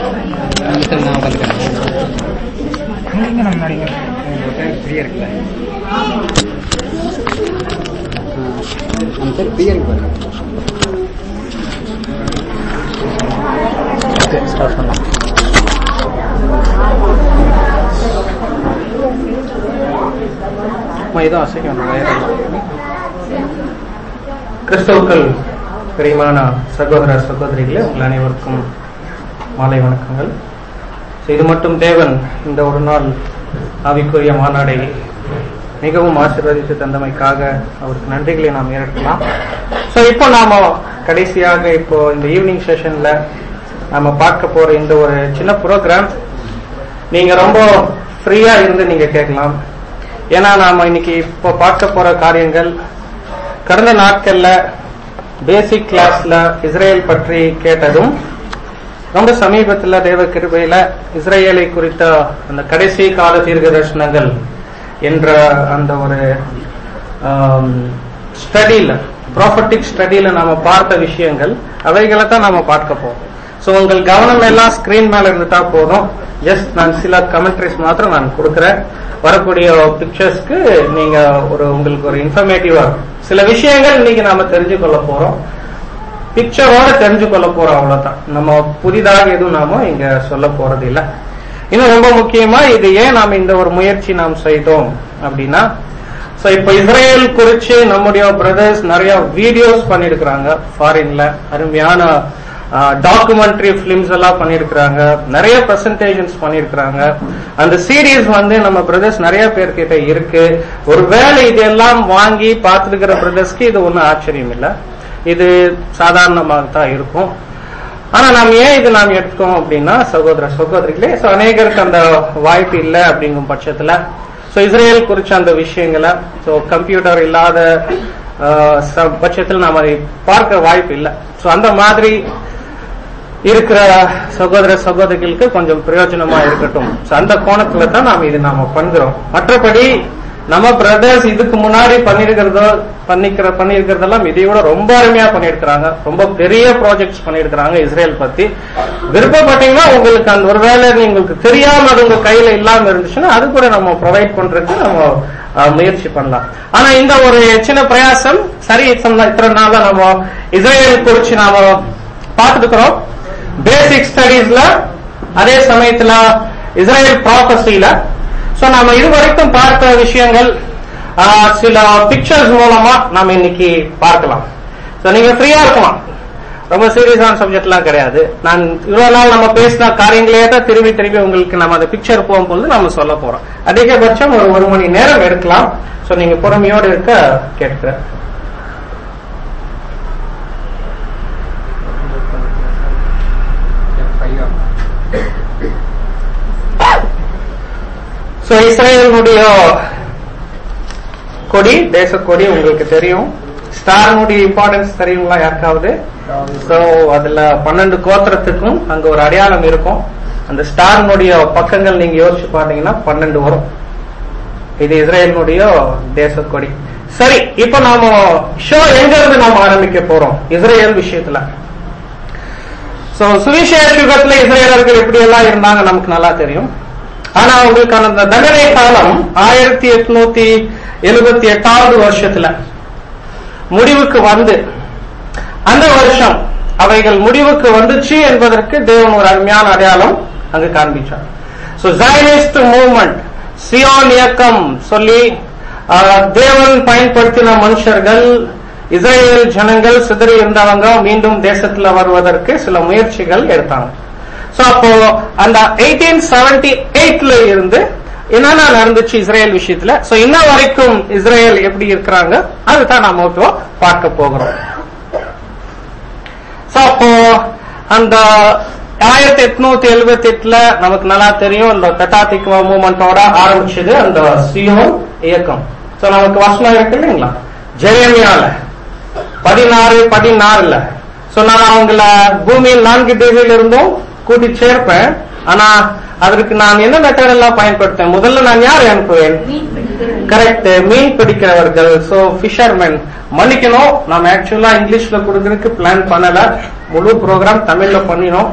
நான் உட்காந்துக்கிறேன் இங்க நம்ம நடிகர் ஃப்ரீயா இருக்குல்ல நம்ம பேர் பிரியருக்கு பாருங்க ஓகே ஸ்டார்ட் பண்ணலாம் அம்மா, இதுவும் அசைக்க வேண்டாம், வேற. கிறிஸ்தவுக்கள் பிரியமான சகோதர சகோதரிகளே உங்கள் அனைவருக்கும் மாலை வணக்கங்கள் So, இது மட்டும் தேவன் இந்த ஒரு நாள் ஆவிக்குரிய மாநாடை மிகவும் ஆசீர்வதித்து தந்தமைக்காக அவருக்கு நன்றிகளை நாம் ஏற்கலாம் ஸோ இப்போ நாம கடைசியாக இப்போ இந்த ஈவினிங் செஷன்ல நாம பார்க்க போற இந்த ஒரு சின்ன ப்ரோக்ராம் நீங்க ரொம்ப ஃப்ரீயா இருந்து நீங்க கேட்கலாம் ஏன்னா நாம இன்னைக்கு இப்போ பார்க்க போற காரியங்கள் கடந்த நாட்கள்ல பேசிக் கிளாஸ்ல இஸ்ரேல் பற்றி கேட்டதும் ரொம்ப சமீபத்துல தேவ கிருபையில இஸ்ரேலை குறித்த அந்த கடைசி கால தீர்க்க தரிசனங்கள் என்ற அந்த ஒரு ஸ்டடியில ப்ராஃபட்டிக் ஸ்டடியில நாம பார்த்த விஷயங்கள் அவைகளை தான் நாம பார்க்க போறோம் ஸோ உங்கள் கவனம் எல்லாம் ஸ்கிரீன் மேல இருந்துட்டா போதும் ஜஸ்ட் நான் சில கமெண்ட்ரிஸ் மாத்திரம் நான் கொடுக்குறேன் வரக்கூடிய பிக்சர்ஸ்க்கு நீங்க ஒரு உங்களுக்கு ஒரு இன்ஃபர்மேட்டிவா சில விஷயங்கள் இன்னைக்கு நாம தெரிஞ்சு கொள்ள போறோம் பிக்சரோட தெரிஞ்சு கொள்ள போறோம் அவ்வளவுதான் நம்ம புதிதாக எதுவும் நாம இங்க சொல்ல போறது இல்ல இன்னும் ரொம்ப முக்கியமா இது ஏன் நாம இந்த ஒரு முயற்சி நாம் செய்தோம் அப்படின்னா சோ இப்ப இஸ்ரேல் குறிச்சு நம்முடைய பிரதர்ஸ் நிறைய வீடியோஸ் பண்ணிருக்கிறாங்க ஃபாரின்ல அருமையான டாக்குமெண்ட்ரி பிலிம்ஸ் எல்லாம் பண்ணிருக்கிறாங்க நிறைய பிரசன்டேஷன்ஸ் பண்ணிருக்கிறாங்க அந்த சீரீஸ் வந்து நம்ம பிரதர்ஸ் நிறைய பேர்கிட்ட இருக்கு ஒருவேளை இதெல்லாம் வாங்கி பார்த்துருக்கிற பிரதர்ஸ்க்கு இது ஒன்றும் ஆச்சரியம் இல்லை இது சாதாரணமாக தான் இருக்கும் ஆனா நாம் ஏன் இது நாம் எடுத்துக்கோம் அப்படின்னா சகோதர சகோதரிகளே சோ அநேகருக்கு அந்த வாய்ப்பு இல்லை அப்படிங்கும் பட்சத்துல சோ இஸ்ரேல் குறிச்ச அந்த விஷயங்களை சோ கம்ப்யூட்டர் இல்லாத ஆஹ், ச- பட்சத்தில் நாம் அதை பார்க்க வாய்ப்பு இல்லை சோ அந்த மாதிரி இருக்கிற சகோதர சகோதரிகளுக்கு கொஞ்சம் பிரயோஜனமா இருக்கட்டும் So, அந்த கோணத்துல தான் நாம் இது நாம பண்கிறோம் மற்றபடி நம்ம பிரதர்ஸ் இதுக்கு முன்னாடி பண்ணிருக்கிறதோ பண்ணிக்கிற பண்ணிருக்கிறதெல்லாம் இதை விட ரொம்ப அருமையா பண்ணிருக்கிறாங்க ரொம்ப பெரிய ப்ராஜெக்ட்ஸ் பண்ணிருக்கிறாங்க இஸ்ரேல் பத்தி விருப்பப்பட்டீங்கன்னா உங்களுக்கு அந்த ஒருவேளை உங்களுக்கு தெரியாம அது உங்க கையில இல்லாம இருந்துச்சுன்னா அது கூட நம்ம ப்ரொவைட் பண்றதுக்கு நம்ம அஹ், முயற்சி பண்ணலாம் ஆனா இந்த ஒரு சின்ன பிரயாசம் சரி இத்தனை இத்தனை நாளா நம்ம இஸ்ரேல் குறிச்சு நாம பார்த்துட்டு இருக்கிறோம் பேசிக் ஸ்டடீஸ்ல அதே சமயத்துல இஸ்ரேல் ப்ராபசில சோ நாம இதுவரைக்கும் பார்த்த விஷயங்கள் ஆஹ், சில பிக்சர்ஸ் மூலமா நாம இன்னைக்கு பார்க்கலாம் சோ நீங்க ஃப்ரீயா இருக்கலாம் ரொம்ப சீரியஸான சப்ஜெக்ட்லாம் கிடையாது நான் இவ்வளவு நாள் நம்ம பேசின காரியங்களே தான் திரும்பி திரும்பி உங்களுக்கு நம்ம அந்த பிக்சர் போகும்போது நம்ம சொல்ல போறோம் அதிகபட்சம் ஒரு ஒரு மணி நேரம் எடுக்கலாம் சோ நீங்க பொறுமையோடு இருக்க கேட்கிறேன் சோ இஸ்ரேலுடைய கொடி தேச கொடி உங்களுக்கு தெரியும் ஸ்டார்னுடைய இம்பார்ட்டன்ஸ் தெரியுங்களா யாருக்காவது சோ அதுல பன்னெண்டு கோத்திரத்துக்கும் அங்க ஒரு அடையாளம் இருக்கும் அந்த ஸ்டார்னுடைய பக்கங்கள் நீங்க யோசிச்சு பாத்தீங்கன்னா பன்னெண்டு வரும் இது இஸ்ரேலினுடைய தேச கொடி சரி இப்ப நாம ஷோ எங்க இருந்து நாம ஆரம்பிக்க போறோம் இஸ்ரேல் விஷயத்துல சோ சுவிசேஷ யுகத்துல இஸ்ரேலர்கள் எப்படி எல்லாம் இருந்தாங்க நமக்கு நல்லா தெரியும் ஆனா அவங்களுக்கான அந்த தண்டனை காலம் ஆயிரத்தி எட்நூத்தி எழுபத்தி எட்டாவது வருஷத்துல முடிவுக்கு வந்து அந்த வருஷம் அவைகள் முடிவுக்கு வந்துச்சு என்பதற்கு தேவன் ஒரு அருமையான அடையாளம் அங்கு காண்பிச்சார் சோ ஜைனிஸ்ட் மூவ்மெண்ட் சியோன் இயக்கம் சொல்லி ஆஹ், தேவன் பயன்படுத்தின மனுஷர்கள் இஸ்ரேல் ஜனங்கள் சிதறி இருந்தவங்க மீண்டும் தேசத்துல வருவதற்கு சில முயற்சிகள் எடுத்தாங்க சோ அப்போ அந்த எயிட்டீன் செவன்டி எயிட்ல இருந்து என்னென்ன நடந்துச்சு இஸ்ரேல் விஷயத்துல சோ இன்ன வரைக்கும் இஸ்ரேல் எப்படி இருக்கிறாங்க அதுதான் நாம இப்போ பார்க்க போகிறோம் சோ அப்போ அந்த ஆயிரத்தி எட்நூத்தி எழுபத்தி எட்டுல நமக்கு நல்லா தெரியும் இந்த கட்டாத்திக்குவா மூமெண்டோட ஆரம்பிச்சது அந்த சியோன் இயக்கம் சோ நமக்கு வசனம் இருக்கு இல்லைங்களா ஜெயமியால பதினாறு பதினாறுல சோ நான் அவங்கள பூமியில் நான்கு திசையில இருந்தும் கூட்டி சேர்ப்பேன் ஆனா அதற்கு நான் என்ன மெத்தட் எல்லாம் பயன்படுத்தேன் முதல்ல நான் யார் அனுப்புவேன் கரெக்ட் மீன் பிடிக்கிறவர்கள் சோ ஃபிஷர்மேன் மன்னிக்கணும் நம்ம ஆக்சுவலா இங்கிலீஷ்ல கொடுக்கறதுக்கு பிளான் பண்ணல முழு ப்ரோக்ராம் தமிழ்ல பண்ணினோம்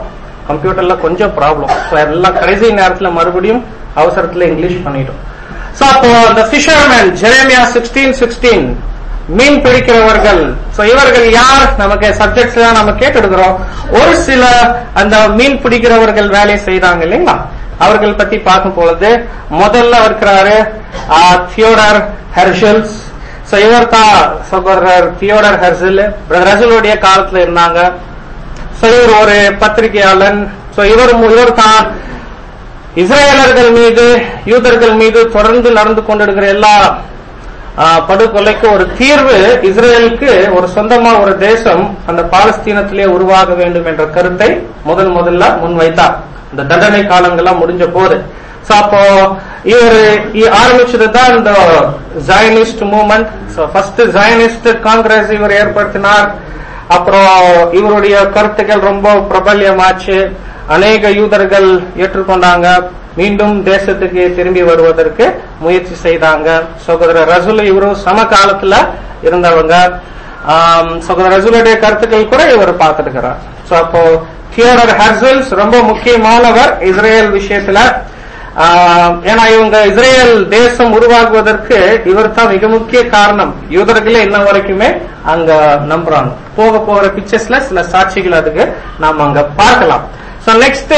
கம்ப்யூட்டர்ல கொஞ்சம் ப்ராப்ளம் ஸோ எல்லாம் கடைசி நேரத்துல மறுபடியும் அவசரத்துல இங்கிலீஷ் பண்ணிட்டோம் ஸோ அப்போ அந்த ஃபிஷர்மேன் ஜெரேமியா சிக்ஸ்டீன் சிக்ஸ்டீன் மீன் பிடிக்கிறவர்கள் சோ இவர்கள் யார் நமக்கு சப்ஜெக்ட்ஸ் தான் நம்ம கேட்டெடுக்கிறோம் ஒரு சில அந்த மீன் பிடிக்கிறவர்கள் வேலை செய்தாங்க இல்லைங்களா அவர்கள் பத்தி பார்க்கும் பொழுது முதல்ல இருக்கிறாரு தியோடர் ஹெர்ஷல்ஸ் சோ இவர் தான் சகோதரர் தியோடர் ஹெர்ஷல் ரசலுடைய காலத்துல இருந்தாங்க சோ இவர் ஒரு பத்திரிகையாளன் சோ இவர் மு- இவர் தான் இஸ்ரேலர்கள் மீது யூதர்கள் மீது தொடர்ந்து நடந்து கொண்டிருக்கிற எல்லா ஆ, படுகொலைக்கு ஒரு தீர்வு இஸ்ரேலுக்கு ஒரு சொந்தமா ஒரு தேசம் அந்த பாலஸ்தீனத்திலே உருவாக வேண்டும் என்ற கருத்தை முதல் முதல்ல முன்வைத்தார் இந்த தண்டனை காலங்கள்லாம் முடிஞ்ச போது சோ அப்போ இவர் ஆரம்பிச்சது தான் இந்த Zionist movement first Zionist Congress இவர் ஏற்படுத்தினார் அப்புறம் இவருடைய கருத்துக்கள் ரொம்ப பிரபல்யமாச்சு அநேக யூதர்கள் ஏற்றுக்கொண்டாங்க மீண்டும் தேசத்துக்கு திரும்பி வருவதற்கு முயற்சி செய்தாங்க சகோதரர் ரசூல் இவரும் சம காலத்துல இருந்தவங்க ஆம், சகோதரர் ரசூலுடைய கருத்துக்கள் கூட இவர் பார்த்திருக்கிறார் சோ அப்போ தியோடர் ஹர்சல்ஸ் ரொம்ப முக்கியமானவர் இஸ்ரேல் விஷயத்துல ஆஹ், ஏன்னா இவங்க இஸ்ரேல் தேசம் உருவாகுவதற்கு இவர் தான் மிக முக்கிய காரணம் யூதர்களே இன்ன வரைக்குமே அங்க நம்புறாங்க போக போகிற பிக்சர்ஸ்ல சில சாட்சிகள் அதுக்கு நாம அங்க பார்க்கலாம் சோ நெக்ஸ்ட்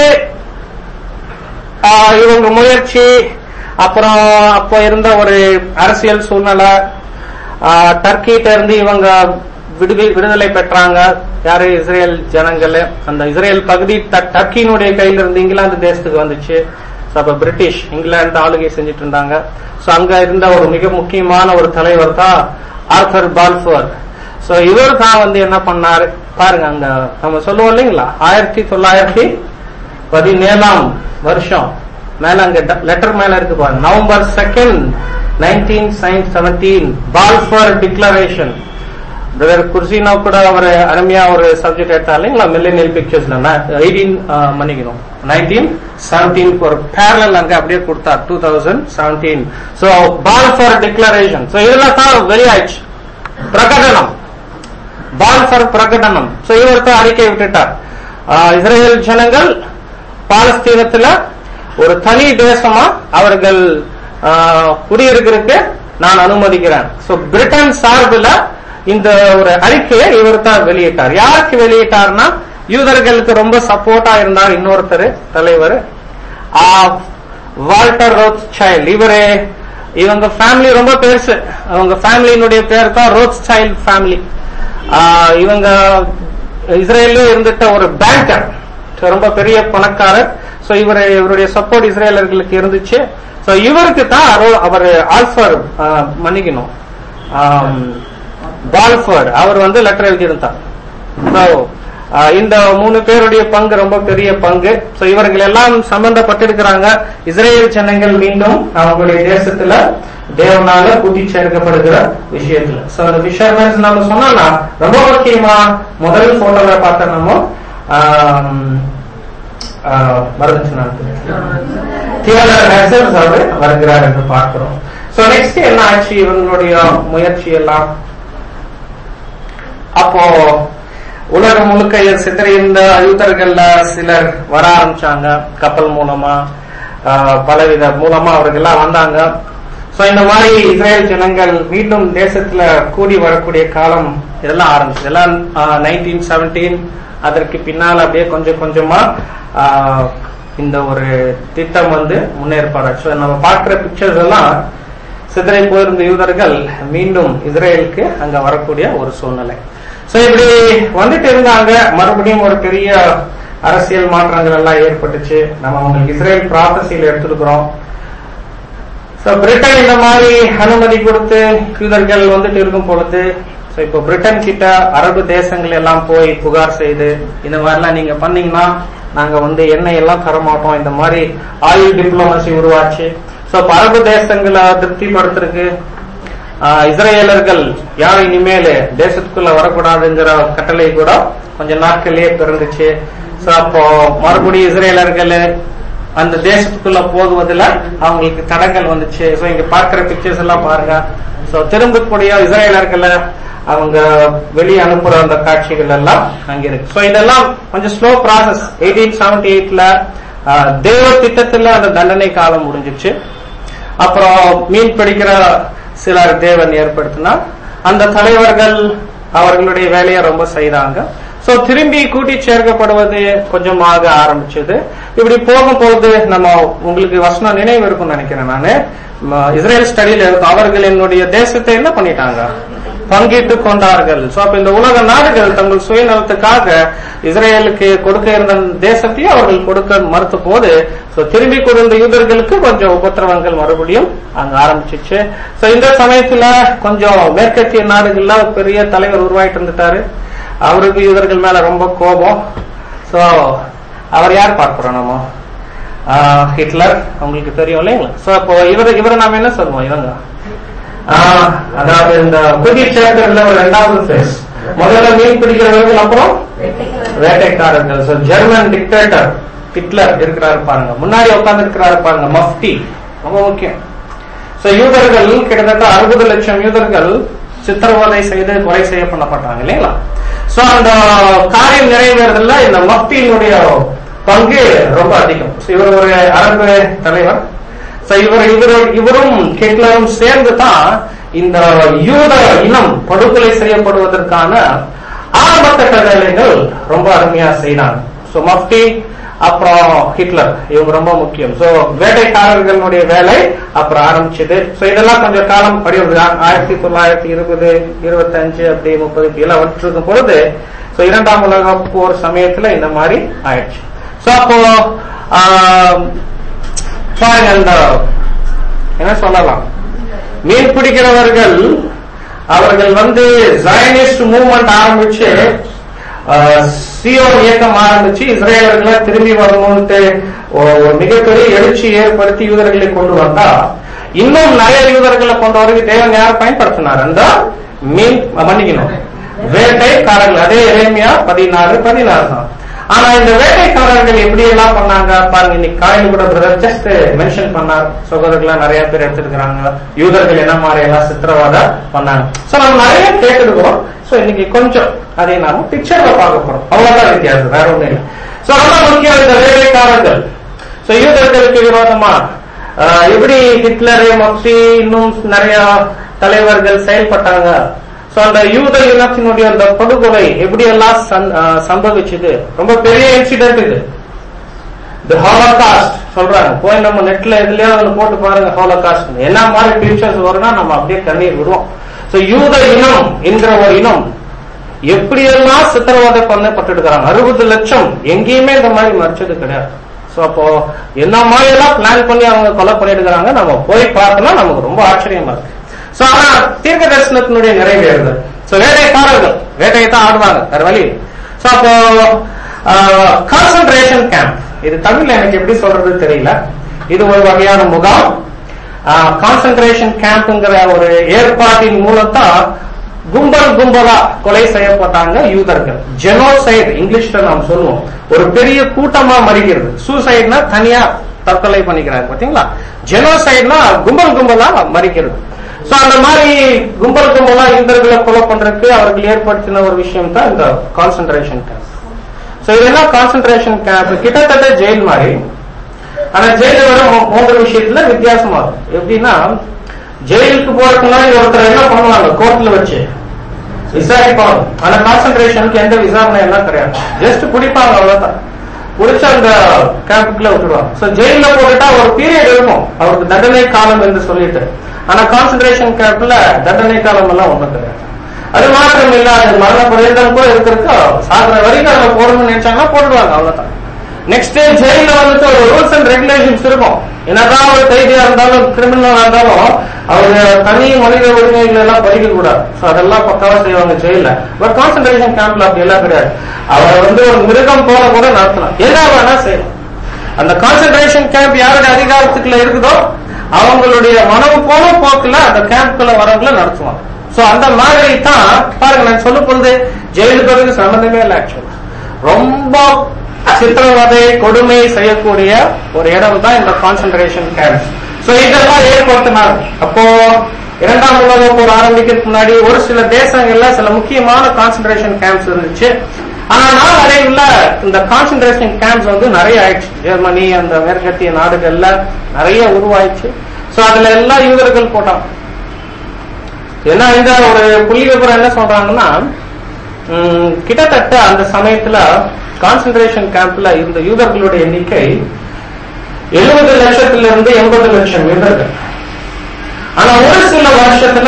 இவங்க முயற்சி அப்புறம் அப்போ இருந்த ஒரு அரசியல் சூழ்நிலை ஆஹ், டர்க்கிட்ட இருந்து இவங்க விடுவி விடுதலை பெற்றாங்க யாரு இஸ்ரேல் ஜனங்கள் அந்த இஸ்ரேல் பகுதி ட- டர்க்கியினுடைய கையில இருந்து இங்கிலாந்து தேசத்துக்கு வந்துச்சு So, அப்ப பிரிட்டிஷ் இங்கிலாந்து ஆளுகை செஞ்சுட்டு இருந்தாங்க சோ அங்க இருந்த ஒரு மிக முக்கியமான ஒரு தலைவர் தான் ஆர்தர் பால்ஃபர் சோ இவர் தான் வந்து என்ன பண்ணாரு பாருங்க அங்க நம்ம சொல்லுவோம் இல்லைங்களா ஆயிரத்தி தொள்ளாயிரத்தி பதினேழாம் வருஷம் மேல அங்க லெட்டர் மேல இருக்கு பாருங்க November second nineteen seventeen Balfour declaration brother குர்சினா கூட அவர் அருமையா ஒரு சப்ஜெக்ட் எடுத்தா இல்லைங்களா மில்லினியல் பிக்சர்ஸ்ல எயிட்டீன் மன்னிக்கணும் நைன்டீன் செவன்டீன் ஒரு பேரலல் அங்க அப்படியே கொடுத்தார் two thousand seventeen so Balfour declaration so இதெல்லாம் தான் வெளியாயிடுச்சு பிரகடனம் பால்ஃபர் பிரகடனம் சோ இவர் தான் அறிக்கை விட்டுட்டார் ஆஹ் இஸ்ரேல் ஜனங்கள் பாலஸ்தீனத்துல ஒரு தனி தேசமா அவர்கள் ஆஹ், குடியிருக்கிறதுக்கு நான் அனுமதிக்கிறேன் சோ பிரிட்டன் சார்பில் இந்த ஒரு அறிக்கையை இவர் தான் வெளியிட்டார் யாருக்கு வெளியிட்டார்னா யூதர்களுக்கு ரொம்ப சப்போர்ட்டா இருந்தார் இன்னொருத்தர் தலைவர் ஆஹ், வால்டர் ரோத் சைல்ட் இவரு இவங்க ஃபேமிலி ரொம்ப பெருசு அவங்க ஃபேமிலியினுடைய பேர் தான் ரோத் சைல்ட் ஃபேமிலி இவங்க இஸ்ரேல்ல இருந்துட்ட ஒரு பேங்கர் ரொம்ப பெரிய பணக்காரர் சோ இவர் இவருடைய சப்போர்ட் இஸ்ரேலர்களுக்கு இருந்துச்சு சோ இவருக்கு தான் அரோ- அவர் ஆல்ஃபர் ஆஹ், மன்னிக்கணும் ஆம், பால்ஃபர்ட் அவர் வந்து லெட்டர் எழுதியிருந்தார் So, ஆஹ், இந்த மூணு பேருடைய பங்கு ரொம்ப பெரிய பங்கு சோ இவர்கள் எல்லாம் சம்பந்தப்பட்டிருக்கிறாங்க இஸ்ரேல் ஜனங்கள் மீண்டும் அவங்களுடைய தேசத்துல தேவனால கூட்டி சேர்க்கப்படுகிற விஷயத்துல சோ அந்த ஃபிஷர்மேன்ஸ் நம்ம சொன்னோம்னா ரொம்ப முக்கியமா முதல் போட்டோல பார்த்த நம்ம ஆம், ஆஹ், மறந்துச்சு நான் தியோடர் ஹெசல்ஸ் அவர் வருகிறார் என்று பார்க்கிறோம் சோ நெக்ஸ்ட் என்ன ஆச்சு இவங்களுடைய முயற்சி எல்லாம் அப்போ உலகம் முழுக்க சிதறியிருந்த யூதர்கள்ல சிலர் வர ஆரம்பிச்சாங்க கப்பல் மூலமா ஆஹ், பலவித மூலமா அவர்கள்லாம் வந்தாங்க சோ இந்த மாதிரி இஸ்ரேல் ஜனங்கள் மீண்டும் தேசத்துல கூடி வரக்கூடிய காலம் இதெல்லாம் ஆரம்பிச்சு எல்லாம் நைன்டீன் செவன்டீன் அதற்கு பின்னால் அப்படியே கொஞ்சம் கொஞ்சமா ஆஹ், இந்த ஒரு திட்டம் வந்து முன்னேற்பாடு நம்ம பார்க்கிற பிக்சர்ஸ் எல்லாம் சிதறை போயிருந்த யூதர்கள் மீண்டும் இஸ்ரேலுக்கு அங்க வரக்கூடிய ஒரு சூழ்நிலை சோ இப்படி வந்துட்டு இருந்தாங்க மறுபடியும் ஒரு பெரிய அரசியல் மாற்றங்கள் எல்லாம் ஏற்பட்டுச்சு நம்ம உங்களுக்கு இஸ்ரேல் ப்ராபசியில் எடுத்துருக்கிறோம் சோ பிரிட்டன் இந்த மாதிரி அனுமதி கொடுத்து யூதர்கள் வந்துட்டு இருக்கும் பொழுது சோ இப்போ பிரிட்டன் கிட்ட அரபு தேசங்கள் எல்லாம் போய் புகார் செய்து இந்த மாதிரிலாம் நீங்க பண்ணீங்கன்னா நாங்க வந்து எண்ணெய் எல்லாம் தர மாட்டோம் இந்த மாதிரி ஆயில் டிப்ளமசி உருவாச்சு சோ இப்ப அரபு தேசங்களை திருப்திப்படுத்துறதுக்கு ஆஹ், இஸ்ரேலர்கள் யாரும் இனிமேல் தேசத்துக்குள்ள வரக்கூடாதுங்கிற கட்டளை கூட கொஞ்ச நாட்களே பிறந்துச்சு சோ அப்போ மறுபடியும் இஸ்ரேலர்கள் அந்த தேசத்துக்குள்ள போகுவதுல அவங்களுக்கு தடங்கள் வந்துச்சு சோ இங்க பார்க்கிற பிக்சர்ஸ் எல்லாம் பாருங்க சோ திரும்பக்கூடிய இஸ்ரேலர்களை அவங்க வெளியே அனுப்புற அந்த காட்சிகள் எல்லாம் அங்க இருக்கு சோ இதெல்லாம் கொஞ்சம் ஸ்லோ ப்ராசஸ் எயிட்டீன் செவன்டி எயிட்ல தேவ திட்டத்துல அந்த தண்டனை காலம் முடிஞ்சிச்சு அப்புறம் மீன் பிடிக்கிற சிலர் தேவன் ஏற்படுத்தினா அந்த தலைவர்கள் அவர்களுடைய வேலையை ரொம்ப செய்றாங்க சோ திரும்பி கூட்டி சேர்க்கப்படுவது கொஞ்சமாக ஆரம்பிச்சது இப்படி போகும்போது நம்ம உங்களுக்கு வசனம் நினைவு இருக்கும்னு நினைக்கிறேன் நானு ம, இஸ்ரேல் ஸ்டடியில இருக்கும் அவர்கள் என்னுடைய தேசத்தை என்ன பண்ணிட்டாங்க பங்கிட்டு கொண்டார்கள் சோ அப்ப இந்த உலக நாடுகள் தங்கள் சுயநலத்துக்காக இஸ்ரேலுக்கு கொடுக்க இருந்த தேசத்தையும் அவர்கள் கொடுக்க மறுத்த போது சோ திரும்பி கொடுத்த யூதர்களுக்கு கொஞ்சம் உபத்திரவங்கள் மறுபடியும் அங்க ஆரம்பிச்சிச்சு சோ இந்த சமயத்துல கொஞ்சம் மேற்கத்திய நாடுகள்ல ஒரு பெரிய தலைவர் உருவாயிட்டு இருந்துட்டாரு அவருக்கு யூதர்கள் மேல ரொம்ப கோபம் சோ அவர் யார் பார்க்கிறோம் நம்ம ஆஹ் ஹிட்லர் உங்களுக்கு தெரியும் இல்லைங்களா சோ அப்போ இவர் இவரை நாம என்ன சொல்லுவோம் இவங்க ஆஹ் அதாவது இந்த புதிய சேர்க்கல ஒரு ரெண்டாவது ஃபேஸ் முதல்ல மீன் பிடிக்கிறவர்கள் அப்புறம் வேட்டைக்காரர்கள் So, ஜெர்மன் டிக்டேட்டர் ஹிட்லர் இருக்கிறாரு பாருங்க முன்னாடி உட்கார்ந்து இருக்கிறாரு பாருங்க மஃப்டி ரொம்ப முக்கியம் So, யூதர்கள் கிட்டத்தட்ட அறுபது லட்சம் யூதர்கள் சித்திரவதை செய்து கொலை செய்யப்படப்பட்டாங்க இல்லைங்களா சோ அந்த காரியம் நிறைவேறதுல இந்த மஃப்டியினுடைய பங்கு ரொம்ப அதிகம் So, இவர் ஒரு அரபு தலைவர் So, இவர் இவர் இவரும் ஹிட்லரும் சேர்ந்து தான் இந்த யூத இனம் படுகொலை செய்யப்படுவதற்கான ஆரம்பகட்ட வேலைகள் ரொம்ப அருமையா செய்தாங்க சோ மஃப்டி அப்புறம் ஹிட்லர் இவங்க ரொம்ப முக்கியம் சோ வேட்டைக்காரர்களுடைய வேலை அப்புறம் ஆரம்பிச்சது சோ இதெல்லாம் கொஞ்சம் காலம் படி ஆயிரத்தி தொள்ளாயிரத்தி இருபது இருபத்தஞ்சு அப்படி முப்பது இப்படி எல்லாம் வந்துட்டு இருக்கும் பொழுது சோ இரண்டாம் உலக போர் சமயத்துல இந்த மாதிரி ஆயிடுச்சு சோ அப்போ ஆஹ், பாருங்க இந்த என்ன சொல்லலாம் மீன் பிடிக்கிறவர்கள் அவர்கள் வந்து ஜயனிஸ்ட் மூவ்மெண்ட் ஆரம்பிச்சு ஆஹ், சியோன் இயக்கம் ஆரம்பிச்சு இஸ்ரேலர்களை திரும்பி வரணும்ட்டு ஒ- ஒரு மிகப்பெரிய எழுச்சி ஏற்படுத்தி யூதர்களை கொண்டு வந்தா இன்னும் நிறைய யூதர்களை கொண்டு வரதுக்கு தேவன் யார் பயன்படுத்தினார் அந்த மீன் மன்னிக்கணும் வேட்டைக்காரர்கள் அதே இறைமையா பதினாறு பதினாறு தான் ஆனா இந்த வேட்டைக்காரர்கள் எப்படி எல்லாம் பண்ணாங்க பாருங்க இன்னைக்கு காலையில கூட பிரதர் ஜஸ்ட் மென்ஷன் பண்ணார் சகோதரர்களா நிறைய பேர் எடுத்துருக்காங்க யூதர்கள் என்ன மாதிரி எல்லாம் சித்திரவாத பண்ணாங்க சோ நம்ம நிறைய கேட்டுருக்கோம் சோ இன்னைக்கு கொஞ்சம் அதை நாம பிக்சர்ல பார்க்க போறோம் அவ்வளவுதான் வித்தியாசம் வேற ஒண்ணும் இல்லை சோ ரொம்ப முக்கியம் இந்த வேலைக்காரர்கள் சோ யூதர்களுக்கு விரோதமா ஆஹ், எப்படி ஹிட்லர் மக்சி இன்னும் நிறைய தலைவர்கள் செயல்பட்டாங்க சோ அந்த யூத இனத்தினுடைய அந்த படுகொலை எப்படி எல்லாம் சந்- ஆஹ், சம்பவிச்சது ரொம்ப பெரிய இன்சிடென்ட் இது தி ஹாலோகாஸ்ட் சொல்றாங்க போய் நம்ம நெட்ல எதுலயாவது ஒண்ணு போட்டு பாருங்க ஹாலோகாஸ்ட் என்ன மாதிரி பிக்சர்ஸ் வரும்னா நம்ம அப்படியே கண்ணீர் விடுவோம் சோ யூத இனம் என்கிற ஒரு இனம் எப்படியெல்லாம் சித்திரவதை பண்ணப்பட்டிருக்கிறாங்க அறுபது லட்சம் எங்கேயுமே இந்த மாதிரி மறைச்சது கிடையாது சோ அப்போ என்ன மாதிரி எல்லாம் பிளான் பண்ணி அவங்க கொலை பண்ணிருக்கிறாங்க நம்ம போய் பார்த்தோம்னா நமக்கு ரொம்ப ஆச்சரியமா இருக்கு சோ ஆனா தீர்க்க தரிசனத்தினுடைய நிறைவேறுதல் சோ வேட்டைக்காரர்கள் வேட்டையை தான் ஆடுவாங்க வேற வழி சோ அப்போ கான்சன்ட்ரேஷன் கேம்ப் இது தமிழ்ல எனக்கு எப்படி சொல்றது தெரியல இது ஒரு வகையான முகாம் கான்சன்ட்ரேஷன் கேம்ப்ங்கிற ஒரு ஏற்பாட்டின் மூலத்தான் கும்பல் கும்பலா கொலை செய்யப்பட்டாங்க யூதர்கள் ஜெனோசைட் இங்கிலீஷ்ல நாம் சொல்லுவோம் ஒரு பெரிய கூட்டமா மறிக்கிறது சூசைட்னா தனியா தற்கொலை பண்ணிக்கிறாங்க பாத்தீங்களா ஜெனோசைட்னா கும்பல் கும்பலா மறிக்கிறது சோ அந்த மாதிரி கும்பல் கும்பலா யூதர்களை கொலை பண்றதுக்கு அவர்கள் ஏற்படுத்தின ஒரு விஷயம் தான் இந்த கான்சன்ட்ரேஷன் கேம்ப் சோ இதெல்லாம் கான்சன்ட்ரேஷன் கேம்ப் கிட்டத்தட்ட ஜெயில் மாதிரி ஆனா ஜெயில விட மூ- மூன்று விஷயத்துல வித்தியாசமா இருக்கும் எப்படின்னா ஜெயிலுக்கு போறதுக்கு முன்னாடி ஒருத்தர் என்ன பண்ணுவாங்க கோர்ட்ல வச்சு விசாரிப்பாங்க ஆனா கான்சன்ட்ரேஷனுக்கு எந்த விசாரணை எல்லாம் கிடையாது ஜஸ்ட் பிடிப்பாங்க அவ்வளவுதான் பிடிச்ச அந்த கேம்புக்குள்ள விட்டுருவாங்க சோ ஜெயில போட்டுட்டா ஒரு பீரியட் இருக்கும் அவருக்கு தண்டனை காலம் என்று சொல்லிட்டு ஆனா கான்சன்ட்ரேஷன் கேம்ப்ல தண்டனை காலம் எல்லாம் ஒண்ணும் கிடையாது அது மாத்திரம் இல்ல அது மரண பரியந்தம் கூட இருக்கிறதுக்கு சாகிற வரைக்கும் அவங்க போடணும்னு நினைச்சாங்கன்னா போட்டுடுவாங்க அவ்வளவுதான் நெக்ஸ்ட் ஜெயில வந்துட்டு ஒரு ரூல்ஸ் அண்ட் ரெகுலேஷன்ஸ் இருக்கும் என்னதான் ஒரு கைதியா இருந்தாலும் கிரிமினலா இருந்தாலும் அவங்க தனி மனித உரிமைகள் எல்லாம் படிக்க கூடாது சோ அதெல்லாம் பக்காவா செய்வாங்க ஜெயில பட் கான்சன்ட்ரேஷன் கேம்ப்ல அப்படி எல்லாம் கிடையாது அவரை வந்து ஒரு மிருகம் போல கூட நடத்தலாம் என்ன வேணா செய்யலாம் அந்த கான்சன்ட்ரேஷன் கேம்ப் யாருடைய அதிகாரத்துக்குள்ள இருக்குதோ அவங்களுடைய மனம் போன போக்குல அந்த கேம்ப்குள்ள வரவங்கள நடத்துவாங்க சோ அந்த மாதிரி தான் பாருங்க நான் சொல்ல போறது ஜெயிலுக்கு வரதுக்கு சம்பந்தமே இல்லை ஆக்சுவலா ரொம்ப சித்திரவதை கொடுமை செய்யக்கூடிய ஒரு இடம் தான் இந்த கான்சென்ட்ரேஷன் கேம்ப் சோ இதெல்லாம் ஏற்படுத்தினார் அப்போ இரண்டாம் உலக போர் ஆரம்பிக்கிறதுக்கு முன்னாடி ஒரு சில தேசங்கள்ல சில முக்கியமான கான்சென்ட்ரேஷன் கேம்ப்ஸ் இருந்துச்சு ஆனா நாளடைவுல இந்த கான்சென்ட்ரேஷன் கேம்ப்ஸ் வந்து நிறைய ஆயிடுச்சு ஜெர்மனி அந்த மேற்கத்திய நாடுகள்ல நிறைய உருவாயிடுச்சு சோ அதுல எல்லா யூதர்கள் போட்டாங்க ஏன்னா இந்த ஒரு புள்ளி விவரம் என்ன சொல்றாங்கன்னா ம், கிட்டத்தட்ட அந்த சமயத்துல கான்சென்ட்ரேஷன் கேம்ப்ல இருந்த யூதர்களுடைய எண்ணிக்கை எழுபது லட்சத்திலிருந்து எண்பது லட்சம் யூதர்கள் ஆனா ஒரு சில வருஷத்துல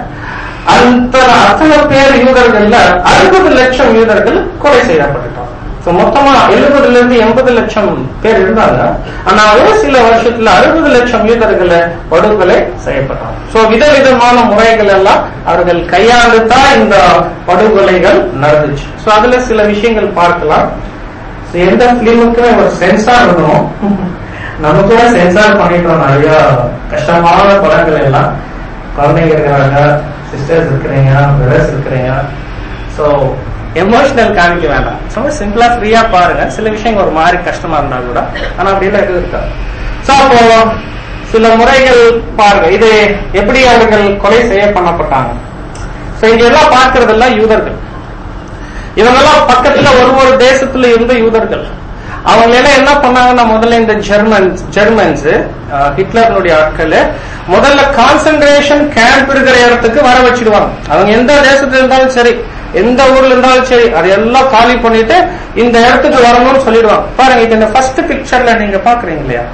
அந்த அத்தனை பேர் யூதர்கள்ல அறுபது லட்சம் யூதர்கள் கொலை செய்யப்பட்டுட்டாங்க So, மொத்தமா எழுபதுல இருந்து எண்பது லட்சம் பேர் இருந்தாங்க ஆனா ஒரு சில வருஷத்துல அறுபது லட்சம் யூதர்களை படுகொலை செய்யப்பட்டாங்க சோ விதவிதமான முறைகள் எல்லாம் அவர்கள் கையாண்டு தான் இந்த படுகொலைகள் நடந்துச்சு சோ அதுல சில விஷயங்கள் பார்க்கலாம் So, எந்த பிலிமுக்குமே ஒரு சென்சார் இருக்கணும் நம்ம கூட சென்சார் பண்ணிட்டோம் நிறைய கஷ்டமான படங்கள் எல்லாம் குழந்தைங்க இருக்கிறாங்க சிஸ்டர்ஸ் இருக்கிறீங்க பிரதர்ஸ் இருக்கிறீங்க ஸோ எமோஷனல் காமிக்க வேண்டாம் ரொம்ப சிம்பிளா ஃப்ரீயா பாருங்க சில விஷயங்கள் ஒரு மாதிரி கஷ்டமா இருந்தா கூட ஆனா அப்படிலாம் எதுவும் இருக்காது ஸோ அப்போ சில முறைகள் பாருங்க இது எப்படி அவர்கள் கொலை செய்ய பண்ணப்பட்டாங்க ஸோ இங்க எல்லாம் பார்க்கறதெல்லாம் யூதர்கள் இவங்கெல்லாம் பக்கத்துல ஒரு ஒரு தேசத்துல இருந்த யூதர்கள் அவங்க எல்லாம் என்ன பண்ணாங்கன்னா முதல்ல இந்த ஜெர்மன்ஸ் ஜெர்மன்ஸ் அஹ், ஹிட்லர்னுடைய ஆட்கள் முதல்ல கான்சென்ட்ரேஷன் கேம்ப் இருக்கிற இடத்துக்கு வர வச்சிடுவாங்க அவங்க எந்த தேசத்துல இருந்தாலும் சரி எந்த ஊர்ல இருந்தாலும் சரி அதையெல்லாம் காலி பண்ணிட்டு இந்த இடத்துக்கு வரணும்னு சொல்லிடுவாங்க பாருங்க இது இந்த ஃபர்ஸ்ட் பிக்சர்ல நீங்க பாக்குறீங்க இல்லையா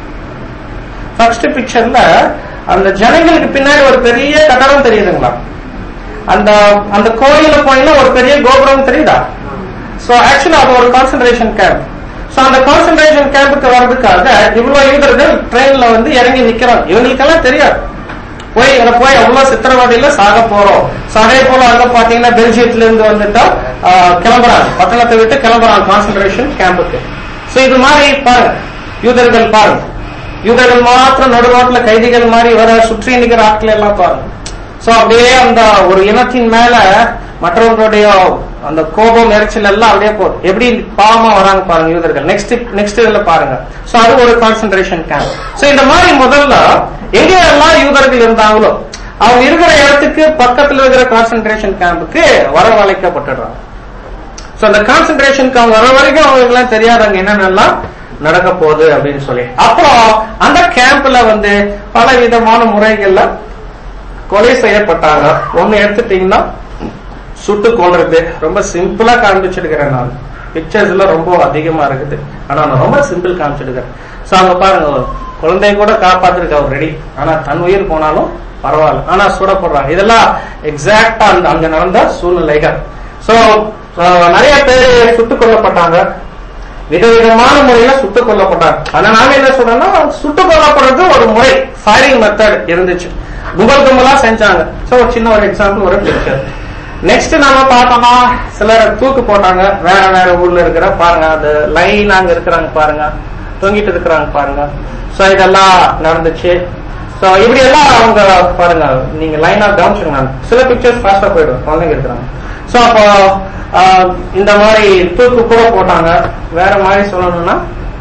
ஃபர்ஸ்ட் பிக்சர்ல அந்த ஜனங்களுக்கு பின்னாடி ஒரு பெரிய கட்டடம் தெரியுதுங்களா அந்த அந்த கோயில போனீங்கன்னா ஒரு பெரிய கோபுரம் தெரியுதா சோ ஆக்சுவலா அது ஒரு கான்சென்ட்ரேஷன் கேம்ப் சோ அந்த கான்சென்ட்ரேஷன் கேம்புக்கு வர்றதுக்காக இவ்வளவு யூதர்கள் ட்ரெயின்ல வந்து இறங்கி நிக்கிறாங்க இவங்களுக்கெல்லாம் தெரியாது போய் இங்க போய் அவ்வளவு சித்திரவதையில சாக போறோம் சகை போல அங்க பாத்தீங்கன்னா பெல்ஜியத்துல இருந்து வந்துட்டா ஆஹ், கிளம்புறாங்க பட்டணத்தை விட்டு கிளம்புறாங்க கான்சென்ட்ரேஷன் கேம்புக்கு சோ இது மாதிரி பாருங்க யூதர்கள் பாருங்க யூதர்கள் மாத்திரம் நடுநாட்டுல கைதிகள் மாதிரி வர சுற்றி நிக்கிற ஆட்கள் எல்லாம் பாருங்க சோ அப்படியே அந்த ஒரு இனத்தின் மேல மற்றவர்களுடைய அந்த கோபம் எரிச்சல் எல்லாம் அப்படியே போகுது எப்படி பாவமா வராங்க பாருங்க யூதர்கள் நெக்ஸ்ட் நெக்ஸ்ட் இதுல பாருங்க சோ அது ஒரு கான்சென்ட்ரேஷன் கேம்ப் சோ இந்த மாதிரி முதல்ல எங்க எல்லாம் யூதர்கள் இருந்தாங்களோ அவங்க இருக்கிற இடத்துக்கு பக்கத்துல இருக்கிற கான்சென்ட்ரேஷன் கேம்புக்கு வரவழைக்கப்பட்டுடுறாங்க சோ அந்த கான்சென்ட்ரேஷனுக்கு அவங்க வர வரைக்கும் அவங்களுக்கு எல்லாம் தெரியாது அங்க என்னென்னலாம் நடக்க போகுது அப்படின்னு சொல்லி அப்புறம் அந்த கேம்ப்ல வந்து பல விதமான முறைகள்ல கொலை செய்யப்பட்டாங்க ஒண்ணு எடுத்துட்டீங்கன்னா சுட்டு கொள்றது ரொம்ப சிம்பிளா காண்பிச்சிருக்கிறேன் நான் பிக்சர்ஸ்ல ரொம்ப அதிகமா இருக்குது ஆனா நான் ரொம்ப சிம்பிள் காமிச்சிருக்கிறேன் சோ அங்க பாருங்க குழந்தைய கூட காப்பாத்திருக்க அவர் ரெடி ஆனா தன் உயிர் போனாலும் பரவாயில்ல ஆனா சுடப்படுறாங்க இதெல்லாம் எக்ஸாக்டா அந்த அங்க நடந்த சூழ்நிலைகள் சோ நிறைய பேர் சுட்டுக் கொல்லப்பட்டாங்க விதவிதமான முறையில சுட்டுக் கொல்லப்பட்டாங்க ஆனா நாங்க என்ன சொல்றோம்னா சுட்டுக் கொல்லப்படுறது ஒரு முறை ஃபயரிங் மெத்தட் இருந்துச்சு கும்பல் கும்பலா செஞ்சாங்க சோ ஒரு சின்ன ஒரு எக்ஸாம்பிள் ஒரு பிக்சர் நெக்ஸ்ட் நாம பார்த்தோம்னா சிலர் தூக்கு போட்டாங்க வேற வேற ஊர்ல இருக்கிற பாருங்க அந்த லைன் அங்க இருக்கிறாங்க பாருங்க தொங்கிட்டு இருக்கிறாங்க பாருங்க சோ இதெல்லாம் நடந்துச்சு சோ இப்படி எல்லாம் அவங்க பாருங்க நீங்க லைனா கவனிச்சுங்க நான் சில பிக்சர்ஸ் ஃபாஸ்டா போயிடும் குழந்தைங்க இருக்கிறாங்க சோ அப்போ ஆஹ், இந்த மாதிரி தூக்கு கூட போட்டாங்க வேற மாதிரி சொல்லணும்னா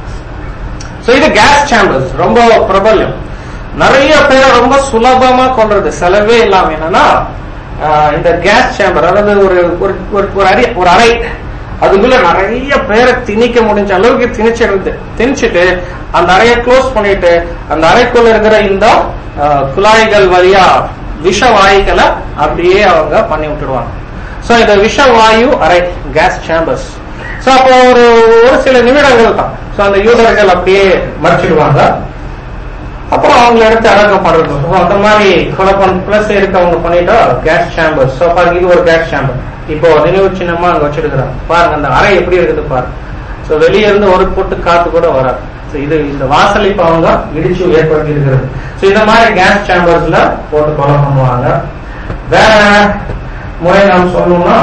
சோ இது கேஸ் சேம்பர்ஸ் ரொம்ப பிரபல்யம் நிறைய பேரை ரொம்ப சுலபமா கொள்றது செலவே இல்லாம என்னன்னா ஆஹ், இந்த கேஸ் சேம்பர் அதாவது ஒரு ஒரு ஒரு- ஒரு அறை ஒரு அறை அதுக்குள்ள நிறைய பேரை திணிக்க முடிஞ்ச அளவுக்கு திணிச்சிருந்து திணிச்சிட்டு அந்த அறையை க்ளோஸ் பண்ணிட்டு அந்த அறைக்குள்ள இருக்கிற இந்த ஆஹ், குழாய்கள் வழியா விஷ வாயுக்களை அப்படியே அவங்க பண்ணி விட்டுடுவாங்க சோ இந்த விஷ வாயு அறை கேஸ் சேம்பர்ஸ் சோ அப்போ ஒரு ஒரு சில நிமிடங்கள் தான் சோ அந்த யூதர்கள் அப்படியே மறைச்சிடுவாங்க அப்புறம் அவங்கள எடுத்து அடக்கம் பண்றது So, அந்த மாதிரி கொலை பண்ண பிளஸ் இருக்கவங்க பண்ணிட்டா கேஸ் சேம்பர் சோ பாருங்க இது ஒரு கேஸ் சேம்பர் இப்போ நினைவு சின்னமா அங்க வச்சிருக்கிறாங்க பாருங்க அந்த அறை எப்படி இருக்குது பாருங்க சோ வெளியே இருந்து ஒரு பொட்டு காத்து கூட வராது So, இது இந்த வாசல் இப்ப அவங்க இடிச்சு ஏற்படுத்தி இருக்கிறது சோ இந்த மாதிரி கேஸ் சேம்பர்ஸ்ல போட்டு கொலை பண்ணுவாங்க வேற முறை நாம் சொல்லணும்னா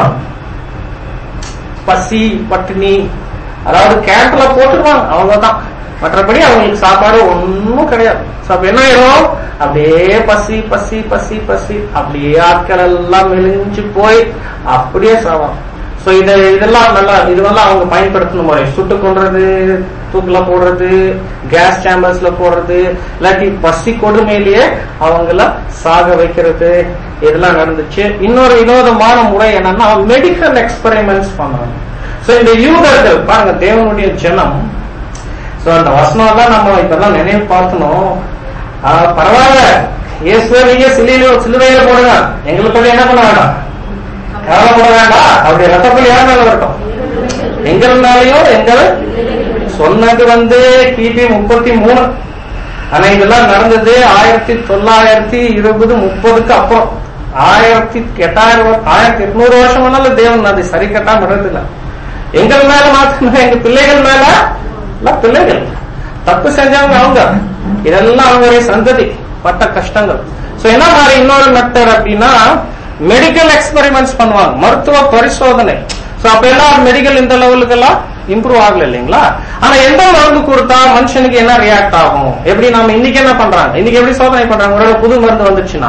பசி பட்டினி அதாவது கேம்ப்ல போட்டுருவாங்க அவ்வளவுதான் மற்றபடி அவங்களுக்கு சாப்பாடு ஒண்ணும் கிடையாது So, அப்ப என்ன ஆயிரும் அப்படியே பசி பசி பசி பசி அப்படியே ஆட்கள் எல்லாம் மெலிஞ்சு போய் அப்படியே சாவாங்க சோ இது இதெல்லாம் நல்லா இதெல்லாம் அவங்க பயன்படுத்தணும் முறை சுட்டு கொள்றது தூக்குல போடுறது கேஸ் சேம்பர்ஸ்ல போடுறது இல்லாட்டி பசி கொடுமையிலேயே அவங்கள சாக வைக்கிறது இதெல்லாம் நடந்துச்சு இன்னொரு வினோதமான முறை என்னன்னா மெடிக்கல் எக்ஸ்பெரிமெண்ட்ஸ் பண்ணாங்க சோ இந்த யூதர்கள் பாருங்க தேவனுடைய ஜனம் சோ அந்த வசனம் எல்லாம் நம்ம இப்பதான் நினைவு பார்க்கணும் ஆஹ் பரவாயில்ல இயேசுவை நீங்க சிலையில சிலுவையில போடுங்க எங்களுக்கு என்ன பண்ண வேண்டாம் கவலைப்பட வேண்டாம் அப்படி ரத்தப்பள்ளி யார் மேல வரட்டும் எங்கள் மேலேயும் எங்கள் சொன்னது வந்து கிபி முப்பத்தி மூணு ஆனா இதெல்லாம் நடந்தது ஆயிரத்தி தொள்ளாயிரத்தி இருபது முப்பதுக்கு அப்புறம் ஆயிரத்தி எட்டாயிரம் வரு- ஆயிரத்தி எட்நூறு வருஷம் வேணாலும் தேவன் அது சரி கட்டா விடுறதில்ல எங்கள் மேல மாத்திரம் எங்க பிள்ளைகள் மேல இல்ல பிள்ளைகள் தப்பு செஞ்சவங்க அவங்க இதெல்லாம் அவங்களுடைய சந்ததி பட்ட கஷ்டங்கள் சோ என்ன மாதிரி இன்னொரு மெத்தட் அப்படின்னா மெடிக்கல் எக்ஸ்பெரிமெண்ட்ஸ் பண்ணுவாங்க மருத்துவ பரிசோதனை சோ அப்ப எல்லாம் மெடிக்கல் இந்த லெவலுக்கு எல்லாம் இம்ப்ரூவ் ஆகல இல்லைங்களா ஆனா எந்த மருந்து கொடுத்தா மனுஷனுக்கு என்ன ரியாக்ட் ஆகும் எப்படி நாம இன்னைக்கு என்ன பண்றாங்க இன்னைக்கு எப்படி சோதனை பண்றாங்க ஒரு புது மருந்து வந்துச்சுன்னா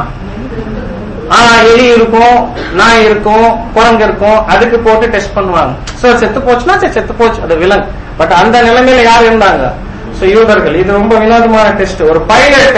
ஆஹ் எலி இருக்கும் நாய் இருக்கும் குரங்கு இருக்கும் அதுக்கு போட்டு டெஸ்ட் பண்ணுவாங்க சோ செத்து போச்சுன்னா சரி செத்து போச்சு அது விலங்கு பட் அந்த நிலைமையில யார் இருந்தாங்க சோ யூதர்கள் இது ரொம்ப வினோதமான டெஸ்ட் ஒரு பைலட்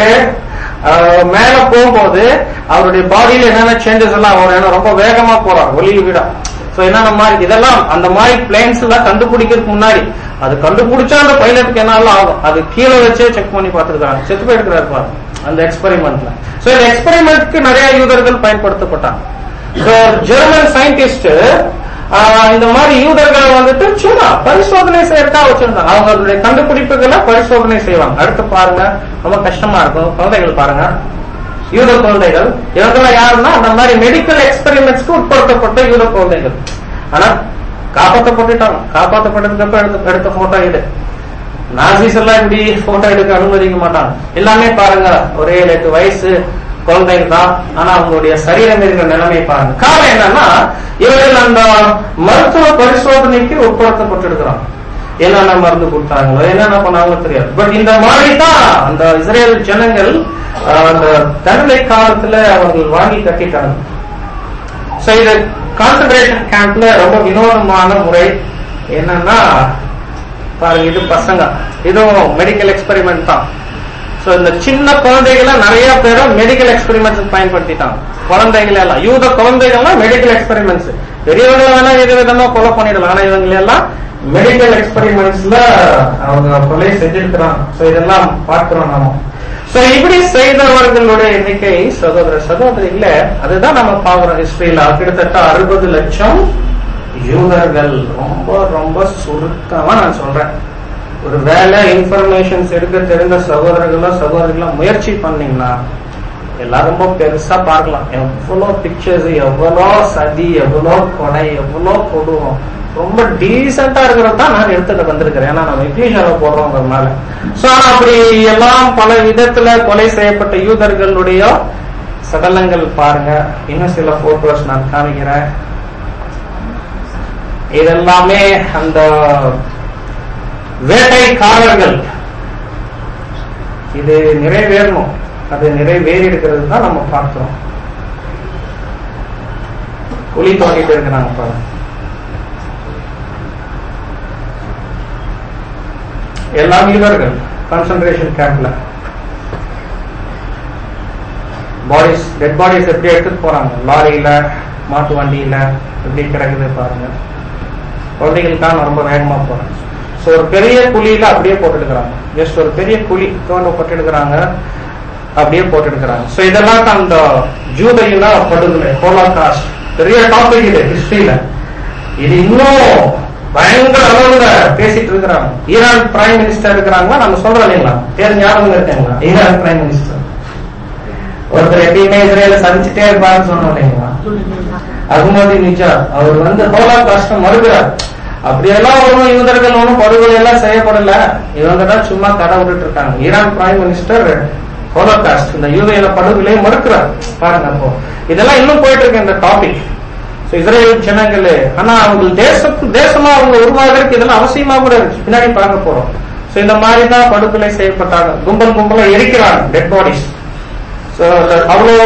மேல போகும்போது அவருடைய பாடியில என்னென்ன சேஞ்சஸ் எல்லாம் வரும் ஏன்னா ரொம்ப வேகமா போறார் ஒளி விட சோ என்னென்ன மாதிரி இதெல்லாம் அந்த மாதிரி பிளேன்ஸ் எல்லாம் கண்டுபிடிக்கிறதுக்கு முன்னாடி அது கண்டுபிடிச்சா அந்த பைலட்டுக்கு என்னெல்லாம் ஆகும் அது கீழே வச்சே செக் பண்ணி பார்த்துருக்காங்க செத்து போயிருக்கிறாரு பாருங்க அந்த எக்ஸ்பெரிமெண்ட்ல சோ இந்த எக்ஸ்பெரிமெண்ட்க்கு நிறைய யூதர்கள் பயன்படுத்தப்பட்டாங்க சோ ஜெர்மன் சயின்டிஸ்ட் இந்த மாதிரி யூதர்களை வந்துட்டு சும்மா பரிசோதனை செய்யறதா வச்சிருந்தாங்க அவங்களுடைய கண்டுபிடிப்புகளை பரிசோதனை செய்வாங்க அடுத்து பாருங்க ரொம்ப கஷ்டமா இருக்கும் குழந்தைகள் பாருங்க யூத குழந்தைகள் இவங்கெல்லாம் யாருன்னா அந்த மாதிரி மெடிக்கல் எக்ஸ்பெரிமெண்ட்ஸ்க்கு உட்படுத்தப்பட்ட யூத குழந்தைகள் ஆனா காப்பாற்றப்பட்டுட்டாங்க காப்பாற்றப்பட்டதுக்கு அப்புறம் எடுத்த எடுத்த போட்டோ இது நாசிஸ் எல்லாம் இப்படி போட்டோ எடுக்க அனுமதிக்க மாட்டாங்க எல்லாமே பாருங்க ஒரே ஏழு எட்டு வயசு குழந்தைங்க தான் ஆனா அவங்களுடைய சரீரம் இருக்கிற நிலைமை பாருங்க காரணம் என்னன்னா இவர்கள் அந்த மருத்துவ பரிசோதனைக்கு உட்படுத்தப்பட்டிருக்கிறாங்க என்னென்ன மருந்து கொடுத்தாங்களோ என்னென்ன பண்ணாங்களோ தெரியாது பட் இந்த மாதிரி தான் அந்த இஸ்ரேல் ஜனங்கள் ஆஹ், அந்த தண்டனை காலத்துல அவர்கள் வாங்கி கட்டிட்டாங்க சோ இது கான்சன்ட்ரேஷன் கேம்ப்ல ரொம்ப வினோதமான முறை என்னன்னா பாருங்க இது பசங்க இதுவும் மெடிக்கல் எக்ஸ்பெரிமெண்ட் தான் சோ இந்த சின்ன குழந்தைகளை நிறைய பேரை மெடிக்கல் எக்ஸ்பெரிமெண்ட்ஸ் பயன்படுத்திட்டாங்க குழந்தைகள் எல்லாம் யூத குழந்தைகள்லாம் மெடிக்கல் எக்ஸ்பெரிமெண்ட்ஸ் பெரியவங்களை வேணா வித விதமா கொலை பண்ணிடலாம் ஆனா இவங்க எல்லாம் மெடிக்கல் எக்ஸ்பெரிமெண்ட்ஸ்ல அவங்க கொலை செஞ்சிருக்கிறாங்க சோ இதெல்லாம் பார்க்கிறோம் நாம சோ இப்படி செய்தவர்களுடைய எண்ணிக்கை சகோதர சகோதரிகள அதுதான் நம்ம பாக்குறோம் ஹிஸ்டரியில கிட்டத்தட்ட அறுபது லட்சம் யூதர்கள் ரொம்ப ரொம்ப சுருக்கமா நான் சொல்றேன் ஒரு வேலை இன்ஃபர்மேஷன்ஸ் எடுக்க தெரிந்த சகோதரர்களோ சகோதரிகளோ முயற்சி பண்ணீங்கன்னா எல்லாம் ரொம்ப பெருசா பார்க்கலாம் எவ்வளவு பிக்சர்ஸ் எவ்வளோ சதி எவ்வளோ கொலை எவ்வளோ கொடூரம் ரொம்ப டீசெண்டா இருக்கிறது தான் நான் எடுத்துட்டு வந்திருக்கிறேன் ஏன்னா நம்ம இங்கிலீஷால போடுறோங்கிறதுனால சோ ஆனா அப்படி எல்லாம் பல விதத்துல கொலை செய்யப்பட்ட யூதர்களுடைய சடலங்கள் பாருங்க இன்னும் சில போட்டோஸ் நான் காமிக்கிறேன் இதெல்லாமே அந்த வேட்டைக்காரர்கள் இது நிறைவேறணும் அது நிறைவேறி இருக்கிறது தான் நம்ம பார்க்கிறோம் குழி தோண்டிட்டு இருக்கிறாங்க பாருங்க எல்லாம் இவர்கள் கான்சன்ட்ரேஷன் கேம்ப்ல பாடிஸ் டெட் பாடிஸ் எப்படி எடுத்துட்டு போறாங்க லாரியில மாட்டு வண்டியில எப்படி கிடக்குது பாருங்க குழந்தைகளுக்காக ரொம்ப வேகமா போறேன் ஸோ ஒரு பெரிய குழியில அப்படியே போட்டுடுக்கிறாங்க ஜஸ்ட் ஒரு பெரிய குழி தோண்ட போட்டுடுக்கிறாங்க அப்படியே போட்டுடுக்கிறாங்க ஸோ இதெல்லாம் தான் அந்த ஜூதையில படுகொலை ஹோலோகாஸ்ட் பெரிய டாபிக் இது ஹிஸ்டரியில இது இன்னும் பயங்கர அளவுல பேசிட்டு இருக்கிறாங்க ஈரான் பிரைம் மினிஸ்டர் இருக்கிறாங்களா நம்ம சொல்றோம் இல்லைங்களா பேர் ஞாபகம் இருக்காங்களா ஈரான் பிரைம் மினிஸ்டர் ஒருத்தர் எப்பயுமே இஸ்ரேல சதிச்சுட்டே இருப்பாருன்னு சொன்னோம் இல்லைங்களா அகமதி நிஜா அவர் வந்து ஹோலா காஸ்டம் மறுக்கிறார் அப்படியெல்லாம் ஒன்றும் யூதர்கள் ஒன்றும் படுகொலை எல்லாம் செய்யப்படல இவங்க தான் சும்மா கடை விட்டுட்டு இருக்காங்க ஈரான் பிரைம் மினிஸ்டர் ஹோலோகாஸ்ட் இந்த யூதையில படுகொலையை மறுக்கிறார் பாருங்க அப்போ இதெல்லாம் இன்னும் போயிட்டு இருக்கு இந்த டாபிக் So, இஸ்ரேல் ஜனங்களே ஆனா அவங்க தேசத்து தேசமா அவங்க உருவாகிறதுக்கு இதெல்லாம் அவசியமா கூட இருக்கு பின்னாடி பார்க்க போறோம் சோ இந்த மாதிரி தான் படுகொலை செய்யப்பட்டாங்க கும்பல் கும்பலா எரிக்கிறாங்க டெட் பாடிஸ் அவ்வளோ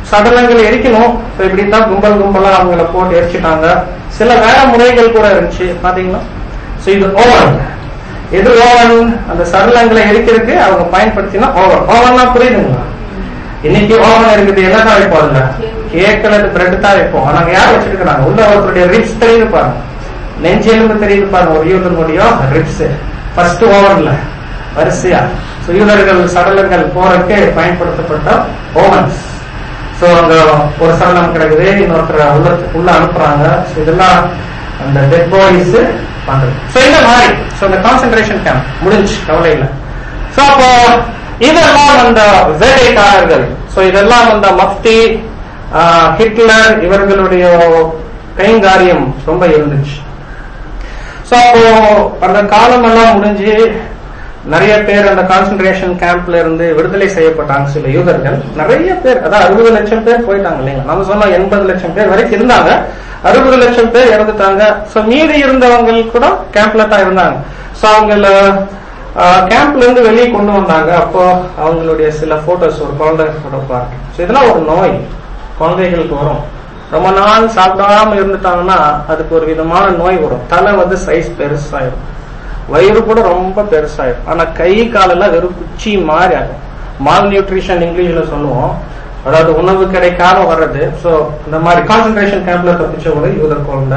சடலங்கள் எரிக்கணும் So, இப்படி தான் கும்பல் கும்பலா அவங்கள போட்டு எரிச்சிட்டாங்க சில வேற முறைகள் கூட இருந்துச்சு பாத்தீங்களா So, இது ஓவன் எது ஓவன் அந்த சடலங்களை எரிக்கிறதுக்கு அவங்க பயன்படுத்தினா ஓவன் ஓவன்னா புரியுதுங்களா இன்னைக்கு ஓவன் இருக்குது என்ன தான் வைப்போம் அதுல கேக் அல்லது பிரெட் தான் வைப்போம் ஆனா அங்க யார் வச்சிருக்கிறாங்க உள்ள ஒருத்தருடைய ரிப்ஸ் தெரியுது பாருங்க நெஞ்சு எலும்பு தெரியுது பாருங்க ஒரு யூதனுடைய ரிப்ஸ் ஃபர்ஸ்ட் ஓவன்ல வரிசையா So, யூதர்கள் சடலங்கள் போறதுக்கு பயன்படுத்தப்பட்ட ஓவன்ஸ் சோ அங்க ஒரு சடலம் கிடக்குது இன்னொருத்தர் உள்ள உள்ள அனுப்புறாங்க So, இதெல்லாம் அந்த டெட் பாடிஸ் பண்றது சோ இந்த மாதிரி சோ இந்த கான்சென்ட்ரேஷன் கேம்ப் முடிஞ்சு கவலை இல்லை சோ அப்போ இதெல்லாம் அந்த வேலைக்காரர்கள் சோ இதெல்லாம் அந்த மஃப்தி ஆஹ், ஹிட்லர் இவர்களுடைய கைங்காரியம் ரொம்ப இருந்துச்சு சோ அப்போ அந்த காலம் எல்லாம் முடிஞ்சு நிறைய பேர் அந்த கான்சென்ட்ரேஷன் கேம்ப்ல இருந்து விடுதலை செய்யப்பட்டாங்க சில யூதர்கள் நிறைய பேர் அதான் அறுபது லட்சம் பேர் போயிட்டாங்க இல்லைங்களா நம்ம சொன்னோம் எண்பது லட்சம் பேர் வரைக்கும் இருந்தாங்க அறுபது லட்சம் பேர் இறந்துட்டாங்க சோ மீதி இருந்தவங்க கூட கேம்ப்ல தான் இருந்தாங்க சோ அவங்கள கேம்ப்ல இருந்து வெளியே கொண்டு வந்தாங்க அப்போ அவங்களுடைய சில போட்டோஸ் ஒரு குழந்தை போட்டோ பாருங்க சோ இதெல்லாம் ஒரு நோய் குழந்தைகளுக்கு வரும் ரொம்ப நாள் சாப்பிடாம இருந்துட்டாங்கன்னா அதுக்கு ஒரு விதமான நோய் வரும் தலை வந்து சைஸ் பெருசாயிரும் வயிறு கூட ரொம்ப பெருசாயிரும் ஆனா கை காலெல்லாம் வெறும் குச்சி மாதிரி ஆகும் மால் நியூட்ரிஷன் இங்கிலீஷ்ல சொல்லுவோம் அதாவது உணவு கிடைக்காம வர்றது சோ இந்த மாதிரி கான்சென்ட்ரேஷன் கேம்ப்ல தப்பிச்ச ஒரு யூதர் குழந்தை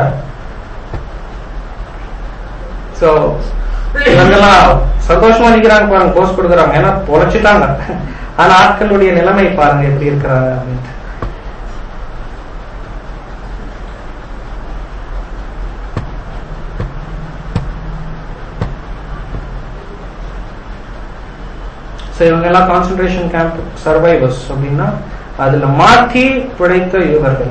சோ இவங்கெல்லாம் சந்தோஷமா நிக்கிறாங்க பாருங்க போஸ்ட் கொடுக்குறாங்க ஏன்னா பொழைச்சிட்டாங்க ஆனா ஆட்களுடைய நிலைமை பாருங்க எப்படி இருக்கிறாங்க அப்படின்ட்டு ஸோ இவங்க எல்லாம் கான்சென்ட்ரேஷன் கேம்ப் சர்வைவர்ஸ் அப்படின்னா அதுல மாற்றி பிழைத்த யூதர்கள்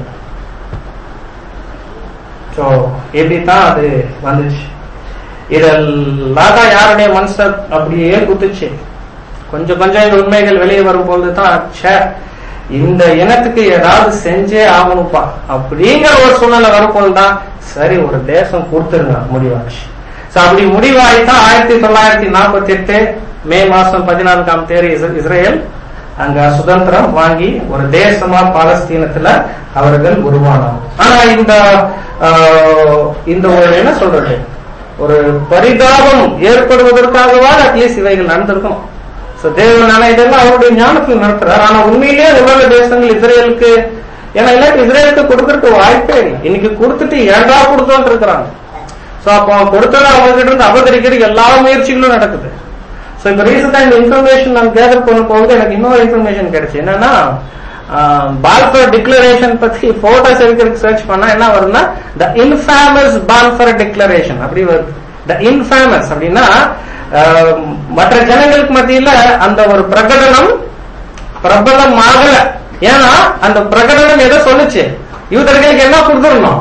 ஸோ இப்படித்தான் அது வந்துச்சு இதெல்லாம் தான் யாருடைய மனசை அப்படியே குத்துச்சு கொஞ்சம் கொஞ்சம் இந்த உண்மைகள் வெளியே வரும்போது தான் ச்சே இந்த இனத்துக்கு ஏதாவது செஞ்சே ஆகணும்ப்பா அப்படிங்கிற ஒரு சூழ்நிலை வரும்போது தான் சரி ஒரு தேசம் கொடுத்துருங்க முடிவாச்சு சோ அப்படி முடிவாயித்தான் ஆயிரத்தி தொள்ளாயிரத்தி நாற்பத்தி எட்டு மே மாசம் பதினான்காம் தேதி இஸ்ர- இஸ்ரேல் அங்க சுதந்திரம் வாங்கி ஒரு தேசமா பாலஸ்தீனத்துல அவர்கள் உருவானாங்க ஆனா இந்த ஆஹ், இந்த ஒரு என்ன சொல்றது ஒரு பரிதாபம் ஏற்படுவதற்காகவாது அட்லீஸ்ட் இவைகள் நடந்திருக்கணும் சோ தேவன் ஆனா இதெல்லாம் அவருடைய ஞானத்தில் நடத்துறார் ஆனா உண்மையிலேயே உலக தேசங்கள் இஸ்ரேலுக்கு ஏன்னா இல்லாட்டி இஸ்ரேலுக்கு கொடுக்கறதுக்கு வாய்ப்பே இல்லை இன்னைக்கு கொடுத்துட்டு ஏண்டா கொடுத்தோன்னு இருக்கிறாங்க சோ அப்போ அவன் கொடுத்ததை அவங்க கிட்ட இருந்து அபகரிக்கிறதுக்கு எல்லா முயற்சிகளும் நடக்குது சோ இப்ப ரீசெண்டா இந்த இன்ஃபர்மேஷன் நான் கேதர் பண்ண போகுது எனக்கு இன்னொரு இன்ஃபர்மேஷன் கிடைச்சு என்னன்னா பால்ஃபர் டிக்ளரேஷன் பத்தி போட்டோஸ் எடுக்கிறதுக்கு சர்ச் பண்ணா என்ன வரும்னா த இன்ஃபேமஸ் பால்ஃபர் டிக்ளரேஷன் அப்படி வருது த இன்ஃபேமஸ் அப்படின்னா ஆஹ், மற்ற ஜனங்களுக்கு மத்தியில அந்த ஒரு பிரகடனம் பிரபலம் ஆகல ஏன்னா அந்த பிரகடனம் எதை சொல்லுச்சு யூதர்களுக்கு என்ன கொடுத்துடணும்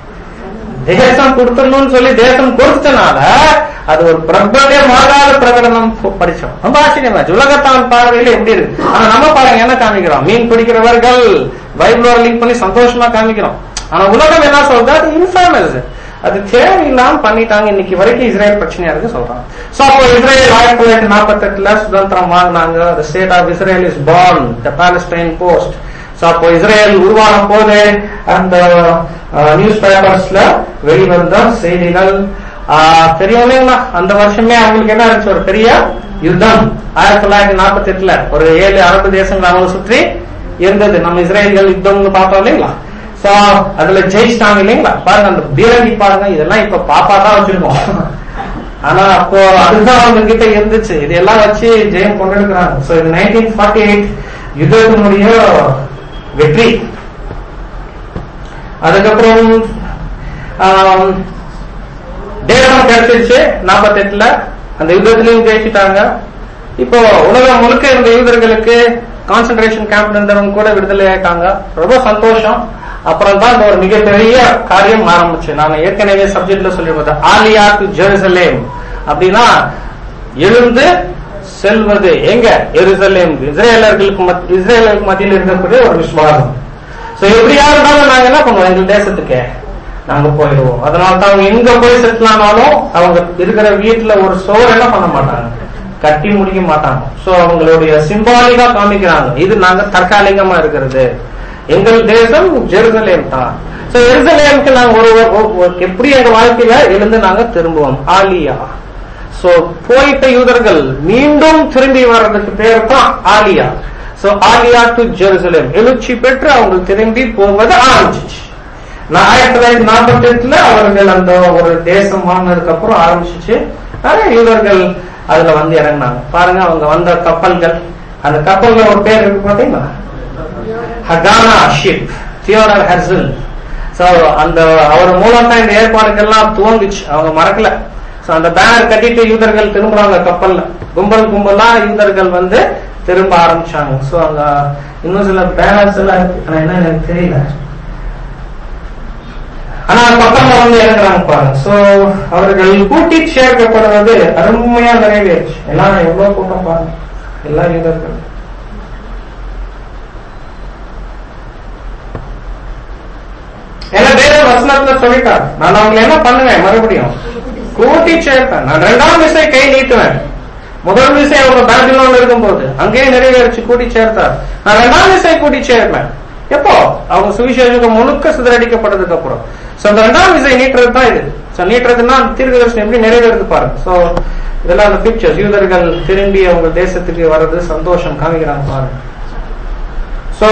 தேசம் கொடுத்துடணும்னு சொல்லி தேசம் கொடுத்தனால அது ஒரு பிரபலமாகாத பிரகடனம் ப- படிச்சோம் ரொம்ப ஆச்சரியமாச்சு உலகத்தான் பார்வையில எப்படி இருக்கு ஆனா நம்ம பாருங்க என்ன காமிக்கிறோம் மீன் பிடிக்கிறவர்கள் பைபிளோட லிங்க் பண்ணி சந்தோஷமா காமிக்கிறோம் ஆனா உலகம் என்ன சொல்றது அது இன்ஃபேமஸ் அது தேவையில்லாம பண்ணிட்டாங்க இன்னைக்கு வரைக்கும் இஸ்ரேல் பிரச்சனையா இருக்கு சொல்றாங்க சோ அப்போ இஸ்ரேல் ஆயிரத்தி தொள்ளாயிரத்தி நாற்பத்தி எட்டுல சுதந்திரம் வாங்கினாங்க the state of Israel is born the palestine post so அப்போ இஸ்ரேல் உருவான போது அந்த நியூஸ் பேப்பர்ஸ்ல வெளிவந்த செய்திகள் ஆஹ், தெரியும் இல்லைங்களா அந்த வருஷமே அவங்களுக்கு என்ன இருந்துச்சு ஒரு பெரிய யுத்தம் ஆயிரத்தி தொள்ளாயிரத்தி நாற்பத்தி எட்டுல ஒரு ஏழு அரபு தேசங்கள் அவங்க சுற்றி இருந்தது நம்ம இஸ்ரேல்கள் யுத்தம்னு பார்த்தோம் இல்லைங்களா சோ அதுல ஜெயிச்சிட்டாங்க இல்லைங்களா பாருங்க அந்த பீரங்கி பாருங்க இதெல்லாம் இப்ப பாப்பா தான் வச்சிருக்கோம் ஆனா அப்போ அதுதான் அவங்க கிட்ட இருந்துச்சு இதெல்லாம் வச்சு ஜெயம் கொண்டிருக்கிறாங்க சோ இது நைன்டீன் ஃபார்ட்டி எயிட் யுத்தத்தினுடைய வெற்றி அதுக்கப்புறம் ஆம், தேசம் கிடைச்சிருச்சு நாற்பத்தி எட்டுல அந்த யுத்தத்திலையும் ஜெயிச்சிட்டாங்க இப்போ உலகம் முழுக்க இருந்த யூதர்களுக்கு கான்சென்ட்ரேஷன் கேம்ப்ல இருந்தவங்க கூட விடுதலை ஆயிட்டாங்க ரொம்ப சந்தோஷம் அப்புறம் தான் இந்த ஒரு மிகப்பெரிய காரியம் ஆரம்பிச்சு நான் ஏற்கனவே சப்ஜெக்ட்ல சொல்லியிருந்தேன் ஆலியா டு ஜெருசலேம் அப்படின்னா எழுந்து செல்வது எங்க எருசலேம் இஸ்ரேலர்களுக்கு மத்- இஸ்ரேலர்களுக்கு மத்தியில் இருக்கக்கூடிய ஒரு விசுவாசம் சோ எப்படியா இருந்தாலும் நாங்க என்ன பண்ணுவோம் எங்க தேசத்துக்கு நாங்க போயிடுவோம் அதனால தான் அவங்க எங்க போய் செட்டில் ஆனாலும் அவங்க இருக்கிற வீட்டுல ஒரு சோறு என்ன பண்ண மாட்டாங்க கட்டி முடிக்க மாட்டாங்க சோ அவங்களுடைய சிம்பாலிக்கா காமிக்கிறாங்க இது நாங்க தற்காலிகமா இருக்கிறது எங்கள் தேசம் ஜெருசலேம் தான் சோ எருசலேமுக்கு நாங்க ஒரு ஒரு- ஒரு- எப்படி எங்க வாழ்க்கையில எழுந்து நாங்க திரும்புவோம் ஆலியா சோ போயிட்ட யூதர்கள் மீண்டும் திரும்பி வர்றதுக்கு பேர் தான் Aliyah so Aliyah to Jerusalem எழுச்சி பெற்று அவங்க திரும்பி போவது ஆரம்பிச்சிச்சு நான் ஆயிரத்தி தொள்ளாயிரத்தி நாற்பத்தி எட்டுல அவர்கள் அந்த ஒரு தேசம் வாங்கினதுக்கு அப்புறம் ஆரம்பிச்சிச்சு நிறைய யூதர்கள் அதுல வந்து இறங்கினாங்க பாருங்க அவங்க வந்த கப்பல்கள் அந்த கப்பல்ல ஒரு பேர் இருக்கு பாத்தீங்களா Haganah ship Theodor Herzl so அந்த அவர் மூலம் தான் இந்த ஏற்பாடுகள்லாம் துவங்குச்சு அவங்க மறக்கல சோ அந்த பேனர் கட்டிட்டு யூதர்கள் திரும்புறாங்க கப்பல்ல கும்பல் கும்பலா யூதர்கள் வந்து திரும்ப ஆரம்பிச்சாங்க சோ அங்க இன்னும் சில பேனர்ஸ் எல்லாம் இருக்கு ஆனா என்ன எனக்கு தெரியல ஆனா கப்பல்ல வந்து இறங்குறாங்க பாருங்க சோ அவர்கள் கூட்டி சேர்க்கப்படுவது அருமையா நிறைவேறுச்சு எல்லாம் எவ்வளவு கூட்டம் பாருங்க எல்லா யூதர்கள் ஏன்னா வேற வசனத்துல சொல்லிட்டார் நான் அவங்களை என்ன பண்ணுவேன் மறுபடியும் கூட்டி சேர்ப்பேன் நான் ரெண்டாம் விசை கை நீட்டுவேன் முதல் விசை அவங்க பேபிலோன்ல இருக்கும்போது அங்கேயே நிறைவேறிச்சு கூட்டி சேர்த்தார் நான் ரெண்டாம் விசை கூட்டி சேர்ப்பேன் எப்போ அவங்க சுவிசேஷம் முழுக்க சிதறடிக்கப்பட்டதுக்கு அப்புறம் சோ அந்த ரெண்டாம் விசை நீட்டுறது தான் இது சோ நீட்டுறதுன்னா தீர்க்கதர்சனம் எப்படி நிறைவேறது பாருங்க சோ இதெல்லாம் அந்த பிக்சர்ஸ் யூதர்கள் திரும்பி அவங்க தேசத்துக்கு வர்றது சந்தோஷம் காமிக்கிறாங்க பாருங்க சோ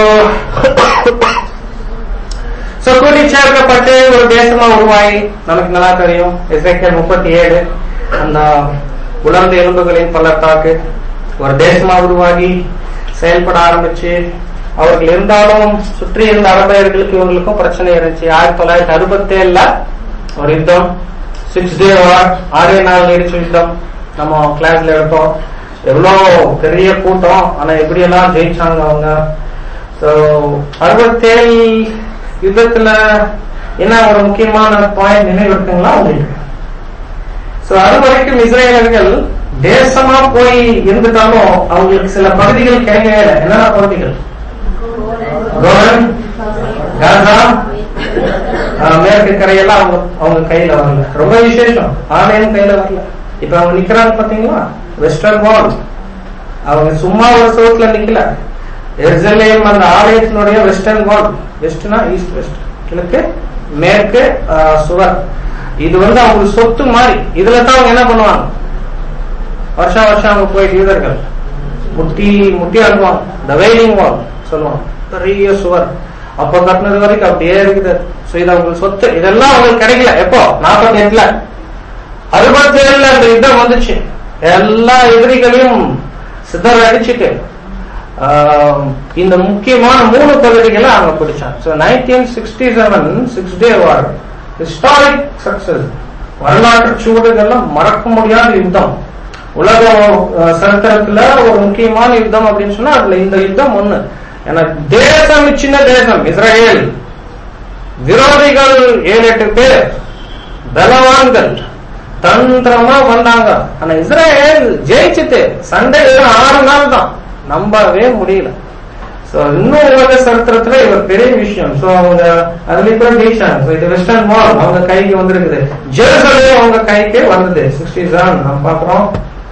சோ கூட்டி சேர்க்கப்பட்டு ஒரு தேசமா உருவாகி நமக்கு நல்லா தெரியும் எஸ்ஐக்கல் முப்பத்தி ஏழு அந்த உலர்ந்த எலும்புகளின் பள்ளத்தாக்கு ஒரு தேசமா உருவாகி செயல்பட ஆரம்பிச்சு அவர்கள் இருந்தாலும் சுற்றி இருந்த அரபையர்களுக்கு இவங்களுக்கும் பிரச்சனை இருந்துச்சு ஆயிரத்தி தொள்ளாயிரத்தி அறுபத்தி ஏழுல ஒரு யுத்தம் சிக்ஸ் டே வார் ஆறே நாள் நீடிச்ச யுத்தம் நம்ம கிளாஸ்ல எடுத்தோம் எவ்வளவு பெரிய கூட்டம் ஆனா எப்படி எல்லாம் ஜெயிச்சாங்க அவங்க சோ அறுபத்தேழு யுத்தத்துல என்ன ஒரு முக்கியமான பாயிண்ட் நினைவு இருக்குங்களா உங்களுக்கு சோ அது வரைக்கும் இஸ்ரேலர்கள் தேசமா போய் இருந்துட்டாலும் அவங்களுக்கு சில பகுதிகள் கிடைக்கவே இல்லை என்னென்ன பகுதிகள் கோலன் காசா ஆஹ், மேற்கு கரையெல்லாம் அவங்க அவங்க கையில வரல ரொம்ப விசேஷம் ஆலயம் கையில வரல இப்ப அவங்க நிக்கிறாங்க பாத்தீங்களா வெஸ்டர்ன் வால் அவங்க சும்மா ஒரு சோர்ஸ்ல நிக்கல எருசலேம் அந்த ஆலயத்தினுடைய வெஸ்டர்ன் வால் வெஸ்ட்னா ஈஸ்ட் வெஸ்ட் கிழக்கு மேற்கு ஆஹ், சுவர் இது வந்து அவங்களுக்கு சொத்து மாதிரி இதுல தான் அவங்க என்ன பண்ணுவாங்க வருஷம் வருஷம் அவங்க போய் யூதர்கள் முட்டி முட்டி அனுப்புவாங்க த வெயிலிங் வால் சொல்லுவாங்க பெரிய சுவர் அப்ப கட்டினது வரைக்கும் அப்படியே இருக்குது சோ இது அவங்களுக்கு சொத்து இதெல்லாம் அவங்களுக்கு கிடைக்கல எப்போ நாற்பத்தி எட்டுல அறுபத்தி ஏழுல அந்த யுத்தம் வந்துச்சு எல்லா எதிரிகளையும் சிதற அடிச்சுட்டு ஆஹ், இந்த முக்கியமான மூணு பகுதிகளை அவங்க பிடிச்சாங்க so nineteen sixty seven six day war historic success வரலாற்று சுவடுகள்லாம் மறக்க முடியாத யுத்தம் உலக அஹ், சரித்திரத்துல ஒரு முக்கியமான யுத்தம் அப்படின்னு சொன்னா அதுல இந்த யுத்தம் ஒண்ணு ஏன்னா தேசம் சின்ன தேசம் இஸ்ரேல் விரோதிகள் ஏழு எட்டு பேர் பலவான்கள் தந்திரமா வந்தாங்க ஆனா இஸ்ரேல் ஜெயிச்சுட்டு சண்டை வெறும் ஆறு நாள் தான் நம்பவே முடியல சோ இன்னும் உலக சரித்திரத்துல இது ஒரு பெரிய விஷயம் சோ அவங்க அதுல கூட ஜெயிச்சாங்க சோ இது வெஸ்டர்ன் வால் அவங்க கைக்கு வந்திருக்குது ஜெருசலேம் அவங்க கைக்கு வந்தது சிக்ஸ்டி செவன் நம்ம பாக்குறோம்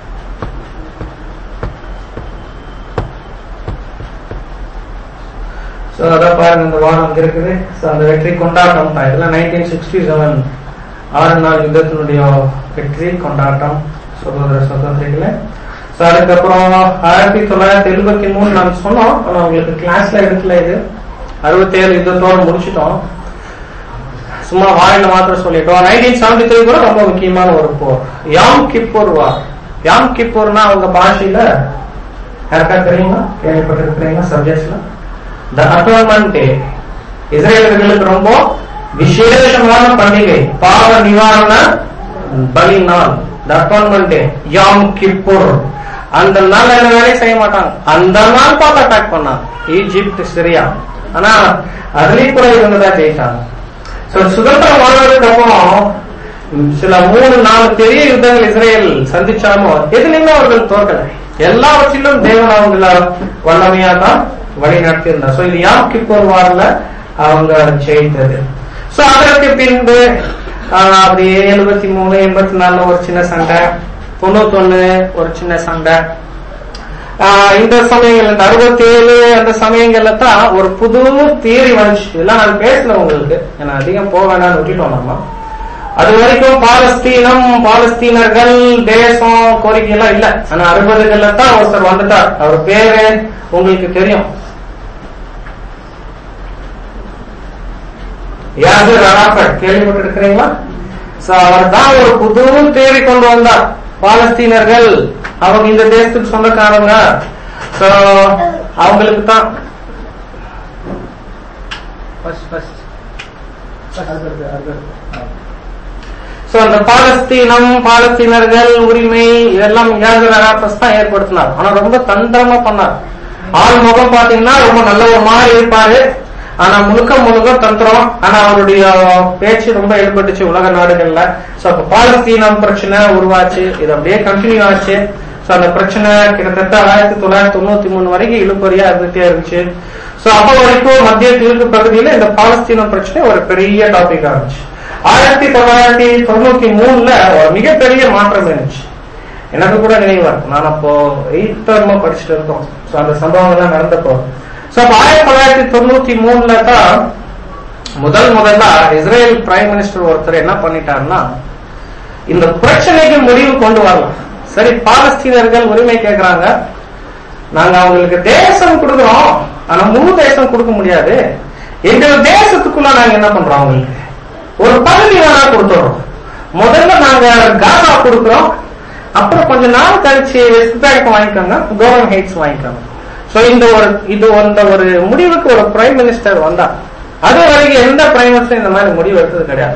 சோ அதான் பாருங்க இந்த வாரம் அங்க இருக்குது சோ அந்த வெற்றி கொண்டாட்டம் தான் இதெல்லாம் நைன்டீன் சிக்ஸ்டி செவன் ஆறு நாள் யுத்தத்தினுடைய வெற்றி கொண்டாட்டம் சகோதர சகோதரிகளே சோ அதுக்கப்புறம் ஆயிரத்தி தொள்ளாயிரத்தி எழுபத்தி மூணு நாம் சொன்னோம் ஆனா உங்களுக்கு கிளாஸ்ல எடுக்கல இது அறுபத்தேழு யுத்தத்தோட முடிச்சிட்டோம் சும்மா வாயில மாத்திரம் சொல்லிட்டோம் நைன்டீன் செவன்டி த்ரீ கூட ரொம்ப முக்கியமான ஒரு போர் யாம் கிப்பூர் வார் யாம் கிப்பூர்னா அவங்க பாஷையில யாருக்கா தெரியுமா கேள்விப்பட்டிருக்கிறீங்களா சப்ஜெக்ட்ஸ்ல த அட்டோன்மெண்ட் டே இஸ்ரேலர்களுக்கு ரொம்ப விசேஷமான பண்டிகை பாவ நிவாரண பலி நாள் த அட்டோன்மெண்ட் டே யாம் கிப்பூர் அந்த நாள் என்ன வேலையும் செய்ய மாட்டாங்க அந்த நாள் பார்த்து அட்டாக் பண்ணாங்க ஈஜிப்ட் சிரியா ஆனா அதுலயும் கூட இவங்க தான் ஜெயிச்சாங்க So, சுதந்திரம் வாழ்றதுக்கு அப்புறம் சில மூணு நாலு பெரிய யுத்தங்கள் இஸ்ரேல் சந்திச்சாலும் எதுலையுமே அவர்கள் தோற்கலை எல்லாவற்றிலும் தேவன் அவங்கள வல்லமையா தான் வழி நடத்தியிருந்தார் சோ இது யாம் கிப்போர் வாரில் அவங்க ஜெயித்தது சோ அதற்கு பின்பு ஆஹ், அப்படியே எழுபத்தி மூணு எண்பத்தி நாலுல ஒரு சின்ன சண்டை தொண்ணூத்தொன்னு ஒரு சின்ன சண்டை ஆஹ் இந்த சமயங்கள் இந்த அறுபத்தி ஏழு அந்த சமயங்கள்ல தான் ஒரு புது தியரி வந்துச்சு இதெல்லாம் நான் பேசல உங்களுக்கு ஏன்னா அதிகம் போக வேண்டாம்னு விட்டுட்டோம் நம்ம அது வரைக்கும் பாலஸ்தீனம் பாலஸ்தீனர்கள் தேசம் கோரிக்கை எல்லாம் இல்ல ஆனா அறுபதுகள்ல தான் ஒருத்தர் வந்துட்டார் அவர் பேரு உங்களுக்கு தெரியும் யாசர் அராஃபட் கேள்விப்பட்டு இருக்கிறீங்களா சோ அவர் தான் ஒரு புது தேடி கொண்டு வந்தார் பாலஸ்தீனர்கள் அவங்க இந்த தேசத்துக்கு சொந்தக்காரங்க சோ அவங்களுக்கு தான் First, first. சோ அந்த பாலஸ்தீனம் பாலஸ்தீனர்கள் உரிமை இதெல்லாம் யாசர் அராஃபஸ் தான் ஏற்படுத்தினார் ஆனா ரொம்ப தந்திரமா பண்ணார் ஆள் முகம் பாத்தீங்கன்னா ரொம்ப நல்ல ஒரு மாதிரி இருப்பாரு ஆனா முழுக்க முழுக்க தந்திரம் ஆனா அவருடைய பேச்சு ரொம்ப ஏற்பட்டுச்சு உலக நாடுகள்ல சோ அப்ப பாலஸ்தீனம் பிரச்சனை உருவாச்சு இது அப்படியே கண்டினியூ ஆச்சு சோ அந்த பிரச்சனை கிட்டத்தட்ட ஆயிரத்தி தொள்ளாயிரத்தி தொண்ணூத்தி மூணு வரைக்கும் இழுபறியா இருந்துட்டே இருந்துச்சு சோ அப்ப வரைக்கும் மத்திய கிழக்கு பகுதியில இந்த பாலஸ்தீனம் பிரச்சனை ஒரு பெரிய டாபிக் ஆச்சு ஆயிரத்தி தொள்ளாயிரத்தி தொண்ணூத்தி மூணுல ஒரு மிகப்பெரிய மாற்றம் இருந்துச்சு எனக்கு கூட நினைவா இருக்கு நான் அப்போ எயித் டர்மா படிச்சுட்டு இருக்கோம் சோ அந்த சம்பவம் எல்லாம் நடந்தப்போ சோ அப்ப ஆயிரத்தி தொள்ளாயிரத்தி தொண்ணூத்தி மூணுல தான் முதல் முதல்ல இஸ்ரேல் பிரைம் மினிஸ்டர் ஒருத்தர் என்ன பண்ணிட்டாருன்னா இந்த பிரச்சனைக்கு முடிவு கொண்டு வரலாம் சரி பாலஸ்தீனர்கள் உரிமை கேட்கறாங்க நாங்க அவங்களுக்கு தேசம் கொடுக்கிறோம் ஆனா முழு தேசம் கொடுக்க முடியாது எங்கள் தேசத்துக்குள்ள நாங்க என்ன பண்றோம் அவங்களுக்கு ஒரு பகுதி வேணா கொடுத்துறோம் முதல்ல நாங்க காசா கொடுக்கிறோம் அப்புறம் கொஞ்ச நாள் கழிச்சு வெஸ்ட் பேங்க் வாங்கிக்கோங்க கோவன் ஹைட்ஸ் வாங்கிக்கோங்க சோ இந்த ஒரு இது அந்த ஒரு முடிவுக்கு ஒரு பிரைம் மினிஸ்டர் வந்தா அது வரைக்கும் எந்த பிரைம் மினிஸ்டர் இந்த மாதிரி முடிவு எடுத்தது கிடையாது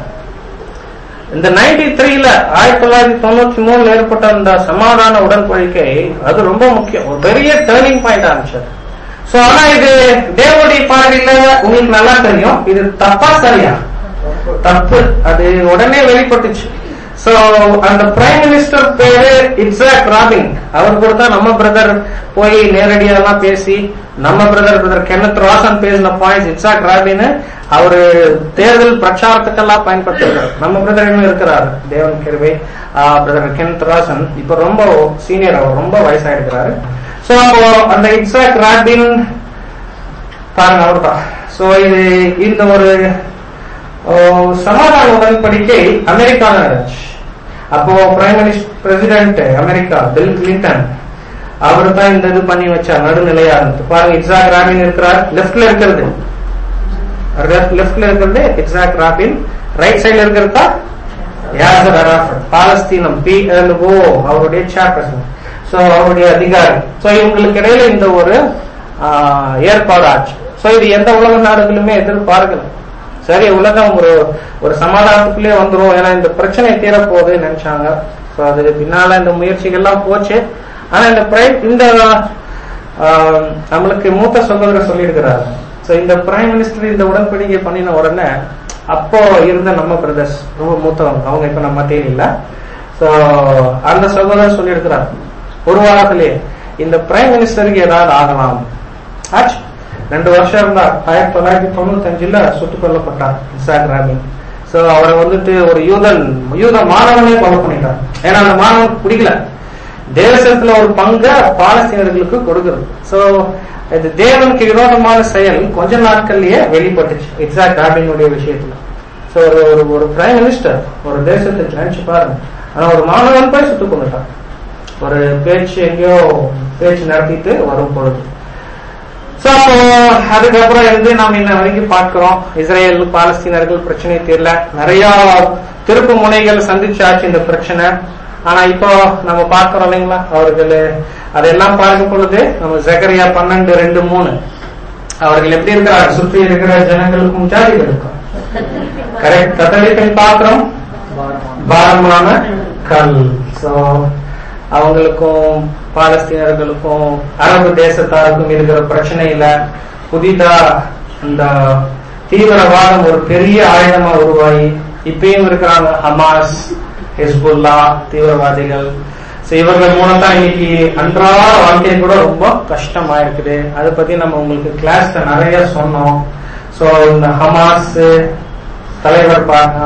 இந்த நைன்டி த்ரீல ஆயிரத்தி தொள்ளாயிரத்தி தொண்ணூத்தி மூணுல ஏற்பட்ட அந்த சமாதான உடன்படிக்கை அது ரொம்ப முக்கியம் ஒரு பெரிய டேர்னிங் பாயிண்ட் ஆரம்பிச்சது சோ ஆனா இது தேவனுடைய பார்வையில உங்களுக்கு நல்லா தெரியும் இது தப்பா சரியா தப்பு அது உடனே வெளிப்பட்டுச்சு சோ அந்த பிரைம் மினிஸ்டர் பேரு இட்ஸாக் ராபின் அவர் கூட தான் நம்ம பிரதர் போய் நேரடியா எல்லாம் பேசி நம்ம பிரதர் பிரதர் கென்னத் ராசன் பேசின பாயிண்ட்ஸ் இட்ஸாக் ராபின் அவரு தேர்தல் பிரச்சாரத்துக்கெல்லாம் பயன்படுத்துறாரு நம்ம பிரதர் இன்னும் இருக்கிறாரு தேவன் கிருவை பிரதர் கென்னத் ராசன் இப்ப ரொம்ப சீனியர் அவர் ரொம்ப வயசாயிருக்கிறாரு சோ அப்போ அந்த இட்ஸாக் ராபின் பாருங்க அவர் தான் சோ இது இந்த ஒரு ஓ, சமாதான உடன்படிக்கை அமெரிக்கால நடந்துச்சு அப்போ prime minister president America Bill Clinton அவர் தான் இந்த இது பண்ணி வச்சார் நடுநிலையா இருந்து பாருங்க இட்ஸாக் ராபின் இருக்கிறார் லெஃப்ட்ல இருக்கிறது லெஃப்ட்ல இருக்கிறது இட்ஸாக் ராபின் ரைட் சைடுல இருக்கிறதா யாசர் அராஃபத் பாலஸ்தீனம் பிஎல்ஓ அவருடைய சேர்பர்சன் சோ அவருடைய அதிகாரி சோ இவங்களுக்கு இடையில இந்த ஒரு ஆ, ஏற்பாடு ஆச்சு சோ இது எந்த உலக நாடுகளுமே எதிர்பார்க்கல சரி உலகம் ஒரு ஒரு சமாதானத்துக்குள்ளே வந்துரும் ஏன்னா இந்த பிரச்சனை தீரப்போகுதுன்னு நினைச்சாங்க சோ அது பின்னால இந்த முயற்சிகள்லாம் போச்சு ஆனா இந்த பிரைம் இந்த ஆஹ், நம்மளுக்கு மூத்த சகோதரர் சொல்லியிருக்கிறார் சோ இந்த பிரைம் மினிஸ்டர் இந்த உடன்படிக்கை பண்ணின உடனே அப்போ இருந்த நம்ம பிரதர்ஸ் ரொம்ப மூத்தவங்க அவங்க இப்ப நம்ம மத்தியில் இல்ல சோ அந்த சகோதரர் சொல்லியிருக்கிறார் ஒரு வாரத்திலே இந்த பிரைம் மினிஸ்டருக்கு ஏதாவது ஆகலாம் ஆச்சு ரெண்டு வருஷம் இருந்தார் ஆயிரத்தி தொள்ளாயிரத்தி தொண்ணூத்தி அஞ்சுல சுட்டுக் கொல்லப்பட்டார் இசாக் ராபின் சோ அவரை வந்துட்டு ஒரு யூதன் யூத மாணவனே கொலை பண்ணிட்டார் ஏன்னா அந்த மாணவன் பிடிக்கல தேசத்துல ஒரு பங்கு பாலஸ்தீனர்களுக்கு கொடுக்கிறது சோ இது தேவனுக்கு விரோதமான செயல் கொஞ்ச நாட்கள்லயே வெளிப்பட்டுச்சு இட்ஸாக் ராபினுடைய விஷயத்துல சோ ஒரு ஒரு ஒரு பிரைம் மினிஸ்டர் ஒரு தேசத்தை நினைச்சு பாருங்க ஆனா ஒரு மாணவன் போய் சுட்டுக் கொண்டுட்டான் ஒரு பேச்சு எங்கேயோ பேச்சு நடத்திட்டு வரும் பொழுது சோ அப்போ அதுக்கப்புறம் இருந்து நாம் இன்ன வரைக்கும் பார்க்கிறோம் இஸ்ரேல் பாலஸ்தீனர்கள் பிரச்சனை தெரியல நிறைய திருப்பு முனைகள் சந்திச்சாச்சு இந்த பிரச்சனை ஆனா இப்போ நம்ம பார்க்கிறோம் இல்லைங்களா அவர்கள் அதெல்லாம் பார்க்கும் பொழுது நம்ம ஜெகரியா பன்னெண்டு ரெண்டு மூணு அவர்கள் எப்படி இருக்கிறார் சுற்றி இருக்கிற ஜனங்களுக்கும் ஜாதிகளுக்கும் கரெக்ட் கத்தரிப்பின் பாத்திரம் பாரமான கல் சோ அவங்களுக்கும் பாலஸ்தீனர்களுக்கும் அரபு தேசத்தாருக்கும் இருக்கிற பிரச்சனையில புதிதா இந்த தீவிரவாதம் ஒரு பெரிய ஆயுதமா உருவாகி இப்பயும் இருக்கிறாங்க ஹமாஸ் ஹிஸ்புல்லா தீவிரவாதிகள் So, இவர்கள் மூலம் தான் இன்னைக்கு அன்றாட வாழ்க்கை கூட ரொம்ப கஷ்டமா இருக்குது அதை பத்தி நம்ம உங்களுக்கு கிளாஸ்ல நிறைய சொன்னோம் சோ இந்த ஹமாஸ் தலைவர் பாருங்க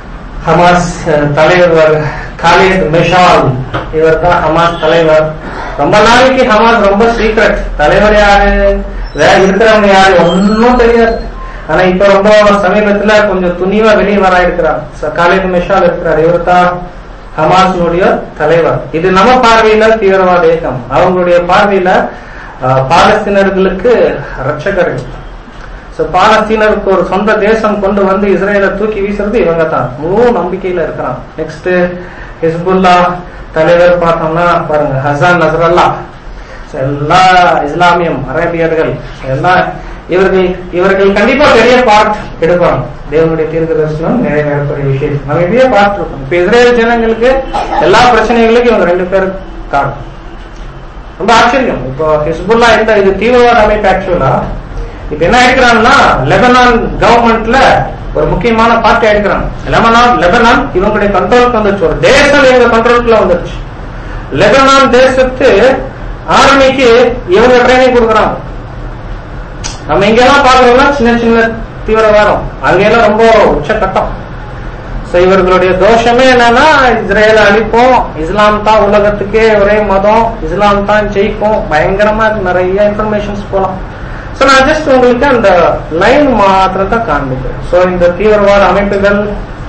ஹமாஸ் அஹ், தலைவர் காலித் மெஷால் இவர் தான் ஹமாஸ் தலைவர் ரொம்ப நாளைக்கு ஹமாஸ் ரொம்ப சீக்ரெட் தலைவர் யாரு வேற இருக்கிறவங்க யாரு ஒன்னும் தெரியாது ஆனா இப்ப ரொம்ப சமீபத்துல கொஞ்சம் துணிவா வெளியே வர இருக்கிறார் காலேஜ் மிஷால் இருக்கிறார் இவர் தான் ஹமாஸினுடைய தலைவர் இது நம்ம பார்வையில தீவிரவாத இயக்கம் அவங்களுடைய பார்வையில அஹ், பாலஸ்தீனர்களுக்கு ரட்சகர்கள் So, பாலஸ்தீனருக்கு ஒரு சொந்த தேசம் கொண்டு வந்து இஸ்ரேலை தூக்கி வீசுறது இவங்க தான் முழு நம்பிக்கையில இருக்கிறான் நெக்ஸ்ட் ஹிஸ்புல்லா தலைவர் பார்த்தோம்னா பாருங்க ஹசான் நசரல்லா So, எல்லா இஸ்லாமியம் அரேபியர்கள் எல்லாம் இவர்கள் இவர்கள் கண்டிப்பா பெரிய பார்ட் எடுப்பாங்க தேவனுடைய தீர்க்க தரிசனம் நிறைவேறக்கூடிய விஷயம் நம்ம பெரிய பார்ட் இருக்கும் இப்ப இஸ்ரேல் ஜனங்களுக்கு எல்லா பிரச்சனைகளுக்கும் இவங்க ரெண்டு பேரும் காரணம் ரொம்ப ஆச்சரியம் இப்போ ஹிஸ்புல்லா இந்த இது தீவிரவாத அமைப்பு ஆக்சுவலா இப்ப என்ன ஆயிருக்கிறாங்கன்னா லெபனான் கவர்மெண்ட்ல ஒரு முக்கியமான பார்ட்டி ஆயிருக்கிறாங்க லெபனான் லெபனான் இவங்களுடைய கண்ட்ரோலுக்கு வந்துருச்சு ஒரு தேசம் இவங்க கண்ட்ரோலுக்குள்ள வந்துருச்சு லெபனான் தேசத்து ஆர்மிக்கு இவங்க ட்ரைனிங் கொடுக்குறாங்க நம்ம இங்க எல்லாம் பாக்குறோம்னா சின்ன சின்ன தீவிரவாதம் அங்கெல்லாம் ரொம்ப உச்சக்கட்டம் So, இவர்களுடைய தோஷமே என்னன்னா இஸ்ரேல அழிப்போம் இஸ்லாம் தான் உலகத்துக்கே ஒரே மதம் இஸ்லாம் தான் ஜெயிக்கும் பயங்கரமா நிறைய இன்ஃபர்மேஷன்ஸ் போலாம் சோ நான் ஜஸ்ட் உங்களுக்கு அந்த லைன் மாத்திரம் தான் காண்பிக்கிறேன் சோ இந்த தீவிரவாத அமைப்புகள்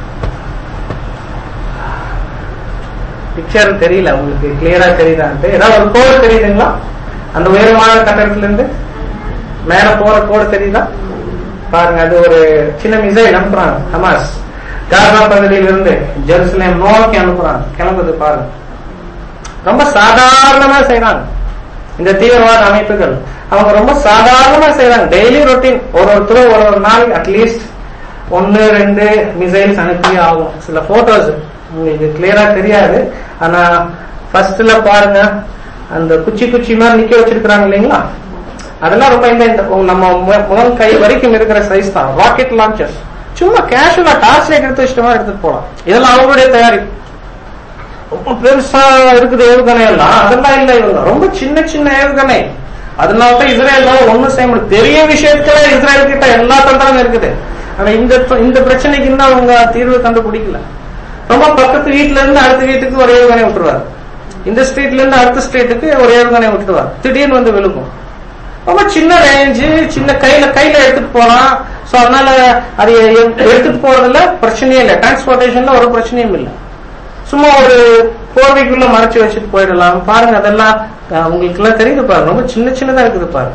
பிக்சர் தெரியல உங்களுக்கு கிளியரா தெரியுதான்ட்டு ஏதாவது ஒரு கோடு தெரியுதுங்களா அந்த உயரமான கட்டடத்துல இருந்து மேல போற கோடு தெரியுதா பாருங்க அது ஒரு சின்ன மிசைல் அனுப்புறாங்க ஹமாஸ் காசா பகுதியில இருந்து ஜெருசலேம் நோக்கி அனுப்புறாங்க கிளம்புது பாருங்க ரொம்ப சாதாரணமா செய்றாங்க இந்த தீவிரவாத அமைப்புகள் அவங்க ரொம்ப சாதாரணமா செய்றாங்க டெய்லி ரொட்டீன் ஒரு ஒருத்தரும் ஒரு ஒரு நாள் அட்லீஸ்ட் ஒன்னு ரெண்டு மிசைல்ஸ் அனுப்பி ஆகும் சில போட்டோஸ் உங்களுக்கு கிளியரா தெரியாது ஆனா ஃபர்ஸ்ட்ல பாருங்க அந்த குச்சி குச்சி மாதிரி நிக்க வச்சிருக்காங்க இல்லைங்களா அதெல்லாம் ரொம்ப இந்த இந்த நம்ம மு- முழம் கை வரைக்கும் இருக்கிற சைஸ் தான் ராக்கெட் லான்ச்சர்ஸ் சும்மா கேஷுவலா டார்ச் லைட் எடுத்து இஷ்டமா எடுத்துட்டு போலாம் இதெல்லாம் அவங்களுடைய தயாரிப்பு ரொம்ப பெருசா இருக்குது ஏவுகணை எல்லாம் அதெல்லாம் இல்ல இவங்க ரொம்ப சின்ன சின்ன ஏவுகணை அதனாலதான் இஸ்ரேல் ஒண்ணும் செய்ய முடியும் பெரிய விஷயத்துல இஸ்ரேல் கிட்ட எல்லா தந்திரமும் இருக்குது ஆனா இந்த இந்த பிரச்சனைக்கு இன்னும் அவங்க தீர்வு கண்டுபிடிக்கல ரொம்ப பக்கத்து வீட்டுல இருந்து அடுத்த வீட்டுக்கு ஒரு ஏவுகணை விட்டுருவாரு இந்த ஸ்ட்ரீட்ல இருந்து அடுத்த ஸ்ட்ரீட்டுக்கு ஒரு ஏவுகணை விட்டுருவார் திடீர்னு வந்து விழுகும் ரொம்ப சின்ன ரேஞ்சு சின்ன கையில கையில எடுத்துட்டு போலாம் சோ அதனால அது எ- எடுத்துட்டு போறதுல பிரச்சனையே இல்லை டிரான்ஸ்போர்டேஷன்ல ஒரு பிரச்சனையும் இல்லை சும்மா ஒரு போர்வைக்குள்ள மறைச்சு வச்சுட்டு போயிடலாம் பாருங்க அதெல்லாம் அஹ், உங்களுக்கு எல்லாம் தெரியுது பாருங்க ரொம்ப சின்ன சின்னதா இருக்குது பாருங்க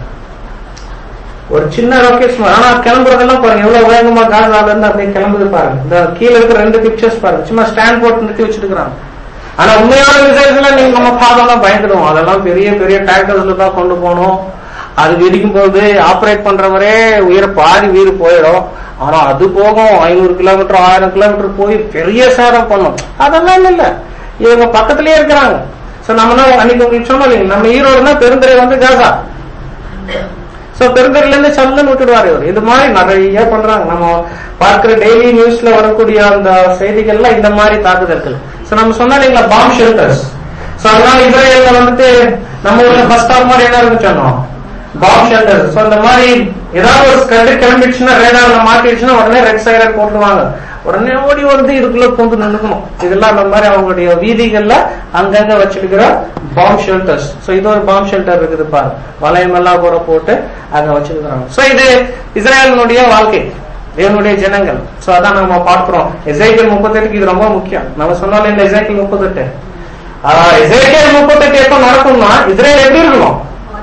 ஒரு சின்ன லொகேஷன் ஆனா கிளம்புறதெல்லாம் பாருங்க எவ்வளவு வேகமா காசால இருந்து அப்படியே கிளம்புது பாருங்க இந்த கீழே இருக்கிற ரெண்டு பிக்சர்ஸ் பாருங்க சும்மா ஸ்டாண்ட் போட்டு நிறுத்தி வச்சிருக்காங்க ஆனா உண்மையான மிசைல்ஸ் எல்லாம் நீங்க நம்ம பார்த்தோம்னா பயந்துடுவோம் அதெல்லாம் பெரிய பெரிய டேங்கர்ஸ்ல தான் கொண்டு போகணும் அது வெடிக்கும் போது ஆபரேட் பண்றவரே உயிரை பாதி உயிர் போயிடும் ஆனா அது போகும் ஐநூறு கிலோமீட்டர் ஆயிரம் கிலோமீட்டர் போய் பெரிய சேதம் பண்ணும் அதெல்லாம் இல்ல இவங்க பக்கத்திலேயே இருக்கிறாங்க சோ நம்ம அன்னைக்கு உங்களுக்கு சொன்னோம் இல்லைங்க நம்ம ஈரோடுனா பெருந்துறை வந்து காசா சோ பெருந்தரில இருந்து சல்லுன்னு விட்டுடுவாரு இவர் இது மாதிரி நிறைய பண்றாங்க நம்ம பார்க்கிற டெய்லி நியூஸ்ல வரக்கூடிய அந்த செய்திகள்ல இந்த மாதிரி தாக்குதல்கள் சோ நம்ம சொன்னா இல்லைங்களா பாம் ஷெல்டர்ஸ் சோ அதனால இஸ்ரேல்ல வந்துட்டு நம்ம ஊர்ல பஸ் ஸ்டாப் மாதிரி என்ன இருக்கு சொன்னோம் பாம் ஷெல்டர்ஸ் சோ இந்த மாதிரி ஏதாவது ஒரு ஸ்கட்டு கிளம்பிடுச்சுன்னா ரேடார்ல மாட்டிடுச்சுன்னா உடனே ரெட் சைரன் போட்டுருவாங்க உடனே ஓடி வந்து இதுக்குள்ள கொண்டு நின்னுக்கணும் இதெல்லாம் அந்த மாதிரி அவங்களுடைய வீதிகள்ல அங்கங்க வச்சிருக்கிற பாம் ஷெல்டர்ஸ் சோ இது ஒரு பாம் ஷெல்டர் இருக்குது பாருங்க வளையம் எல்லாம் கூட போட்டு அங்க வச்சிருக்கிறாங்க சோ இது இஸ்ரேலினுடைய வாழ்க்கை தேவனுடைய ஜனங்கள் சோ அதான் நம்ம பார்க்கிறோம் எசைக்கல் முப்பத்தெட்டுக்கு இது ரொம்ப முக்கியம் நம்ம சொன்னாலும் இந்த எசைக்கல் முப்பத்தெட்டு எசைக்கல் முப்பத்தெட்டு எப்ப நடக்கும்னா இஸ்ரேல் எப்படி இருக்கணும்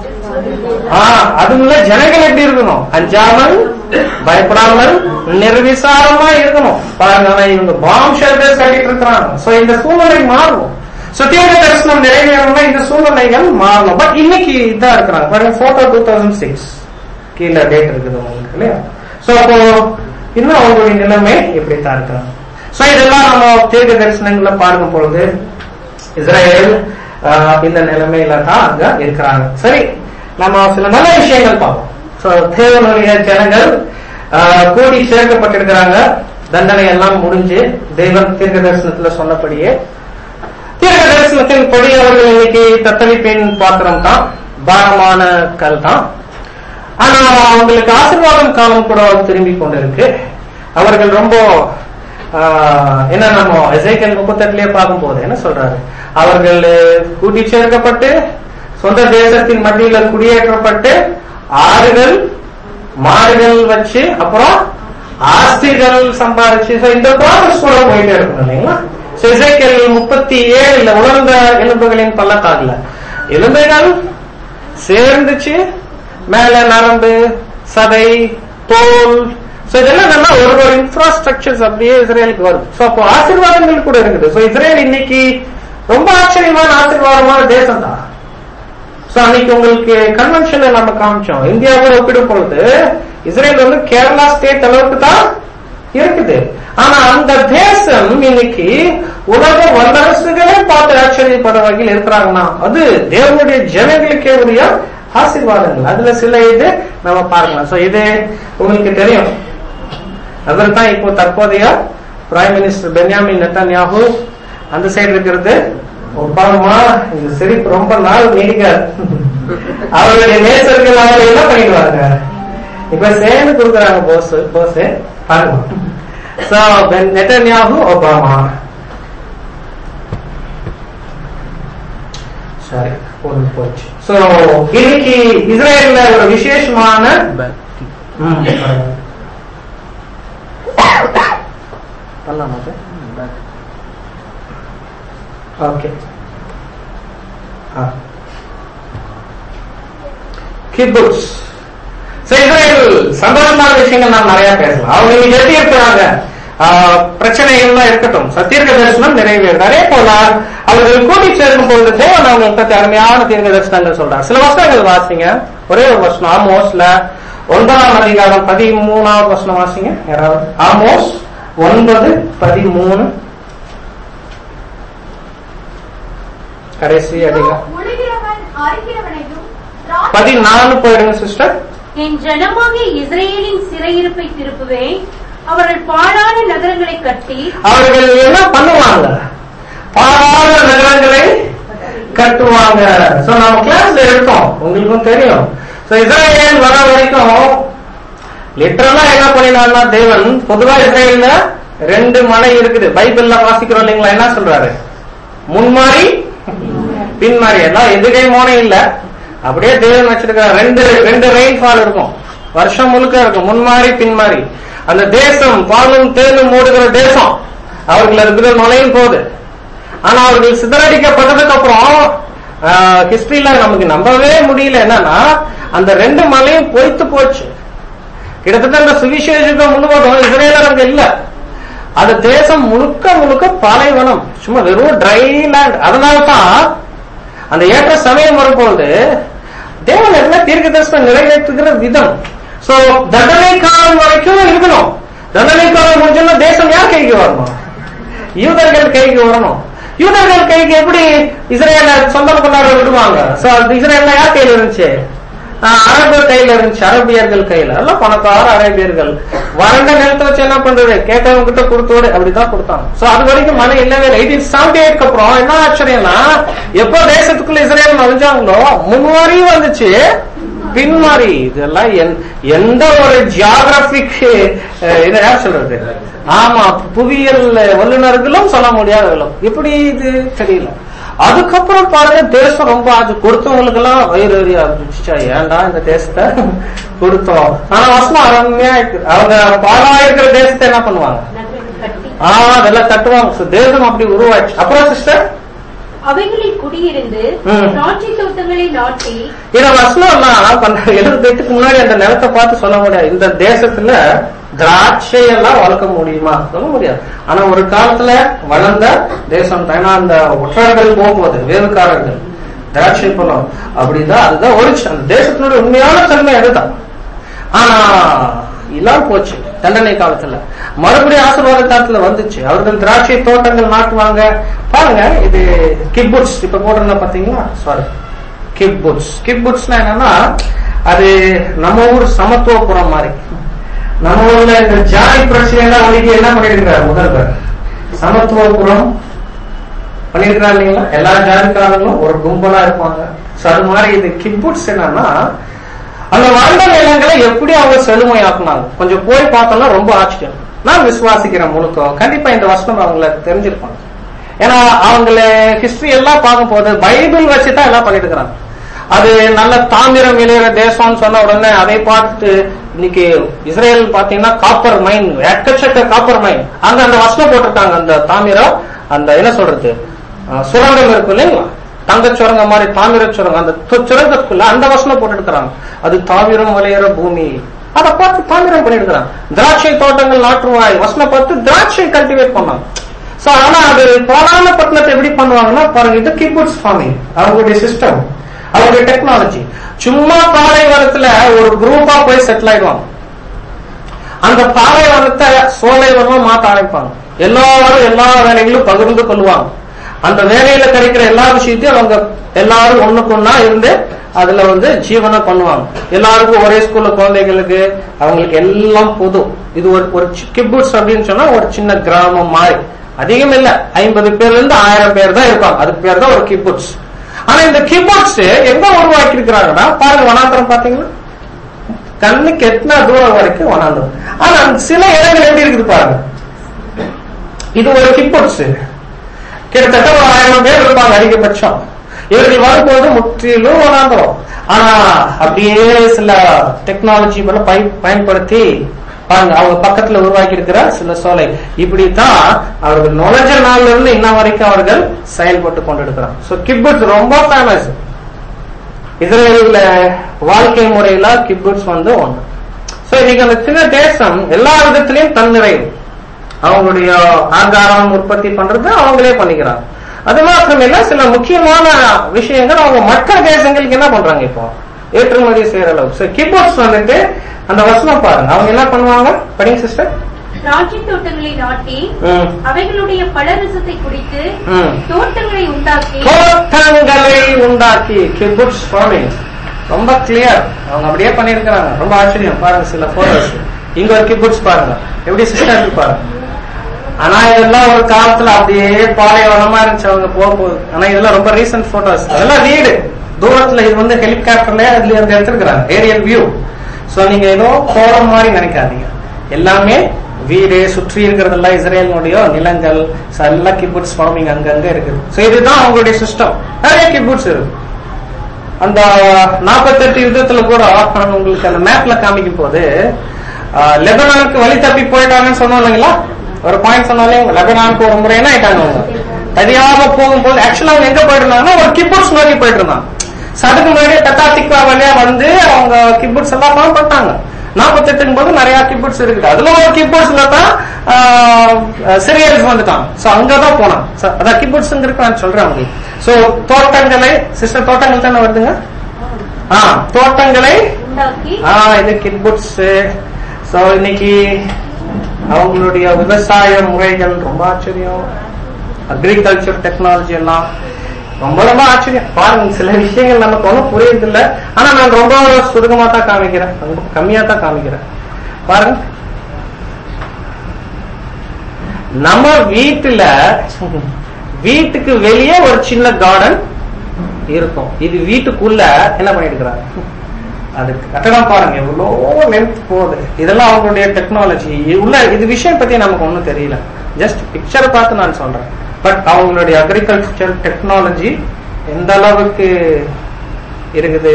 ஆஹ் அதுல ஜனங்கள் எப்படி இருக்கணும் அஞ்சாமல் பயப்படாமல் நிர்விசாரமா இருக்கணும் பாருங்க ஆனா இவங்க பாம் ஷெல்டர்ஸ் கட்டிட்டு இருக்கிறாங்க சோ இந்த சூழ்நிலை மாறும் சுத்தியோக தரிசனம் நிறைவேறணும்னா இந்த சூழ்நிலைகள் மாறணும் பட் இன்னைக்கு இதா இருக்கிறாங்க பாருங்க போட்டோ டூ தௌசண்ட் சிக்ஸ் கீழே டேட் இருக்குது உங்களுக்கு இல்லையா சோ அப்போ இன்னும் அவங்களுடைய நிலைமை இப்படித்தான் இருக்கிறாங்க சோ இதெல்லாம் நம்ம தீர்க்க தரிசனங்களை பார்க்கும் பொழுது இஸ்ரேல் ஆஹ், இந்த நிலைமையில தான் அங்க இருக்கிறாங்க சரி நம்ம சில நல்ல விஷயங்கள் பார்ப்போம் சோ தேவனுடைய ஜனங்கள் ஆஹ், கூடி சேர்க்கப்பட்டிருக்கிறாங்க தண்டனை எல்லாம் முடிஞ்சு தெய்வம் தீர்க்க தரிசனத்துல சொன்னபடியே தீர்க்க தரிசனத்தின் படி அவர்கள் இன்னைக்கு தத்தளிப்பின் பாத்திரம் தான் பாரமான கல் தான் ஆனா அவங்களுக்கு ஆசீர்வாதம் காலம் கூட திரும்பி கொண்டிருக்கு அவர்கள் ரொம்ப ஆஹ், என்ன நம்ம எசைக்கல் முப்பத்தெட்டுலயே பார்க்கும்போது என்ன சொல்றாரு அவர்கள் கூட்டி சேர்க்கப்பட்டு சொந்த தேசத்தின் மத்தியில குடியேற்றப்பட்டு ஆறுகள் மாடுகள் வச்சு அப்புறம் ஆஸ்திகள் சம்பாதிச்சு so இந்த ப்ராசஸ் கூட போயிட்டே இருக்கும் இல்லைங்களா So இசைக்கேல் முப்பத்தி ஏழுல உலர்ந்த எலும்புகளின் பள்ளத்தாக்குல எலும்புகள் சேர்ந்துச்சு மேல நரம்பு சதை தோல் சோ இதெல்லாம் நல்லா ஒரு ஒரு இன்ஃப்ராஸ்ட்ரக்சர்ஸ் அப்படியே இஸ்ரேலுக்கு வரும் சோ அப்போ ஆசீர்வாதங்கள் கூட இருக்குது சோ இஸ்ரேல் இன்னைக்கு ரொம்ப ஆச்சரியமான ஆசீர்வாதமான தேசம் தான் சோ அன்னைக்கு உங்களுக்கு கன்வென்ஷன்ல நம்ம காமிச்சோம் இந்தியாவோட ஒப்பிடும் பொழுது இஸ்ரேல் வந்து கேரளா ஸ்டேட் அளவுக்கு தான் இருக்குது ஆனா அந்த தேசம் இன்னைக்கு உலக வல்லரசுகளே பார்த்து ஆச்சரியப்படுற வகையில் இருக்கிறாங்கன்னா அது தேவனுடைய ஜனங்களுக்கே உரிய ஆசீர்வாதங்கள் அதுல சில இது நம்ம பார்க்கலாம் சோ இது உங்களுக்கு தெரியும் அவர் தான் இப்போ தற்போதைய பிரைம் மினிஸ்டர் பென்யாமின் நெத்தன்யாகு அந்த சைடு இருக்கிறது ஒபாமா இந்த சிரிப்பு ரொம்ப நாள் நீடிக்காது அவருடைய நேசர்கள் அவர் என்ன பண்ணிடுவாங்க இப்ப சேர்ந்து கொடுக்குறாங்க போஸ் போஸ் பாருங்க சோ நெத்தன்யாகு ஒபாமா சரி ஒன்று போச்சு சோ இன்னைக்கு இஸ்ரேல்ல ஒரு விசேஷமான ம், பண்ணலாமா சார் ஓகே கிபுட்ஸ் இஸ்ரேல் சந்தோஷமான விஷயங்கள் நாம் நிறைய பேசலாம் அவங்க இன்னைக்கு எப்படி இருக்கிறாங்க ஆஹ், பிரச்சனைகள்லாம் இருக்கட்டும் சத்தியர்க்க தரிசனம் நிறைவேறுது அதே போல அவர்கள் கூட்டி சேர்க்கும் பொழுது தேவன் அவங்களுக்கு பத்தி அருமையான தீர்க்க தரிசனங்கள் சொல்றாங்க சில வசனங்கள் வாசிங்க ஒரே ஒரு வசனம் ஆமோஸ்ல ஒன்பதாம் அதிகாரம் பதிமூணாவது வசனம் வாசிங்க யாராவது ஆமோஸ் ஒன்பது பதிமூணு கடைசி அதிகாரம் உழுகிறவன் அறுக்கிறவனையும் திராட்சை- பதினாலு போயிடுங்க சிஸ்டர் என் ஜனமாகிய இஸ்ரேலின் சிறையிருப்பை திருப்புவேன் அவர்கள் பாழான நகரங்களை கட்டி அவர்கள் என்ன பண்ணுவாங்க பாழாத நகரங்களை கட்டுவாங்க சோ நம்ம கிளாஸ்ல இருக்கோம் உங்களுக்கும் தெரியும் சோ இஸ்ரேல் வர வரைக்கும் லிட்டரலா என்ன பண்ணினார்னா தேவன் பொதுவா இஸ்ரேல்ல ரெண்டு மலை இருக்குது பைபிள்ல வாசிக்கிறோம் இல்லைங்களா என்ன சொல்றாரு முன்மாறி பின்மாறி எல்லாம் எதுகை மோனே இல்ல அப்படியே தேவன் வச்சிருக்காரு ரெண்டு ரெண்டு ரெயின்ஃபால் இருக்கும் வருஷம் முழுக்க இருக்கும் முன்மாறி பின்மாறி அந்த தேசம் பாலும் தேனும் மூடுகிற தேசம் அவர்கள் இருக்கிற நுழையும் போது ஆனா அவர்கள் சிதறடிக்கப்பட்டதுக்கு அப்புறம் ஹிஸ்டரியில நமக்கு நம்பவே முடியல என்னன்னா அந்த ரெண்டு மலையும் பொய்த்து போச்சு கிட்டத்தட்ட அந்த சுவிசேஷம் முழுவதும் இஸ்ரேலர் அங்க இல்ல அந்த தேசம் முழுக்க முழுக்க பாலைவனம் சும்மா வெறும் ட்ரை லேண்ட் அதனால தான் அந்த ஏற்ற சமயம் வரும்போது தேவன் என்ன தீர்க்க தரிசனம் நிறைவேற்றுகிற விதம் சோ தண்டனை காலம் வரைக்கும் இருக்கணும் தண்டனை காலம் முடிஞ்சோம்னா தேசம் யார் கைக்கு வரணும் யூதர்கள் கைக்கு வரணும் யூதர்கள் கைக்கு எப்படி இஸ்ரேல சொந்தம் கொண்டாட விடுவாங்க சோ அது இஸ்ரேல்ல யார் கையில இருந்துச்சு ஆஹ் அரபு கையில இருந்துச்சு அரபியர்கள் கையில எல்லாம் பணக்கார அரேபியர்கள் வறண்ட நிலத்தை வச்சு என்ன பண்றது கேட்டவங்க கிட்ட கொடுத்தோடு அப்படிதான் கொடுத்தாங்க சோ அது வரைக்கும் மழை இல்லவே இல்லை எயிட்டீன் செவன்டி எயிட்க்கு அப்புறம் என்ன ஆச்சரியம்னா எப்போ தேசத்துக்குள்ள இஸ்ரேல் நுழைஞ்சாங்களோ முன்மாறி வந்துச்சு பின்மாறி இதெல்லாம் எந்- எந்த ஒரு ஜியாகிரபிக் இதை யார் சொல்றது ஆமா புவியியல் வல்லுநர்களும் சொல்ல முடியாத எப்படி இது தெரியல அதுக்கப்புறம் பாருங்க தேசம் ரொம்ப அது கொடுத்தவங்களுக்கு எல்லாம் வயிறு எறிய ஆரம்பிச்சுச்சா ஏன்டா இந்த தேசத்தை கொடுத்தோம் ஆனா வசனம் அருமையா இருக்கு அவங்க பாலா இருக்கிற தேசத்தை என்ன பண்ணுவாங்க நகரங்களை கட்டி ஆஹ் அதெல்லாம் கட்டுவாங்க So, தேசம் அப்படி உருவாச்சு அப்புறம் சிஸ்டர் அவைகளில் குடியிருந்து ம். திராட்சை தோட்டங்களை நாட்டி இத வசனம்லாம் பண்ண எழுபது எட்டுக்கு முன்னாடி அந்த நிலத்தை பார்த்து சொல்ல முடியாது இந்த தேசத்துல திராட்சை எல்லாம் வளர்க்க முடியுமா சொல்ல முடியாது ஆனா ஒரு காலத்துல வளர்ந்த தேசம் தான் ஏன்னா அந்த ஒற்றர்கள் போகும்போது வேறுக்காரர்கள் திராட்சை பழம் அப்படிதான் அதுதான் ஒரிச்சு அந்த தேசத்தினுடைய உண்மையான தன்மை அதுதான் ஆனா இல்லாம போச்சு தண்டனை காலத்துல மறுபடியும் ஆசீர்வாத காலத்துல வந்துச்சு அவர்கள் திராட்சை தோட்டங்கள் நாட்டுவாங்க பாருங்க இது கிப்புட்ஸ் இப்ப போட்டிருந்தா பாத்தீங்களா சாரி கிப்புட்ஸ் கிப்புட்ஸ்னா என்னன்னா அது நம்ம ஊர் சமத்துவபுரம் மாதிரி நம்ம ஊர்ல இந்த ஜாதி பிரச்சனை எல்லாம் ஒழிக்க என்ன பண்ணிருக்கிறார் முதல்வர் சமத்துவபுரம் பண்ணிருக்கிறார் இல்லைங்களா எல்லா ஜாதிக்காரங்களும் ஒரு கும்பலா இருப்பாங்க சோ அது மாதிரி இது கிப்புட்ஸ் என்னன்னா அந்த வறண்ட நிலங்களை எப்படி அவங்க செழுமையாக்குனாங்க கொஞ்சம் போய் பார்த்தோம்னா ரொம்ப ஆச்சரியம் நான் விசுவாசிக்கிறேன் முழுக்க கண்டிப்பா இந்த வசனம் அவங்கள தெரிஞ்சிருப்பாங்க ஏன்னா அவங்கள ஹிஸ்டரி எல்லாம் பார்க்கும் போது பைபிள் வச்சு தான் எல்லாம் பண்ணிட்டு இருக்கிறாங்க அது நல்ல தாமிரம் விளையிற தேசம்னு சொன்ன உடனே அதை பார்த்துட்டு இன்னைக்கு இஸ்ரேல் பாத்தீங்கன்னா காப்பர் மைன் எக்கச்சக்க காப்பர் மைன் அங்க அந்த வசனம் போட்டிருக்காங்க அந்த தாமிரம் அந்த என்ன சொல்றது அஹ், சுரங்கம் இருக்கு இல்லைங்களா தங்க சுரங்கம் மாதிரி தாமிர சுரங்கம் அந்த து- சுரங்கத்துக்குள்ள அந்த வசனம் போட்டுருக்காங்க அது தாமிரம் விளையிற பூமி அதை பார்த்து தாமிரம் பண்ணிருக்கிறாங்க திராட்சை தோட்டங்கள் நாட்டுவாய் வசனம் பார்த்து திராட்சை கல்டிவேட் பண்ணாங்க சோ ஆனா அது போனான பட்டணத்தை எப்படி பண்ணுவாங்கன்னா பாருங்க இது கிபுட்ஸ் ஃபார்மிங் அவங்களுடைய சிஸ்டம் அவங்களுடைய டெக்னாலஜி சும்மா பாலைவனத்துல ஒரு குரூப்பா போய் செட்டில் ஆயிடுவாங்க அந்த பாலைவனத்தை சோலைவனம் மாத்த ஆரம்பிப்பாங்க எல்லாரும் எல்லா வேலைகளும் பகிர்ந்து கொள்வாங்க அந்த வேலையில கிடைக்கிற எல்லா விஷயத்தையும் அவங்க எல்லாரும் ஒண்ணுக்கு ஒண்ணா இருந்து அதுல வந்து ஜீவனை பண்ணுவாங்க எல்லாருக்கும் ஒரே ஸ்கூல்ல குழந்தைகளுக்கு அவங்களுக்கு எல்லாம் பொது இது ஒரு ஒரு கிபுட்ஸ் அப்படின்னு சொன்னா ஒரு சின்ன கிராமம் மாதிரி அதிகம் இல்ல ஐம்பது பேர்ல இருந்து ஆயிரம் பேர் தான் இருப்பாங்க அதுக்கு பேர் தான் ஒரு கிபுட்ஸ் ஆனா இந்த கிபுட்ஸ் எங்க உருவாக்கி இருக்கிறாங்கன்னா பாருங்க வனாந்திரம் பாத்தீங்களா கண்ணுக்கு எத்தனை தூரம் வரைக்கும் வனாந்திரம் ஆனா சில இடங்கள் எப்படி இருக்குது பாருங்க இது ஒரு கிபுட்ஸ் கிட்டத்தட்ட ஒரு ஆயிரம் பேர் இருப்பாங்க அதிகபட்சம் இவர்கள் வரும்போது முற்றிலும் வனாந்திரம் ஆனா அப்படியே சில டெக்னாலஜி பயன்படுத்தி பாருங்க அவங்க பக்கத்துல உருவாக்கி இருக்கிற சில சோலை இப்படித்தான் அவர்கள் நுழைஞ்ச நாள்ல இருந்து இன்ன வரைக்கும் அவர்கள் செயல்பட்டு கொண்டிருக்கிறாங்க சோ கிபுட்ஸ் ரொம்ப ஃபேமஸ் இஸ்ரேல்ல வாழ்க்கை முறையில கிபுட்ஸ் வந்து ஒன்று சோ இன்னைக்கு அந்த சின்ன தேசம் எல்லா விதத்திலையும் தன்னிறைவு அவங்களுடைய ஆகாரம் உற்பத்தி பண்றது அவங்களே பண்ணிக்கிறாங்க அது மாத்திரம் இல்ல சில முக்கியமான விஷயங்கள் அவங்க மற்ற தேசங்களுக்கு என்ன பண்றாங்க இப்போ ஏற்றுமதி செய்யற அளவுக்கு சோ கிபோர்ட்ஸ் வந்துட்டு அந்த வசனம் பாருங்க அவங்க என்ன பண்ணுவாங்க படிங்க சிஸ்டர் திராட்சை தோட்டங்களை நாட்டி ம் அவைகளுடைய பழரசத்தை குடித்து ம். தோட்டங்களை உண்டாக்கி தோட்டங்களை உண்டாக்கி கிபுட்ஸ் ஃபார்மிங் ரொம்ப கிளியர் அவங்க அப்படியே பண்ணிருக்கிறாங்க ரொம்ப ஆச்சரியம் பாருங்க சில போட்டோஸ் இங்க ஒரு கிபுட்ஸ் பாருங்க எப்படி சிஸ்டர் இருக்கு பாருங்க ஆனா இதெல்லாம் ஒரு காலத்துல அப்படியே பாலைவனமா இருந்துச்சு அவங்க போகும்போது ஆனா இதெல்லாம் ரொம்ப ரீசன்ட் போட்டோஸ் அதெல்லாம் வீடு தூரத்துல இது வந்து ஹெலிகாப்டர்ல அதுல இருந்து எடுத்திருக்கிறாங்க ஏரியல் வியூ சோ நீங்க ஏதோ கோரம் மாதிரி நினைக்காதீங்க எல்லாமே வீடு சுற்றி இருக்கிறதெல்லாம் இஸ்ரேலினுடைய நிலங்கள் so எல்லாம் கிபுட்ஸ் ஃபார்மிங் அங்கங்க இருக்குது சோ இதுதான் அவங்களுடைய சிஸ்டம் நிறைய கிபுட்ஸ் இருக்கு அந்த நாற்பத்தெட்டு யுத்தத்துல கூட நான் உங்களுக்கு அந்த மேப்ல காமிக்கும் போது ஆஹ், லெபனானுக்கு வழி தப்பி போயிட்டாங்கன்னு சொன்னோம் இல்லைங்களா ஒரு பாயிண்ட் சொன்னாலே லெபனானுக்கு ஒரு முறை என்ன ஆயிட்டாங்க அவங்க தெரியாம போகும்போது ஆக்சுவலா அவங்க எங்க போயிட்டு இருந்தாங்கன்னா ஒரு கிபுட்ஸ் நோக்கி போயிட்டு இருந்தாங்க So, அதுக்கு முன்னாடி தத்தாத்திக்கா வழியா வந்து அவங்க கிபுட்ஸ் எல்லாம் ஃபார்ம் பண்ணிட்டாங்க நாற்பத்தெட்டுக்கும் போது நிறைய கிபுட்ஸ் இருக்குது அதுல ஒரு கிபுட்ஸ்ல தான் சிரியல்ஸ் வந்துட்டான் சோ அங்கதான் போனான் So, அதான் கிபுட்ஸ் இருக்கு நான் சொல்றேன் உங்களுக்கு சோ தோட்டங்களை சிஸ்டர் தோட்டங்கள் தானே வருதுங்க ஆ தோட்டங்களை உண்டாக்கி ஆ இது கிட்புட்ஸ் சோ இன்னைக்கு அவங்களுடைய விவசாய முறைகள் ரொம்ப ஆச்சரியம் அக்ரிகல்ச்சர் டெக்னாலஜி எல்லாம் ரொம்ப ரொம்ப ஆச்சரியம் பாருங்க சில விஷயங்கள் நமக்கு ஒன்றும் புரியுது இல்ல ஆனா நான் ரொம்ப சுருக்கமா தான் காமிக்கிறேன் ரொம்ப கம்மியா தான் காமிக்கிறேன் பாருங்க நம்ம வீட்டுல வீட்டுக்கு வெளியே ஒரு சின்ன கார்டன் இருக்கும் இது வீட்டுக்குள்ள என்ன பண்ணிருக்கிறாங்க அது கட்டடம் பாருங்க எவ்வளோ லென்த் போகுது இதெல்லாம் அவங்களுடைய டெக்னாலஜி உள்ள இது விஷயம் பத்தி நமக்கு ஒண்ணும் தெரியல ஜஸ்ட் பிக்சரை பார்த்து நான் சொல்றேன் பட் அவங்களுடைய அக்ரிகல்ச்சர் டெக்னாலஜி எந்த அளவுக்கு இருக்குது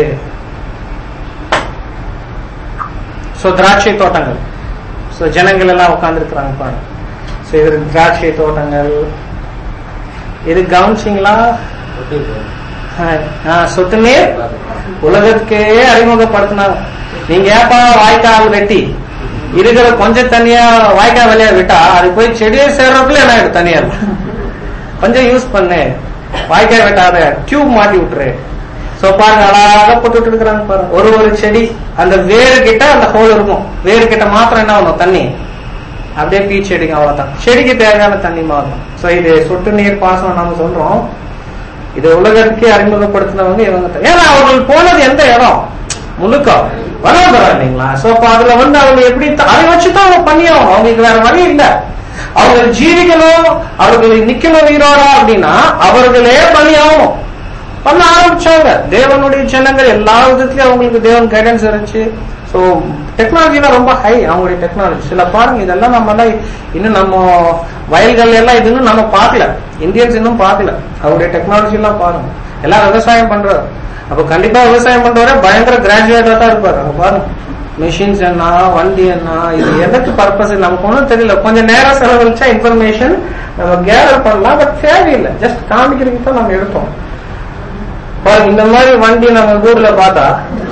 சோ திராட்சை தோட்டங்கள் சோ ஜனங்கள் எல்லாம் உட்கார்ந்துருக்கிறாங்க பாருங்க சோ இது திராட்சை தோட்டங்கள் இது கவனிச்சிங்களா ஆ, சொட்டு நீர் உலகத்துக்கே அறிமுகப்படுத்தினாங்க நீங்க ஏப்பா வாய்க்கால் வெட்டி இருக்கிற கொஞ்சம் தண்ணியா வாய்க்கால் வழியா விட்டா அது போய் செடியை சேர்றதுக்குள்ள என்ன ஆயிடும் தனியா கொஞ்சம் யூஸ் பண்ணு வாய்க்கால் வெட்டாத டியூப் மாட்டி விட்டுரு சோ பாருங்க அழகா போட்டு விட்டு இருக்கிறாங்க பாருங்க ஒரு ஒரு செடி அந்த வேறு கிட்ட அந்த ஹோல் இருக்கும் வேறு கிட்ட மாத்திரம் என்ன பண்ணும் தண்ணி அப்படியே பீ செடிங்க அவ்வளவுதான் செடிக்கு தேவையான தண்ணி மாறும் சோ இது சொட்டு நீர் பாசனம் நாம சொல்றோம் இது உலகத்துக்கே அறிமுகப்படுத்தினவங்க இவங்க தான். ஏன்னா அவர்கள் போனது எந்த இடம் முழுக்க வனாந்தரம் இல்லைங்களா சோ அப்ப அதுல வந்து அவங்க எப்படி த- அதை வச்சுதான் அவங்க பண்ணியாகும் அவங்களுக்கு வேற வழி இல்ல அவங்க ஜீவிக்கணும் அவர்கள் நிக்கணும் உயிரோட அப்படின்னா அவர்களே பண்ணியாகும் பண்ண ஆரம்பிச்சாங்க தேவனுடைய ஜனங்கள் எல்லா விதத்திலயும் அவங்களுக்கு தேவன் கைடன்ஸ் இருந்துச்சு சோ டெக்னாலஜிலாம் ரொம்ப ஹை அவங்களுடைய டெக்னாலஜி சில பாருங்க இதெல்லாம் நம்ம எல்லாம் இன்னும் நம்ம வயல்கள் எல்லாம் இது இன்னும் நம்ம பார்க்கல இந்தியன்ஸ் இன்னும் பார்க்கல அவருடைய டெக்னாலஜி எல்லாம் பாருங்க எல்லாம் விவசாயம் பண்றாரு அப்ப கண்டிப்பா விவசாயம் பண்றவரே பயங்கர கிராஜுவேட்டா தான் இருப்பாரு அங்க பாருங்க மிஷின்ஸ் என்ன வண்டி என்ன இது எதுக்கு பர்பஸ் நமக்கு ஒன்றும் தெரியல கொஞ்சம் நேரம் செலவழிச்சா இன்ஃபர்மேஷன் நம்ம கேதர் பண்ணலாம் பட் தேவையில்லை ஜஸ்ட் காமிக்கிறதுக்கு தான் நம்ம எடுப்போம் பாருங்க இந்த மாதிரி வண்டி நம்ம ஊர்ல பார்த்தா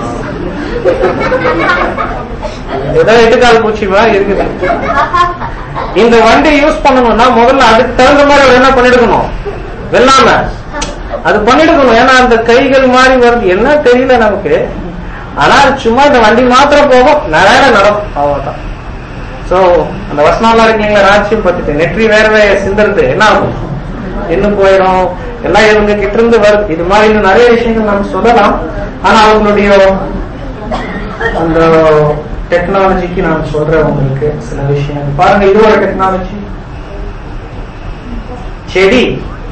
ஏதோ எட்டுக்கால் பூச்சி மாதிரி இருக்குது இந்த வண்டி யூஸ் பண்ணணும்னா முதல்ல அதுக்கு தகுந்த மாதிரி அவர் என்ன பண்ணிடுக்கணும் வெள்ளாம அது பண்ணிடுக்கணும் ஏன்னா அந்த கைகள் மாதிரி வருது என்ன தெரியல நமக்கு ஆனா அது சும்மா இந்த வண்டி மாத்திரம் போகும் நிறைய நடக்கும் அவ்வளவுதான் சோ அந்த வசனம்லாம் இருக்கீங்களா ராட்சியம் பத்திட்டு நெற்றி வேர்வை சிந்தறது என்ன ஆகும் இன்னும் போயிடும் எல்லாம் இவங்க கிட்ட இருந்து வருது இது மாதிரி இன்னும் நிறைய விஷயங்கள் நம்ம சொல்லலாம் ஆனா அவங்களுடைய அந்த டெக்னாலஜிக்கு நான் சொல்றேன் உங்களுக்கு சில விஷயம் பாருங்க இது ஒரு டெக்னாலஜி செடி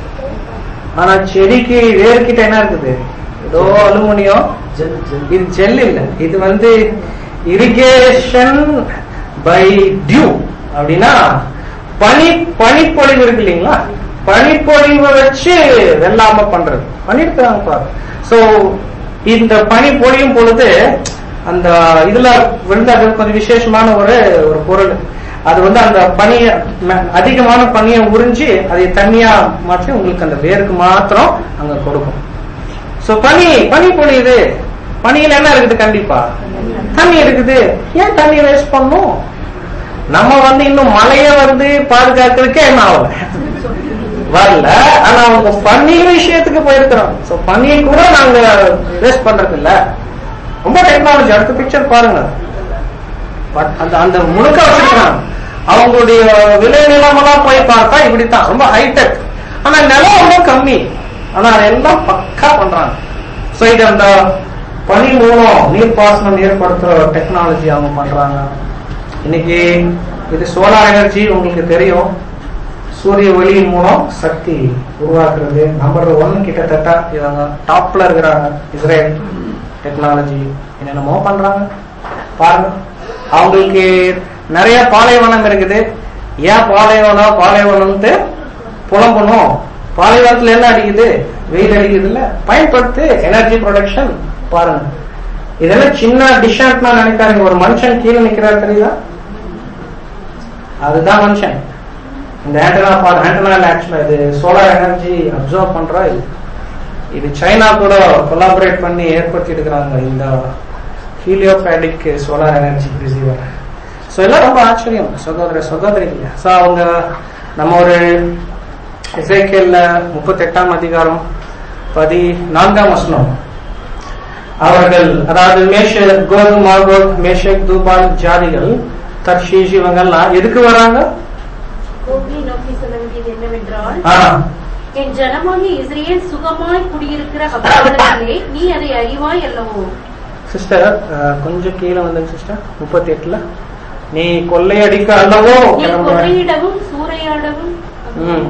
ஆனா செடிக்கு வேர்கிட்ட என்ன இருக்குது ஏதோ அலுமினியம் இது ஜெல் இல்ல இது வந்து இரிகேஷன் பை டியூ அப்படின்னா பனி பனிப்பொழிவு இருக்கு இல்லைங்களா பனிப்பொழிவை வச்சு வெள்ளாம பண்றது பண்ணிருக்காங்க பாரு சோ இந்த பனி பொழியும் பொழுது அந்த இதுல விழுந்து அது கொஞ்சம் விசேஷமான ஒரு ஒரு பொருள் அது வந்து அந்த பனிய ம- அதிகமான பனியை உறிஞ்சி அதை தண்ணியா மாற்றி உங்களுக்கு அந்த வேருக்கு மாத்திரம் அங்க கொடுக்கும் சோ பனி பனி பொழியுது பனியில என்ன இருக்குது கண்டிப்பா தண்ணி இருக்குது ஏன் தண்ணி வேஸ்ட் பண்ணும் நம்ம வந்து இன்னும் மழைய வந்து பாதுகாக்கிறதுக்கே என்ன ஆகல வரல ஆனா அவங்க பனி விஷயத்துக்கு போயிருக்கிறோம் சோ பனியை கூட நாங்க வேஸ்ட் பண்றது இல்ல ரொம்ப டெக்னாலஜி அடுத்த பிக்சர் பாருங்க பட் அந்த அந்த முழுக்க வச்சிருக்கிறாங்க அவங்களுடைய விலை நிலமெல்லாம் போய் பார்த்தா இப்படித்தான் ரொம்ப ஹைடெக் ஆனா நிலம் ரொம்ப கம்மி ஆனா அதெல்லாம் பக்கா பண்றாங்க சோ இது அந்த பனி மூலம் நீர்ப்பாசனம் ஏற்படுத்துற டெக்னாலஜி அவங்க பண்றாங்க இன்னைக்கு இது சோலார் எனர்ஜி உங்களுக்கு தெரியும் சூரிய ஒளியின் மூலம் சக்தி உருவாக்குறது நம்பர் ஒன் கிட்டத்தட்ட இவங்க டாப்ல இருக்கிறாங்க இஸ்ரேல் டெக்னாலஜி என்னென்னமோ பண்றாங்க பாருங்க அவங்களுக்கு நிறைய பாலைவனம் இருக்குது ஏன் பாலைவனம் பாலைவனம்ட்டு புலம்பணும் பாலைவனத்துல என்ன அடிக்குது வெயில் அடிக்குது இல்ல பயன்படுத்து எனர்ஜி ப்ரொடக்ஷன் பாருங்க இதெல்லாம் சின்ன டிஷாட்னா நினைக்காதீங்க ஒரு மனுஷன் கீழே நிக்கிறாரு தெரியுதா அதுதான் மனுஷன் இந்த ஆண்டனா பார் ஆண்டனா ஆக்சுவலா இது சோலார் எனர்ஜி அப்சர்வ் பண்றா இது இது சைனா கூட கொலாபரேட் பண்ணி ஏற்படுத்தி இருக்கிறாங்க இந்த ஹீலியோபேடிக் சோலார் எனர்ஜி ரிசீவர் ஸோ எல்லாம் ரொம்ப ஆச்சரியம் சகோதர சகோதரி ஸோ அவங்க நம்ம ஒரு இசைக்கேல்ல முப்பத்தெட்டாம் அதிகாரம் பதினான்காம் வசனம் அவர்கள் அதாவது மேஷ கோகு மாகோக் மேஷக் தூபால் ஜாதிகள் தர்ஷீஷ் இவங்கெல்லாம் எதுக்கு வராங்க கோபி நோக்கி சொல்ல வேண்டியது என்னவென்றால் ஆ, என் ஜனமாகிய இஸ்ரேல் சுகமாய் குடியிருக்கிற அக்காலத்திலே நீ அதை அறிவாய் அல்லவோ சிஸ்டர் அஹ், கொஞ்சம் கீழே வந்தேன் சிஸ்டர் முப்பத்தி எட்டுல நீ கொள்ளையடிக்க அல்லவோ நீ கிளம்புற. கொள்ளையிடவும் சூறையாடவும் ம்.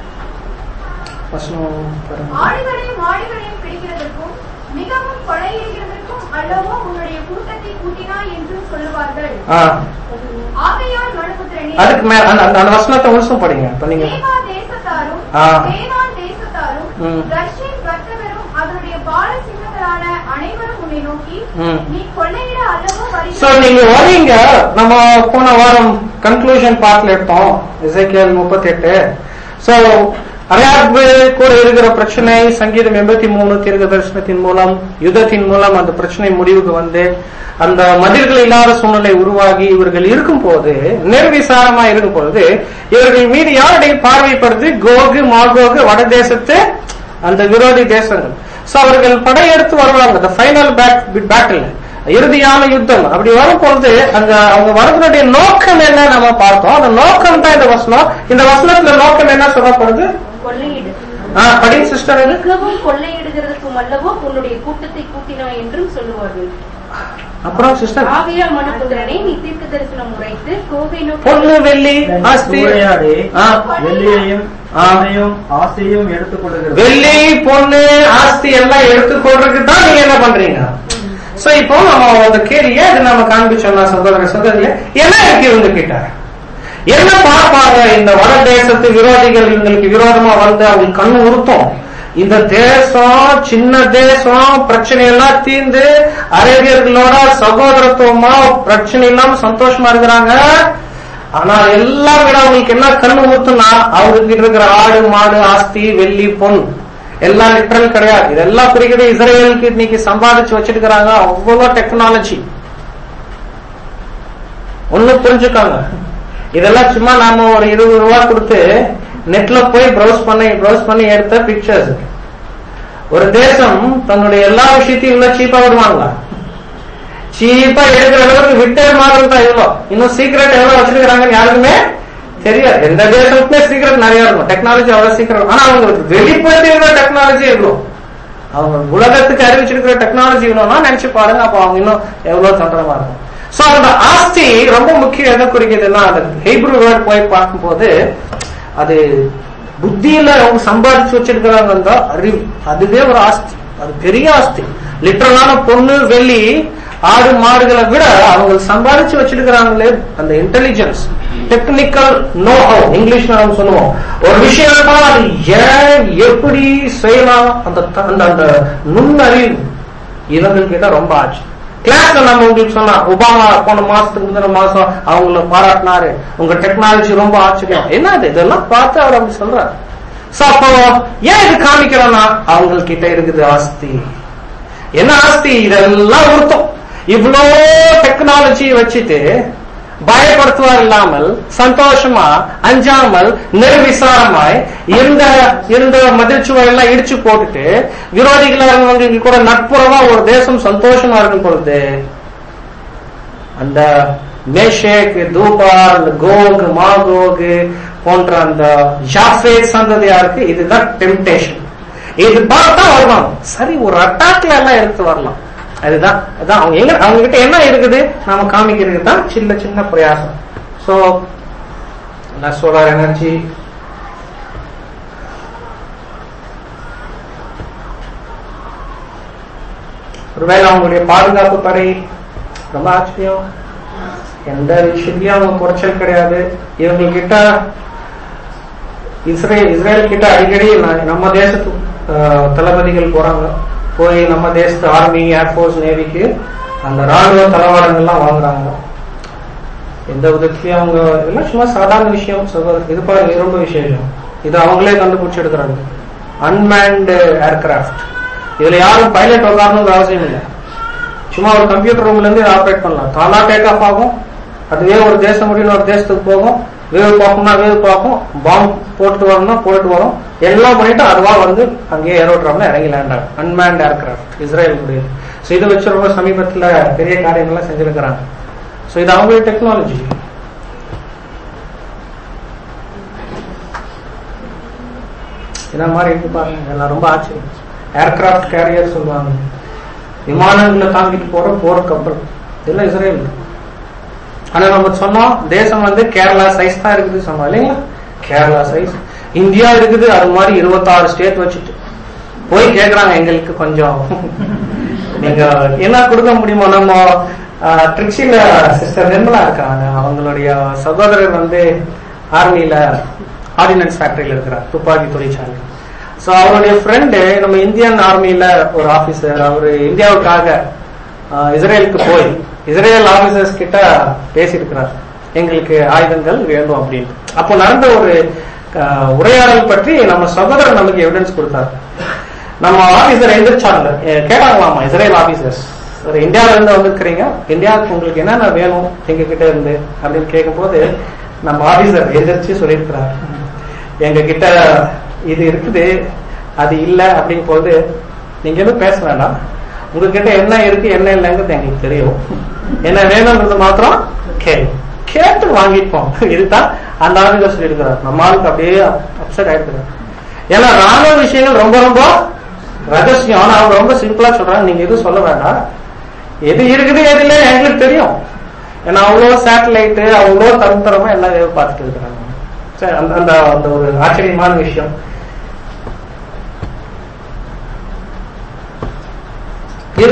வசனம் பாருங்க. ஆடுகளையும் மாடுகளையும் பிடிக்கிறதற்கும் மிகவும் கொலையிடுகிறதற்கும் அல்லவோ உன்னுடைய கூட்டத்தை கூட்டினாய் என்று சொல்லுவார்கள் ஆ, ஆகையால் மனுபுத்திரனே அதுக்கு மேல அந்த அந்த- அந்த வசனத்தை முழுசும் படிங்க இப்ப நீங்க தேவா தேசத்தாரும் ஆ. தேவான் தேசத்தாரும் ம். ரஷ்யன் வர்த்தகரும் அதனுடைய பால சின்னங்களான அனைவரும் உன்னை நோக்கி ம். நீ கொள்ளையிட அல்லவோ சோ வருகிறாய் நீங்க வரீங்க நம்ம போன வாரம் கன்க்ளூஷன் பார்ட்ல எடுத்தோம் இசைக்கியல் முப்பத்தி எட்டு சோ அரையாப்பு கூட இருக்கிற பிரச்சனை சங்கீதம் எண்பத்தி மூணு தீர்க்க தரிசனத்தின் மூலம் யுத்தத்தின் மூலம் அந்த பிரச்சனை முடிவுக்கு வந்து அந்த மதில்கள் இல்லாத சூழ்நிலை உருவாகி இவர்கள் இருக்கும் போது நிர்விசாரமா இருக்கும் பொழுது இவர்கள் மீது யாருடைய பார்வைப்படுது கோகு மாகோகு வட தேசத்து அந்த விரோதி தேசங்கள் சோ அவர்கள் படையெடுத்து வருவாங்க the ஃபைனல் பேட்டில் இறுதியான யுத்தம் அப்படி வரும் பொழுது அந்த அவங்க வரதுடைய நோக்கம் என்ன நம்ம பார்த்தோம் அந்த நோக்கம் தான் இந்த வசனம் இந்த வசனத்துல நோக்கம் என்ன சொல்லப்படுது கொள்ளையிடு ஆ, படிங்க சிஸ்டர் இது மிகவும் கொள்ளையிடுகிறதுக்கும் அல்லவோ உன்னுடைய கூட்டத்தை கூட்டினாய் என்றும் சொல்லுவார்கள் அப்புறம் சிஸ்டர் ஆகையால் மனுபுத்திரனே நீ தீர்க்க தரிசனம் உரைத்து கோகை நோக்கி பொண்ணு வெள்ளி ஆஸ்தி சூறையாடி ஆ, வெள்ளியையும் ஆ. ஆணையும் ஆசையும் எடுத்துக் கொள்ளுகிறது வெள்ளி பொண்ணு ஆஸ்தி எல்லாம் எடுத்துக்கொள்றதுக்கு தான் நீங்க என்ன பண்றீங்க சோ இப்போ நம்ம அந்த கேள்வியை அது நம்ம காண்பிச்சோம்னா சகோதர சகோதரிய என்ன இருக்கு இவங்க கிட்ட என்ன பார்ப்பாங்க இந்த வட தேசத்து விரோதிகள் இவங்களுக்கு விரோதமா வந்து அவங்க கண்ணு உறுத்தும் இந்த தேசம் சின்ன தேசம் பிரச்சனை எல்லாம் தீர்ந்து அரேபியர்களோட சகோதரத்துவமா பிரச்சனை இல்லாம சந்தோஷமா இருக்கிறாங்க ஆனா எல்லாம் விட அவங்களுக்கு என்ன கண்ணு ஊத்துனா அவங்க கிட்ட இருக்கிற ஆடு மாடு ஆஸ்தி வெள்ளி பொன் எல்லாம் லிட்டரல் கிடையாது இதெல்லாம் குறிக்கிறது இஸ்ரேலுக்கு இன்னைக்கு சம்பாதிச்சு வச்சிருக்கிறாங்க அவ்வளவு டெக்னாலஜி ஒண்ணு புரிஞ்சுக்காங்க இதெல்லாம் சும்மா நாம ஒரு இருபது ரூபா கொடுத்து நெட்ல போய் ப்ரௌஸ் பண்ணி ப்ரௌஸ் பண்ணி எடுத்த பிக்சர்ஸ் ஒரு தேசம் தன்னுடைய எல்லா விஷயத்தையும் இவ்வளவு சீப்பா விடுவாங்களா சீப்பா எடுக்கிற அளவுக்கு விட்டர் மாடல் தான் இவ்வளோ இன்னும் சீக்கிரட் எவ்வளவு வச்சிருக்கிறாங்கன்னு யாருக்குமே தெரியாது எந்த தேசத்துக்குமே சீக்கிரட் நிறைய இருக்கும் டெக்னாலஜி அவ்வளவு சீக்கிரம் ஆனா அவங்க வெளிப்படுத்தி இருக்கிற டெக்னாலஜி இவ்வளோ அவங்க உலகத்துக்கு அறிவிச்சிருக்கிற டெக்னாலஜி இவ்வளோனா நினைச்சு பாருங்க அப்போ அவங்க இன்னும் எவ்வளவு தந்திரமா இருக்கும் சோ அந்த ஆஸ்தி ரொம்ப முக்கியம் எதை குறிக்குதுன்னா அந்த ஹெய்ப்ரு வேர்ட் போய் பார்க்கும்போது அது புத்தியில அவங்க சம்பாதிச்சு வச்சிருக்கிறாங்க அந்த அறிவு அதுவே ஒரு ஆஸ்தி அது பெரிய ஆஸ்தி லிட்டரலான பொண்ணு வெள்ளி ஆடு மாடுகளை விட அவங்க சம்பாதிச்சு வச்சிருக்கிறாங்களே அந்த இன்டெலிஜென்ஸ் டெக்னிக்கல் நோ ஹவ் இங்கிலீஷ்ல நம்ம சொல்லுவோம் ஒரு விஷயம் இருந்தா அது ஏன் எப்படி செய்யலாம் அந்த த- அந்த அந்த நுண்ணறிவு இவங்ககிட்ட ரொம்ப ஆச்சு கிளாஸ்ல நம்ம உங்களுக்கு சொன்னா ஒபாமா போன மாசத்துக்கு முந்தின மாசம் அவங்கள பாராட்டினாரு உங்க டெக்னாலஜி ரொம்ப ஆச்சரியம் என்ன இது இதெல்லாம் பார்த்து அவர் அப்படி சொல்றாரு சோ அப்போ ஏன் இது காமிக்கிறோம்னா அவங்க கிட்ட இருக்குது ஆஸ்தி என்ன ஆஸ்தி இதெல்லாம் உருத்தம் இவ்வளோ டெக்னாலஜி வச்சுட்டு பயப்படுத்துவார் இல்லாமல் சந்தோஷமா அஞ்சாமல் நிர்விசாரமாய் இருந்த இருந்த மதிர்ச்சுவை எல்லாம் இடிச்சு போட்டுட்டு விரோதிகளா இருந்தவங்களுக்கு கூட நட்புறவா ஒரு தேசம் சந்தோஷமா இருக்கும் பொழுது அந்த மேஷேக் தூபா அந்த கோக் மாகோக் போன்ற அந்த ஜாஃபேத் சந்ததியாருக்கு இதுதான் டெம்டேஷன் இது பார்த்தா வருவாங்க சரி ஒரு அட்டாக்ல எல்லாம் எடுத்து வரலாம் அதுதான் அதான் அவங்க எங்க அவங்க கிட்ட என்ன இருக்குது நாம காமிக்கிறதுக்கு தான் சின்ன சின்ன பிரயாசம் சோ சோலார் எனர்ஜி ஒருவேளை அவங்களுடைய பாதுகாப்பு படை ரொம்ப ஆச்சரியம் எந்த விஷயத்தையும் அவங்க குறைச்சல் கிடையாது இவங்க கிட்ட இஸ்ரேல் இஸ்ரேல் கிட்ட அடிக்கடி ந- நம்ம தேசத்து அஹ், தளபதிகள் போறாங்க போய் நம்ம தேசத்து ஆர்மி ஏர்ஃபோர்ஸ் நேவிக்கு அந்த ராணுவ தளவாடங்கள்லாம் வாங்குறாங்க எந்த விதத்திலயும் அவங்க எல்லாம் சும்மா சாதாரண விஷயம் சகோதரர் இது பாருங்க இது ரொம்ப விசேஷம் இது அவங்களே கண்டுபிடிச்சு எடுக்கிறாங்க அன்மேன்டு ஏர்கிராஃப்ட் இதுல யாரும் பைலட் உட்காரணுங்கிற அவசியம் இல்லை சும்மா ஒரு கம்ப்யூட்டர் ரூம்ல இருந்து ஆப்ரேட் பண்ணலாம் தானா டேக் ஆஃப் ஆகும் அதுவே ஒரு தேசம் முடியும் ஒரு தேசத்துக்கு போகும் வேவ் பார்க்கணும்னா வேவ் பார்க்கும் பாம்பு போட்டுட்டு வரணும்னா போட்டுட்டு வரும் எல்லாம் பண்ணிட்டு அதுவா வந்து அங்கேயே ஏரோட்ராம்ல இறங்கி லேண்ட் ஆகும் அன்மேன்ட் ஏர்கிராஃப்ட் இஸ்ரேலுடைய ஸோ இதை வச்சு ரொம்ப சமீபத்துல பெரிய காரியங்கள்லாம் செஞ்சிருக்கிறாங்க ஸோ இது அவங்களுடைய டெக்னாலஜி இந்த மாதிரி இருக்கு பாருங்க எல்லாம் ரொம்ப ஆச்சரியம் ஏர்கிராஃப்ட் கேரியர் சொல்லுவாங்க விமானங்களை தாங்கிட்டு போற போர் கப்பல் இதெல்லாம் இஸ்ரேல் ஆனா நம்ம சொன்னோம் தேசம் வந்து கேரளா சைஸ் தான் இருக்குது சொன்னோம் இல்லைங்களா கேரளா சைஸ் இந்தியா இருக்குது அது மாதிரி இருபத்தாறு ஸ்டேட் வச்சுட்டு போய் கேக்குறாங்க எங்களுக்கு கொஞ்சம் நீங்க என்ன கொடுக்க முடியுமோ நம்ம ஆஹ், திருச்சியில சிஸ்டர் நிர்மலா இருக்காங்க அவங்களுடைய சகோதரர் வந்து ஆர்மியில ஆர்டினன்ஸ் ஃபேக்டரியில இருக்கிறார் துப்பாக்கி தொழிற்சாலை சோ அவருடைய ஃப்ரெண்டு நம்ம இந்தியன் ஆர்மியில ஒரு ஆபீசர் அவரு இந்தியாவுக்காக ஆஹ், இஸ்ரேலுக்கு போய் இஸ்ரேல் ஆபீசர்ஸ் கிட்ட பேசியிருக்கிறார் எங்களுக்கு ஆயுதங்கள் வேண்டும் அப்படின்னு அப்போ நடந்த ஒரு ஆஹ், உரையாடல் பற்றி நம்ம சகோதரர் நமக்கு எவிடன்ஸ் கொடுத்தார் நம்ம ஆபீசர் எந்திரிச்சாங்க அஹ், கேட்டாங்களாமா இஸ்ரேல் ஆபீசர்ஸ் ஒரு இந்தியாவில இருந்து வந்திருக்கிறீங்க இந்தியாவுக்கு உங்களுக்கு என்னென்ன வேணும் எங்க கிட்ட இருந்து அப்படின்னு கேட்கும்போது நம்ம ஆபீசர் எந்திரிச்சு சொல்லியிருக்கிறார் எங்க கிட்ட இது இருக்குது அது இல்ல அப்படிங்கும் போது நீங்க எதுவும் பேச வேண்டாம் உங்ககிட்ட என்ன இருக்கு என்ன இல்லைங்கிறது எங்களுக்கு தெரியும் என்ன வேணுங்கிறது மாத்திரம் கேளு கேட்டு வாங்கிப்போம் இதுதான் அந்த ஆளுங்க சொல்லியிருக்கிறார் நம்ம ஆளுக்கு அப்படியே அப்செட் ஆயிருக்கிறார் ஏன்னா ராணுவ விஷயங்கள் ரொம்ப ரொம்ப ரகசியம் ஆனா அவங்க ரொம்ப சிம்பிளா சொல்றாங்க நீங்க எதுவும் சொல்ல வேண்டாம் எது இருக்குது எது இல்லை எங்களுக்கு தெரியும் ஏன்னா அவ்வளோ சேட்டலைட்டு அவ்வளோ தரத்தரமா எல்லாம் வேவு பார்த்துட்டு இருக்கிறாங்க சரி அந்த அந்த அந்த ஒரு ஆச்சரியமான விஷயம் இது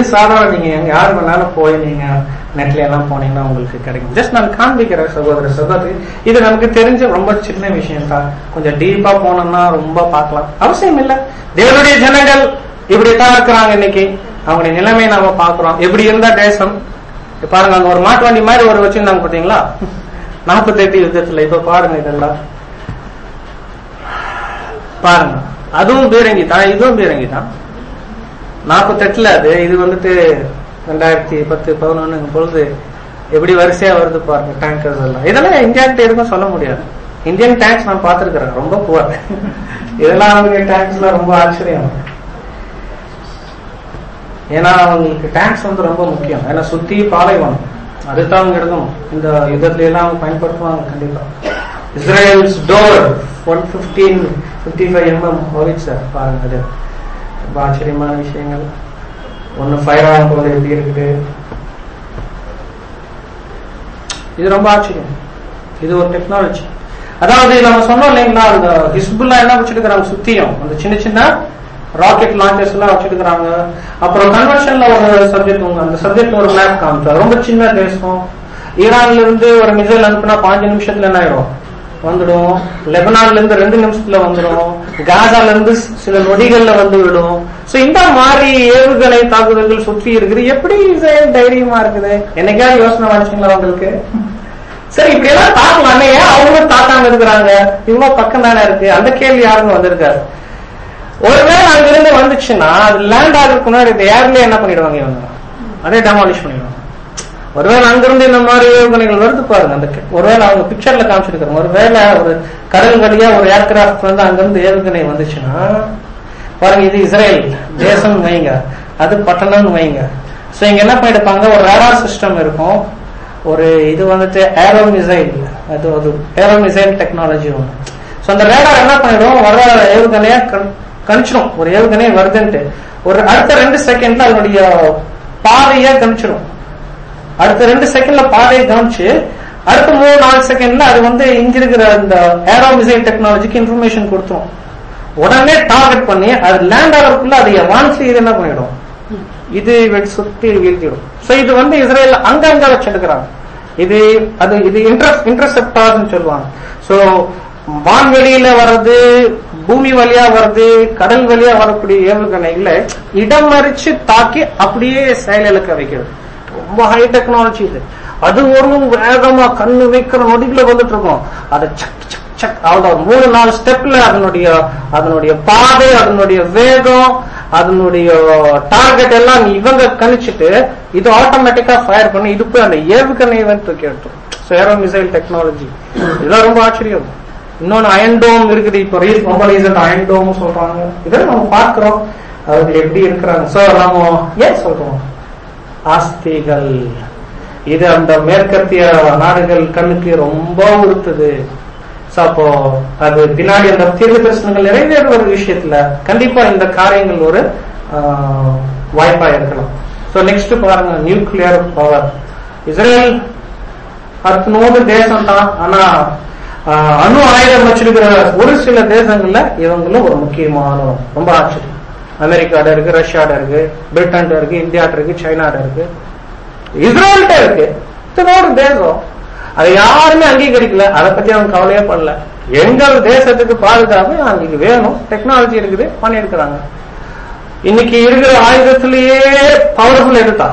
சாதாரண நீங்க எங்க யார் வேணாலும் போய் நீங்க நெட்ல எல்லாம் போனீங்கன்னா உங்களுக்கு கிடைக்கும் ஜஸ்ட் நான் காண்பிக்கிறேன் சகோதர சகோதரி இது நமக்கு தெரிஞ்ச ரொம்ப சின்ன விஷயம் தான் கொஞ்சம் டீப்பா போனோம்னா ரொம்ப பார்க்கலாம் அவசியம் இல்ல தேவனுடைய ஜனங்கள் இப்படித்தான் இருக்கிறாங்க இன்னைக்கு அவங்களுடைய நிலைமையை நாம பாக்குறோம் எப்படி இருந்தா தேசம் இப்ப பாருங்க அங்க ஒரு மாட்டு வண்டி மாதிரி ஒரு வச்சிருந்தாங்க பாத்தீங்களா நாற்பத்தெட்டு யுத்தத்துல இப்ப பாருங்க இதெல்லாம் பாருங்க அதுவும் பீரங்கி தான் இதுவும் பீரங்கி தான் நாற்பத்தெட்டுல அது இது வந்துட்டு ரெண்டாயிரத்தி பத்து பதினொன்னு பொழுது எப்படி வரிசையா வருது பாருங்க டேங்கர்ஸ் எல்லாம் இதெல்லாம் இந்தியாக்கிட்ட எதுவும் சொல்ல முடியாது இந்தியன் டேங்க்ஸ் நான் பார்த்திருக்கிறேன் ரொம்ப புவர் இதெல்லாம் அவங்க டேங்க்ஸ்ல ரொம்ப ஆச்சரியம் ஏன்னா அவங்களுக்கு டேங்க்ஸ் வந்து ரொம்ப முக்கியம் ஏன்னா சுத்தி பாலைவனம் அதுதான் அவங்க எடுக்கணும் இந்த யுத்தத்துல எல்லாம் அவங்க பயன்படுத்துவாங்க கண்டிப்பா இஸ்ரேல்ஸ் டோர் one fifteen fifty five MM sir பாருங்க அது ரொம்ப ஆச்சரியமான விஷயங்கள் ஒன்னு ஃபயர் ஆகும் போது எப்படி இருக்குது இது ரொம்ப ஆச்சரியம் இது ஒரு டெக்னாலஜி அதாவது நம்ம சொன்னோம் இல்லைங்களா அந்த ஹிஸ்புல்லா என்ன வச்சிருக்கிறாங்க சுத்தியும் அந்த சின்ன சின்ன ராக்கெட் லான்ச்சர்ஸ் எல்லாம் வச்சிருக்கிறாங்க அப்புறம் கன்வென்ஷன்ல ஒரு சப்ஜெக்ட் உங்க அந்த சப்ஜெக்ட் ஒரு மேப் காமிச்சார் ரொம்ப சின்ன தேசம் ஈரான்ல இருந்து ஒரு மிசைல் அனுப்புனா பாஞ்சு நிமிஷத்துல என்ன ஆயிடும் வந்துடும் லெபனான்ல இருந்து ரெண்டு நிமிஷத்துல வந்துடும் காசால இருந்து சில நொடிகள்ல வந்து விடும் சோ இந்த மாதிரி ஏவுகணை தாக்குதல்கள் சுற்றி இருக்குது எப்படி இஸ்ரேல் தைரியமா இருக்குது என்னைக்காவது யோசனை வந்துச்சுங்களா உங்களுக்கு சரி இப்படி எல்லாம் தாக்கலாமே ஏன் அவங்களும் தாக்காம இருக்கிறாங்க இவ்வளவு பக்கம் தானே இருக்கு அந்த கேள்வி யாருக்கும் வந்திருக்காரு ஒருவேளை அங்கிருந்து வந்துச்சுன்னா அது லேண்ட் ஆகிறதுக்கு முன்னாடி இந்த ஏர்லயே என்ன பண்ணிடுவாங்க இவங்க அதே டெமாலிஷ் பண்ணிடுவாங்க ஒருவேளை அங்கிருந்து இந்த மாதிரி ஏவுகணைகள் வருது பாருங்க அந்த ஒருவேளை அவங்க பிக்சர்ல காமிச்சிருக்காங்க ஒருவேளை ஒரு கடல் வழியா ஒரு ஏர்கிராஃப்ட் வந்து அங்கிருந்து ஏவுகணை வந்துச்சுன்னா பாருங்க இது இஸ்ரேல் தேசம் வைங்க அது பட்டணம்னு வைங்க சோ இங்க என்ன பண்ணிருப்பாங்க ஒரு ரேடார் சிஸ்டம் இருக்கும் ஒரு இது வந்துட்டு ஏரோ மிசைல் அது ஒரு ஏரோ மிசைல் டெக்னாலஜி ஒன்று ஸோ அந்த ரேடார் என்ன பண்ணிடும் வர ஏவுகணையா கணிச்சிடும் ஒரு ஏவுகணையை வருதுன்ட்டு ஒரு அடுத்த ரெண்டு செகண்ட்ல அதனுடைய பாதையை கணிச்சிடும் அடுத்த ரெண்டு செகண்ட்ல பாதையை கவனிச்சு அடுத்த மூணு நாலு செகண்ட்ல அது வந்து இங்க இருக்கிற அந்த ஏரோ மிசைல் டெக்னாலஜிக்கு இன்ஃபர்மேஷன் கொடுத்துரும் உடனே டார்கெட் பண்ணி அது லேண்ட் ஆகிறதுக்குள்ள அது வான்சி இது என்ன பண்ணிடும் இது சுத்தி வீழ்த்திடும் சோ இது வந்து இஸ்ரேல் அங்கங்க வச்சிருக்கிறாங்க இது அது இது இன்டர்செப்டார்னு சொல்லுவாங்க சோ வான்வெளியில வர்றது பூமி வழியா வருது கடல் வழியா வரக்கூடிய ஏவுகணைகளை இடம் மறிச்சு தாக்கி அப்படியே செயலிழக்க வைக்கிறது ரொம்ப ஹை டெக்னாலஜி இது அது ஒரு வேகமா கண்ணு வைக்கிற நொடிகளை வந்துட்டு இருக்கும் அதை சக் சக் சக் அவ்வளவு மூணு நாலு ஸ்டெப்ல அதனுடைய அதனுடைய பாதை அதனுடைய வேகம் அதனுடைய டார்கெட் எல்லாம் இவங்க கணிச்சிட்டு இது ஆட்டோமேட்டிக்கா ஃபயர் பண்ணி இது போய் அந்த ஏவுகணை வந்து தூக்கி எடுத்துரும் ஏரோ மிசைல் டெக்னாலஜி இதெல்லாம் ரொம்ப ஆச்சரியம் இன்னொன்னு அயன்டோம் இருக்குது இப்போ ரீஸ் ரொம்ப ரீசன்ட் அயன்டோம் சொல்றாங்க இதெல்லாம் நம்ம பார்க்கிறோம் அவர்கள் எப்படி இருக்கிறாங்க சோ நம்ம ஏன் சொல்றோம் ஆஸ்திகள் இது அந்த மேற்கத்திய நாடுகள் கண்ணுக்கு ரொம்ப உறுத்துது சோ அப்போ அது பின்னாடி அந்த தீர்வு தரிசனங்கள் நிறைவேறுற விஷயத்துல கண்டிப்பா இந்த காரியங்கள் ஒரு வாய்ப்பா இருக்கலாம் சோ நெக்ஸ்ட் பாருங்க நியூக்ளியர் பவர் இஸ்ரேல் அத்தனோடு தேசம் தான் ஆனா அணு ஆயுதம் வச்சிருக்கிற ஒரு சில தேசங்கள்ல இவங்களும் ஒரு முக்கியமான ரொம்ப ஆச்சரியம் அமெரிக்காட இருக்கு ரஷ்யாட இருக்கு பிரிட்டன்ட இருக்கு இந்தியாட்ட இருக்கு சைனாட இருக்கு இஸ்ரேல்கிட்ட இருக்கு இத்தனோடு தேசம் அதை யாருமே அங்கீகரிக்கல அதை பத்தி அவங்க கவலையே பண்ணல எங்கள் தேசத்துக்கு பாதுகாப்பு அன்னைக்கு வேணும் டெக்னாலஜி இருக்குது பண்ணிருக்கிறாங்க இன்னைக்கு இருக்கிற ஆயுதத்திலேயே பவர்ஃபுல் எடுத்தா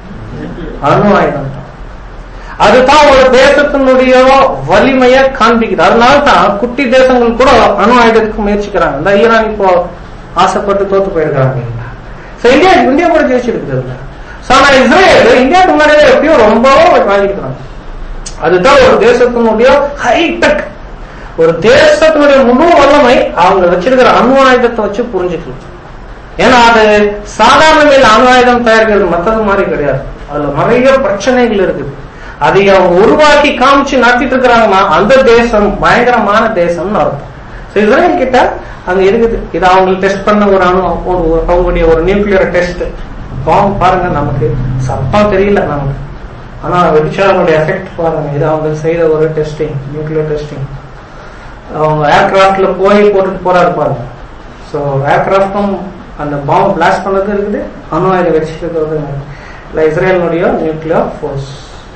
அணு ஆயுதம் தான் அதுதான் ஒரு தேசத்தினுடைய வலிமையை காண்பிக்குது அதனால தான் குட்டி தேசங்கள் கூட அணு ஆயுதத்துக்கு முயற்சிக்கிறாங்க இந்த ஈரான் இப்போ ஆசைப்பட்டு தோத்து போயிருக்காங்க இந்தியா இந்தியா கூட ஜெயிச்சிருக்குது ஆனா இஸ்ரேல் இந்தியாவுக்கு முன்னாடியே எப்படியோ ரொம்ப வாங்கிக்கிறாங்க அதுதான் ஒரு தேசத்தினுடைய ஹைடெக் ஒரு தேசத்தினுடைய முழு வல்லமை அவங்க வச்சிருக்கிற அணு ஆயுதத்தை வச்சு புரிஞ்சுக்கலாம் ஏன்னா அது சாதாரண மேல் அணு ஆயுதம் தயாரிக்கிறது மத்தது மாதிரி கிடையாது அதுல நிறைய பிரச்சனைகள் இருக்குது அதை அவங்க உருவாக்கி காமிச்சு நடத்திட்டு இருக்கிறாங்கன்னா அந்த தேசம் பயங்கரமான தேசம்னு அர்த்தம் இஸ்ரேல் கிட்ட அங்க இருக்குது இது அவங்க டெஸ்ட் பண்ண ஒரு அணு அவங்களுடைய ஒரு நியூக்ளியர் டெஸ்ட் பாம்பு பாருங்க நமக்கு சத்தம் தெரியல நமக்கு ஆனா வெடிச்சா அதனுடைய எஃபெக்ட் பாருங்க இது அவங்க செய்த ஒரு டெஸ்டிங் நியூக்ளியர் டெஸ்டிங் அவங்க ஏர்கிராஃப்ட்ல போய் போட்டுட்டு போறாரு பாருங்க ஸோ ஏர்கிராஃப்டும் அந்த பாம்பு பிளாஸ்ட் பண்ணது இருக்குது அணு ஆயுதம் வெடிச்சிருக்கிறது இல்லை இஸ்ரேலினுடைய நியூக்ளியர் ஃபோர்ஸ்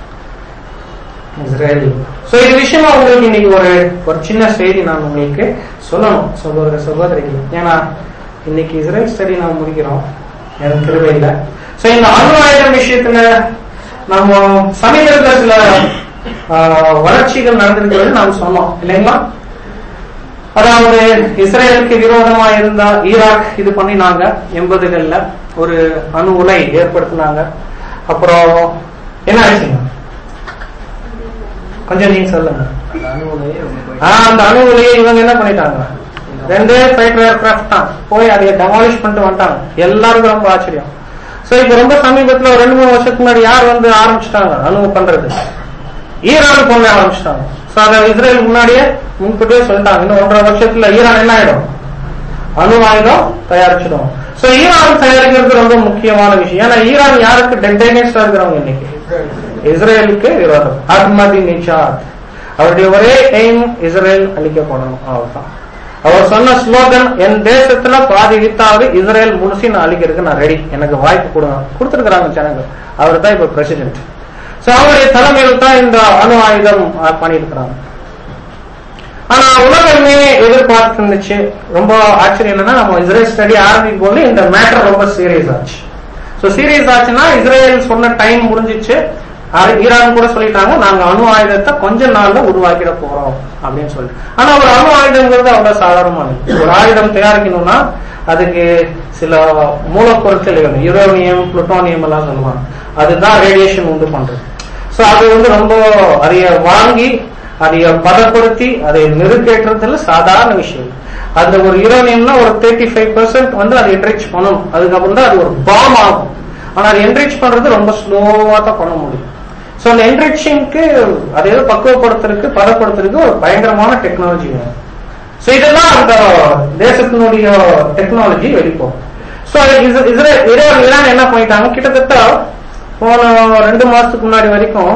இஸ்ரேல் சோ இது விஷயமா உங்களுக்கு இன்னைக்கு ஒரு ஒரு சின்ன செய்தி நான் உங்களுக்கு சொல்லணும் சகோதர சகோதரிகள் ஏன்னா இன்னைக்கு இஸ்ரேல் ஸ்டடி நாம் முடிக்கிறோம் எனக்கு திரும்ப இல்லை சோ இந்த அணு ஆயுதம் விஷயத்துல நம்ம சமீபத்துல சில ஆஹ், வளர்ச்சிகள் நடந்திருக்கிறது நாம் சொன்னோம் இல்லைங்களா அதாவது இஸ்ரேலுக்கு விரோதமா இருந்த ஈராக் இது பண்ணினாங்க எண்பதுகள்ல ஒரு அணு உலை ஏற்படுத்தினாங்க அப்புறம் என்ன ஆச்சுங்க கொஞ்சம் நீங்க சொல்லுங்க அந்த அணுகுலையே ரொம்ப போய் ஆஹ் அந்த அணு உலையை இவங்க என்ன பண்ணிட்டாங்க ரெண்டே ஃபைட்டர் ஏர்கிராஃப்ட் தான் போய் அதை டெமாலிஷ் பண்ணிட்டு வந்துட்டாங்க எல்லாருக்கும் ரொம்ப ஆச்சரியம் சோ இப்ப ரொம்ப சமீபத்துல ஒரு ரெண்டு மூணு வருஷத்துக்கு முன்னாடி யார் வந்து ஆரம்பிச்சிட்டாங்க அணு பண்றது ஈரான் பண்ண ஆரம்பிச்சிட்டாங்க சோ அதை இஸ்ரேல் முன்னாடியே முன்கூட்டியே சொல்லிட்டாங்க இன்னும் ஒன்றரை வருஷத்துல ஈரான் என்ன ஆயிடும் அணு ஆயுதம் தயாரிச்சிடும் சோ ஈரான் தயாரிக்கிறது ரொம்ப முக்கியமான விஷயம் ஏன்னா ஈரான் யாருக்கு டென்டேனியஸ்டா இருக்கிறவங்க இன்னைக்கு இஸ்ரேலுக்கு விரோதம் அஹ்மதி நிஜாத் அவருடைய ஒரே எய்ம் இஸ்ரேல் அழிக்கப்படணும் அவ்வளவுதான் அவர் சொன்ன ஸ்லோகன் என் தேசத்துல பாதி வித்தாவது இஸ்ரேல் முழுசி நான் அழிக்கிறதுக்கு நான் ரெடி எனக்கு வாய்ப்பு கொடுங்க கொடுத்துருக்காங்க ஜனங்க அவர் தான் இப்ப பிரசிடென்ட் சோ அவருடைய தலைமையில் தான் இந்த அணு ஆயுதம் அஹ், பண்ணியிருக்கிறாங்க ஆனா உலகமே எதிர்பார்த்து இருந்துச்சு ரொம்ப ஆச்சரியம் என்னன்னா நம்ம இஸ்ரேல் ஸ்டடி ஆரம்பிக்கும் போது இந்த மேட்டர் ரொம்ப சீரியஸ் ஆச்சு சோ சீரியஸ் ஆச்சுன்னா இஸ்ரேல் சொன்ன டைம் முடிஞ்சிச்சு அது ஈரான் கூட சொல்லிட்டாங்க நாங்க அணு ஆயுதத்தை கொஞ்ச நாள்ல உருவாக்கிட போறோம் அப்படின்னு சொல்லி ஆனா ஒரு அணு ஆயுதங்கிறது அவ்வளவு சாதாரணமானது ஒரு ஆயுதம் தயாரிக்கணும்னா அதுக்கு சில மூலப்பொருட்கள் வேணும் யுரேனியம் புளுட்டோனியம் எல்லாம் சொல்லுவாங்க அதுதான் ரேடியேஷன் உண்டு பண்றது சோ அது வந்து ரொம்ப அதைய வாங்கி அதைய பதப்படுத்தி அதை நெருக்கேற்றதுல சாதாரண விஷயம் அந்த ஒரு யுரேனியம்னா ஒரு தேர்ட்டி ஃபைவ் பர்சன்ட் வந்து அதை என்ரிச் பண்ணணும் அதுக்கப்புறம் தான் அது ஒரு பாம் ஆகும் ஆனா அது என்ரிச் பண்றது ரொம்ப ஸ்லோவா தான் பண்ண முடியும் சோ அந்த என்ரிச்சிங்க்கு அதை ஏதோ பக்குவப்படுத்துறதுக்கு பதப்படுத்துறதுக்கு ஒரு பயங்கரமான டெக்னாலஜி வேணும் சோ இதெல்லாம் அந்த தேசத்தினுடைய டெக்னாலஜி வெளிப்போம் சோ இஸ்ரேல் இரான் ஈரான் என்ன பண்ணிட்டாங்க கிட்டத்தட்ட போன ரெண்டு மாசத்துக்கு முன்னாடி வரைக்கும்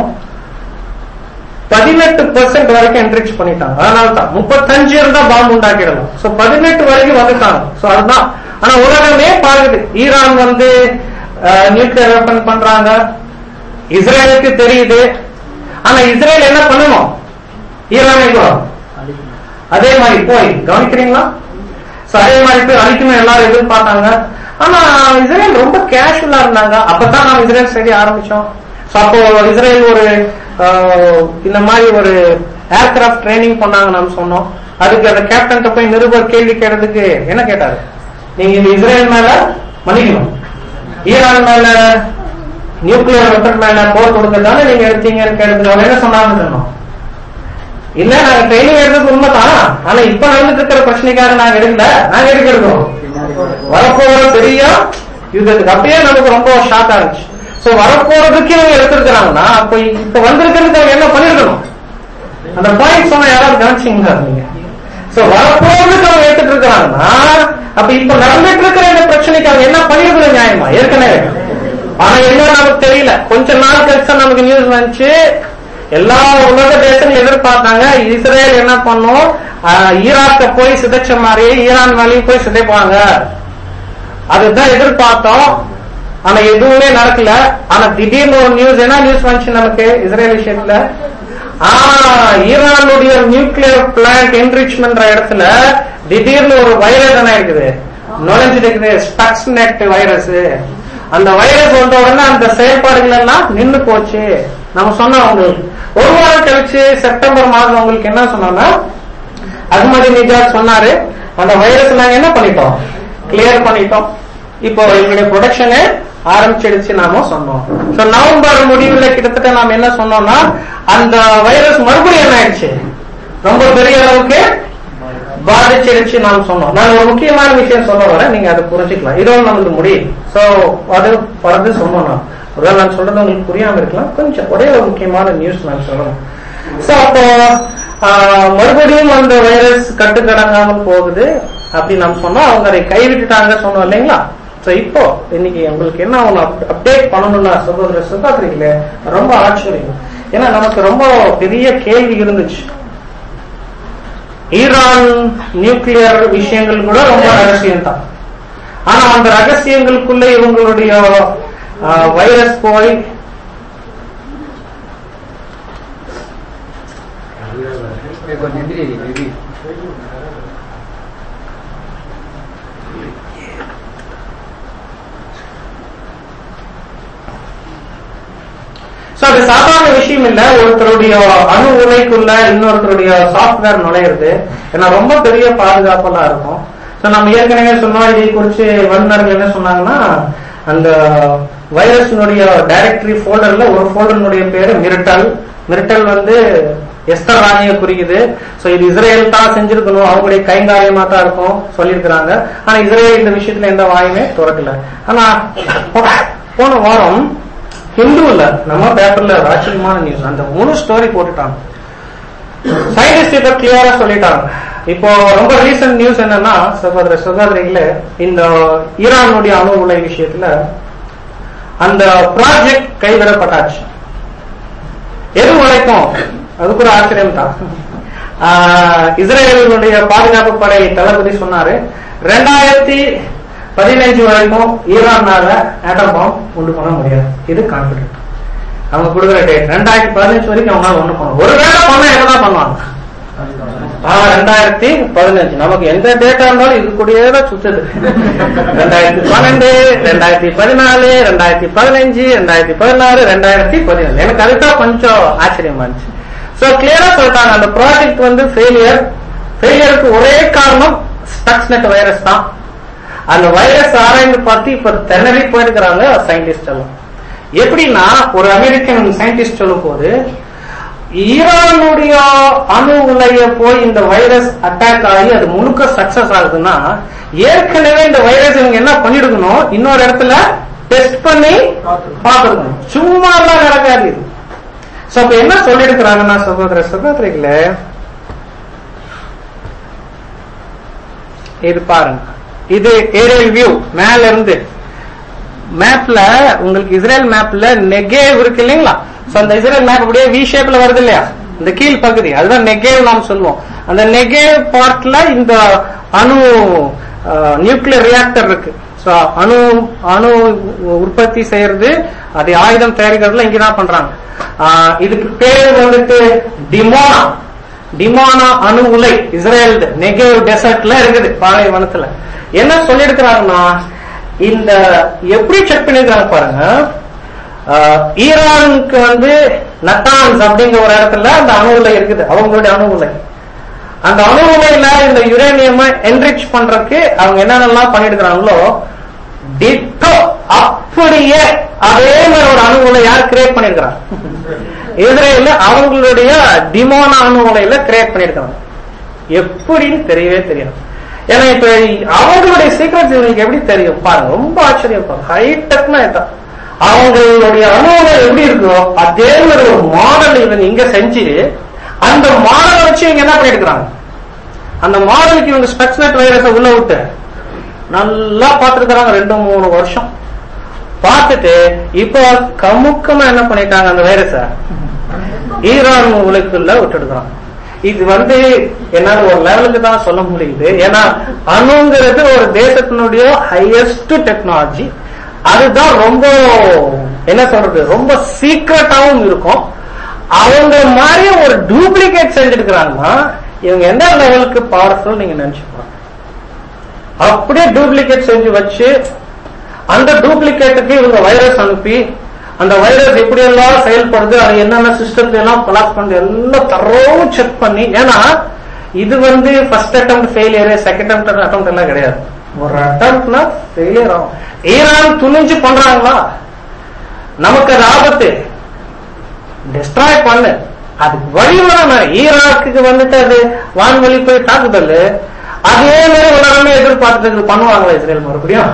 பதினெட்டு பெர்சென்ட் வரைக்கும் என்ரிச் பண்ணிட்டாங்க அதனால தான் முப்பத்தஞ்சு இருந்தா பாம்பு உண்டாக்கிடலாம் சோ பதினெட்டு வரைக்கும் வந்துட்டாங்க சோ அதுதான் ஆனா உலகமே பாக்குது ஈரான் வந்து நியூக்ளியர் வெப்பன் பண்றாங்க இஸ்ரேலுக்கு தெரியுது ஆனா இஸ்ரேல் என்ன பண்ணணும் ஈரானை கூட அதே மாதிரி போய் கவனிக்கிறீங்களா சோ அதே மாதிரி போய் அழிக்கணும் எல்லாரும் எதிர்பார்த்தாங்க ஆனா இஸ்ரேல் ரொம்ப கேஷுவலா இருந்தாங்க அப்பதான் நம்ம இஸ்ரேல் சைடு ஆரம்பிச்சோம் சோ அப்போ இஸ்ரேல் ஒரு ஆஹ், இந்த மாதிரி ஒரு ஏர்கிராஃப்ட் ட்ரைனிங் பண்ணாங்க நம்ம சொன்னோம் அதுக்கு அந்த கேப்டன் போய் நிருபர் கேள்வி கேட்டதுக்கு என்ன கேட்டாரு நீங்க இந்த இஸ்ரேல் மேல மன்னிக்கணும் ஈரான் மேல நியூக்ளியர் வெப்பன் மேல போர் கொடுக்கறதால நீங்க எடுத்தீங்கன்னு கேட்டதுக்கு அவர் என்ன சொன்னாங்கன்னு சொன்னோம் இல்ல நாங்க ட்ரைனிங் எடுத்தது உண்மைதான் ஆனா இப்ப நடந்துட்டு இருக்கிற பிரச்சனைக்காக நாங்க எடுக்கல நாங்க எதுக்கு எடுக்கிறோம் வரப்போற பெரிய யுத்தத்துக்கு அப்படியே நமக்கு ரொம்ப ஷாக் ஆச்சு சோ வரப்போறதுக்கு இவங்க எடுத்திருக்கிறாங்கன்னா அப்ப இப்ப வந்திருக்கிறதுக்கு அவங்க என்ன பண்ணிருக்கணும் அந்த பாயிண்ட் சொன்ன யாராவது கவனிச்சிங்களா நீங்க சோ வரப்போறதுக்கு அவங்க எடுத்துட்டு இருக்காங்கன்னா அப்ப இப்ப நடந்துட்டு இருக்கிற இந்த பிரச்சனைக்கு அவங்க என்ன பண்ணிருக்கணும் நியாயமா ஏற்கனவே ஆனா என்ன நமக்கு தெரியல கொஞ்ச நாள் கழிச்சு நமக்கு நியூஸ் வந்துச்சு எல்லா உலக தேசங்களும் எதிர்பார்த்தாங்க இஸ்ரேல் என்ன பண்ணும் ஆஹ், ஈராக்க போய் சிதைச்ச மாதிரி ஈரான் மேலேயும் போய் சிதைப்பாங்க அதுதான் எதிர்பார்த்தோம் ஆனா எதுவுமே நடக்கல ஆனா திடீர்னு ஒரு நியூஸ் என்ன நியூஸ் வந்துச்சு நமக்கு இஸ்ரேல் விஷயத்துல ஆஹ் ஈரானுடைய நியூக்ளியர் பிளான்ட் என்ரிச்மெண்ட் இடத்துல திடீர்னு ஒரு வைரஸ் என்ன இருக்குது நுழைஞ்சிட்டு இருக்குது ஸ்டக்ஸ் நெட் வைரஸ் அந்த வைரஸ் வந்த உடனே அந்த செயல்பாடுகள் எல்லாம் நின்னு போச்சு நம்ம சொன்னோம் உங்களுக்கு ஒரு வாரம் கழிச்சு செப்டம்பர் மாதம் உங்களுக்கு என்ன சொன்னோம்னா அகமது நிஜாத் சொன்னாரு அந்த வைரஸ் நாங்க என்ன பண்ணிட்டோம் கிளியர் பண்ணிட்டோம் இப்போ எங்களுடைய ப்ரொடக்ஷனே ஆரம்பிச்சிடுச்சு நாம சொன்னோம் சோ நவம்பர் முடிவுல கிட்டத்தட்ட நாம என்ன சொன்னோம்னா அந்த வைரஸ் மறுபடியும் என்ன ஆயிடுச்சு ரொம்ப பெரிய அளவுக்கு பாதிச்சிடுச்சு நாம் சொன்னோம் நான் ஒரு முக்கியமான விஷயம் சொல்ல வரேன் நீங்க அதை புரிஞ்சுக்கலாம் இதோட நமக்கு முடியும் சோ அது வரது சொன்னோம் நான் ஒருவேளை நான் சொல்றது உங்களுக்கு புரியாம இருக்கலாம் கொஞ்சம் ஒரே ஒரு முக்கியமான நியூஸ் நான் சொல்லணும் சோ அப்போ ஆஹ், மறுபடியும் அந்த வைரஸ் கட்டுக்கடங்காமல் போகுது அப்படி நாம் சொன்னோம் அவங்க அதை கைவிட்டுட்டாங்க சொன்னோம் இல்லைங்களா சோ இப்போ இன்னைக்கு உங்களுக்கு என்ன ஒண்ணு அப்டேட் பண்ணணும்னா சகோதர சகோதரிகளே ரொம்ப ஆச்சரியம் ஏன்னா நமக்கு ரொம்ப பெரிய கேள்வி இருந்துச்சு ஈரான் நியூக்ளியர் விஷயங்கள் கூட ரொம்ப ரகசியம் தான் ஆனா அந்த ரகசியங்களுக்குள்ள இவங்களுடைய வைரஸ் போய் கொஞ்சம் எதிரி எதிரி சோ அது சாதாரண விஷயம் இல்ல ஒருத்தருடைய அணு உலைக்குள்ள இன்னொருத்தருடைய சாஃப்ட்வேர் நுழையிறது ஏன்னா ரொம்ப பெரிய பாதுகாப்பெல்லாம் இருக்கும் சோ நம்ம ஏற்கனவே சொன்னோம் இதை குறிச்சு வல்லுநர்கள் என்ன சொன்னாங்கன்னா அந்த வைரஸினுடைய டைரக்டரி ஃபோல்டர்ல ஒரு ஃபோல்டர்னுடைய பேரு மிரட்டல் மிரட்டல் வந்து எஸ்தர் ராணியை குறிக்குது சோ இது இஸ்ரேல் தான் செஞ்சிருக்கணும் அவங்களுடைய கைங்காரியமா தான் இருக்கும் சொல்லியிருக்கிறாங்க ஆனா இஸ்ரேல் இந்த விஷயத்துல எந்த வாயுமே திறக்கல ஆனா போன வாரம் ஹிந்துல நம்ம பேப்பர்ல ஆச்சரியமான நியூஸ் அந்த மூணு ஸ்டோரி போட்டுட்டாங்க சயின்டிஸ்ட் இதை கிளியரா சொல்லிட்டாங்க இப்போ ரொம்ப ரீசன்ட் நியூஸ் என்னன்னா சகோதர சகோதரிகளே இந்த ஈரானுடைய அணு உலை விஷயத்துல அந்த ப்ராஜெக்ட் கைவிடப்பட்டாச்சு எது வரைக்கும் அதுக்கு ஒரு ஆச்சரியம் தான் ஆஹ் இஸ்ரேலுடைய பாதுகாப்பு படை தளபதி சொன்னாரு ரெண்டாயிரத்தி பதினஞ்சு வரைக்கும் ஈரானால ஆட்டம் பாம் உண்டு பண்ண முடியாது இது கான்பிடன்ட் அவங்க கொடுக்குற டேட் ரெண்டாயிரத்தி பதினஞ்சு வரைக்கும் அவங்களால ஒண்ணு பண்ண ஒரு வேளை பண்ணா என்னதான் பண்ணுவாங்க ஆஹ் ரெண்டாயிரத்தி பதினஞ்சு நமக்கு எந்த டேட்டா இருந்தாலும் இது கூடயே தான் சுத்துது ரெண்டாயிரத்தி பன்னெண்டு ரெண்டாயிரத்தி பதினாலு ரெண்டாயிரத்தி பதினஞ்சு ரெண்டாயிரத்தி பதினாறு ரெண்டாயிரத்தி பதினேழு எனக்கு அதுதான் கொஞ்சம் ஆச்சரியமா இருந்துச்சு சோ கிளியரா சொல்லிட்டாங்க அந்த ப்ராஜெக்ட் வந்து ஃபெயிலியர் ஃபெயிலியருக்கு ஒரே காரணம் ஸ்டக்ஸ்நெட் வைரஸ் தான் அந்த வைரஸ் ஆராய்ந்து பார்த்து இப்ப திணறி போயிருக்கிறாங்க சயின்டிஸ்ட் எல்லாம் எப்படின்னா ஒரு அமெரிக்கன் சயின்டிஸ்ட் சொல்லும் போது ஈரானுடைய அணு உலைய போய் இந்த வைரஸ் அட்டாக் ஆகி அது முழுக்க சக்சஸ் ஆகுதுன்னா ஏற்கனவே இந்த வைரஸ் இவங்க என்ன பண்ணிருக்கணும் இன்னொரு இடத்துல டெஸ்ட் பண்ணி பார்த்துருக்கணும் சும்மா எல்லாம் நடக்காது இது சோ அப்ப என்ன சொல்லிருக்கிறாங்கன்னா சகோதர சகோதரிகளே இது பாருங்க இது ஏரியல் வியூ மேல இருந்து மேப்ல உங்களுக்கு இஸ்ரேல் மேப்ல நெகேவ் இருக்கு இல்லைங்களா சோ அந்த இஸ்ரேல் மேப் அப்படியே வி ஷேப்ல வருது இல்லையா இந்த கீழ் பகுதி அதுதான் நெகேவ் நாம் சொல்லுவோம் அந்த நெகேவ் பார்ட்ல இந்த அணு நியூக்ளியர் ரியாக்டர் இருக்கு சோ அணு அணு உற்பத்தி செய்யறது அது ஆயுதம் தயாரிக்கிறதுல இங்கதான் பண்றாங்க ஆஹ் இதுக்கு பேர் வந்துட்டு டிமோனா டிமானா அணு உலை இஸ்ரேல் நெகேவ் டெசர்ட்ல இருக்குது பாலைவனத்துல என்ன சொல்லியிருக்கிறாங்கன்னா இந்த எப்படி செக் பண்ணிருக்காங்க பாருங்க ஆஹ் ஈரானுக்கு வந்து நட்டான்ஸ் அப்படிங்கிற ஒரு இடத்துல அந்த அணு உலை இருக்குது அவங்களுடைய அணு உலை அந்த அணு உலையில இந்த யுரேனியம் என்ரிச் பண்றதுக்கு அவங்க என்னென்னலாம் பண்ணிருக்கிறாங்களோ டிட்டோ அப்படியே அதே மாதிரி ஒரு அணு உலை யார் கிரியேட் பண்ணிருக்கிறாங்க இஸ்ரேல அவங்களுடைய டிமோனா அணு உலையில கிரியேட் பண்ணிருக்காங்க எப்படின்னு தெரியவே தெரியாது ஏன்னா இப்ப அவங்களுடைய சீக்கிரட் இவங்களுக்கு எப்படி தெரியும் பாருங்க ரொம்ப ஆச்சரியம் பாருங்க ஹைடெக்னா இதான் அவங்களுடைய அனுபவம் எப்படி இருக்கோ அதே மாதிரி ஒரு மாடல் இவங்க இங்க செஞ்சு அந்த மாடலை வச்சு இவங்க என்ன பண்ணிருக்கிறாங்க அந்த மாடலுக்கு இவங்க ஸ்பெக்ஸ்னட் வைரஸை உள்ள விட்டு நல்லா பார்த்துருக்காங்க ரெண்டு மூணு வருஷம் பார்த்துட்டு இப்போ கமுக்கமா என்ன பண்ணிட்டாங்க அந்த வைரஸ ஈரான் உலகத்துல விட்டுடுறாங்க இது வந்து என்னால ஒரு லெவலுக்கு தான் சொல்ல முடியுது ஏன்னா அணுங்கிறது ஒரு தேசத்தினுடைய ஹையஸ்ட் டெக்னாலஜி அதுதான் ரொம்ப என்ன சொல்றது ரொம்ப சீக்கிரட்டாவும் இருக்கும் அவங்க மாதிரி ஒரு டூப்ளிகேட் செஞ்சிருக்கிறாங்கன்னா இவங்க எந்த லெவலுக்கு பவர்ஃபுல் நீங்க நினைச்சுக்கலாம் அப்படியே டூப்ளிகேட் செஞ்சு வச்சு அந்த டூப்ளிகேட்டுக்கு இவங்க வைரஸ் அனுப்பி அந்த வைரஸ் எப்படி எல்லாம் செயல்படுது அது என்னென்ன சிஸ்டத்தை எல்லாம் கொலாப்ஸ் பண்ணி எல்லாம் தரோவும் செக் பண்ணி ஏன்னா இது வந்து first attempt failure second attempt attempt எல்லாம் கிடையாது ஒரு அட்டம்ப்ட்னா ஃபெயிலியர் ஆகும் ஈரான் துணிஞ்சு பண்றாங்களா நமக்கு அது ஆபத்து டிஸ்ட்ராய் பண்ணு அதுக்கு வழிவரான ஈராக்குக்கு வந்துட்டு அது வான்வழி போய் தாக்குதல் அதே மாதிரி உலகமே எதிர்பார்த்துட்டு பண்ணுவாங்களா இஸ்ரேல் மறுபடியும்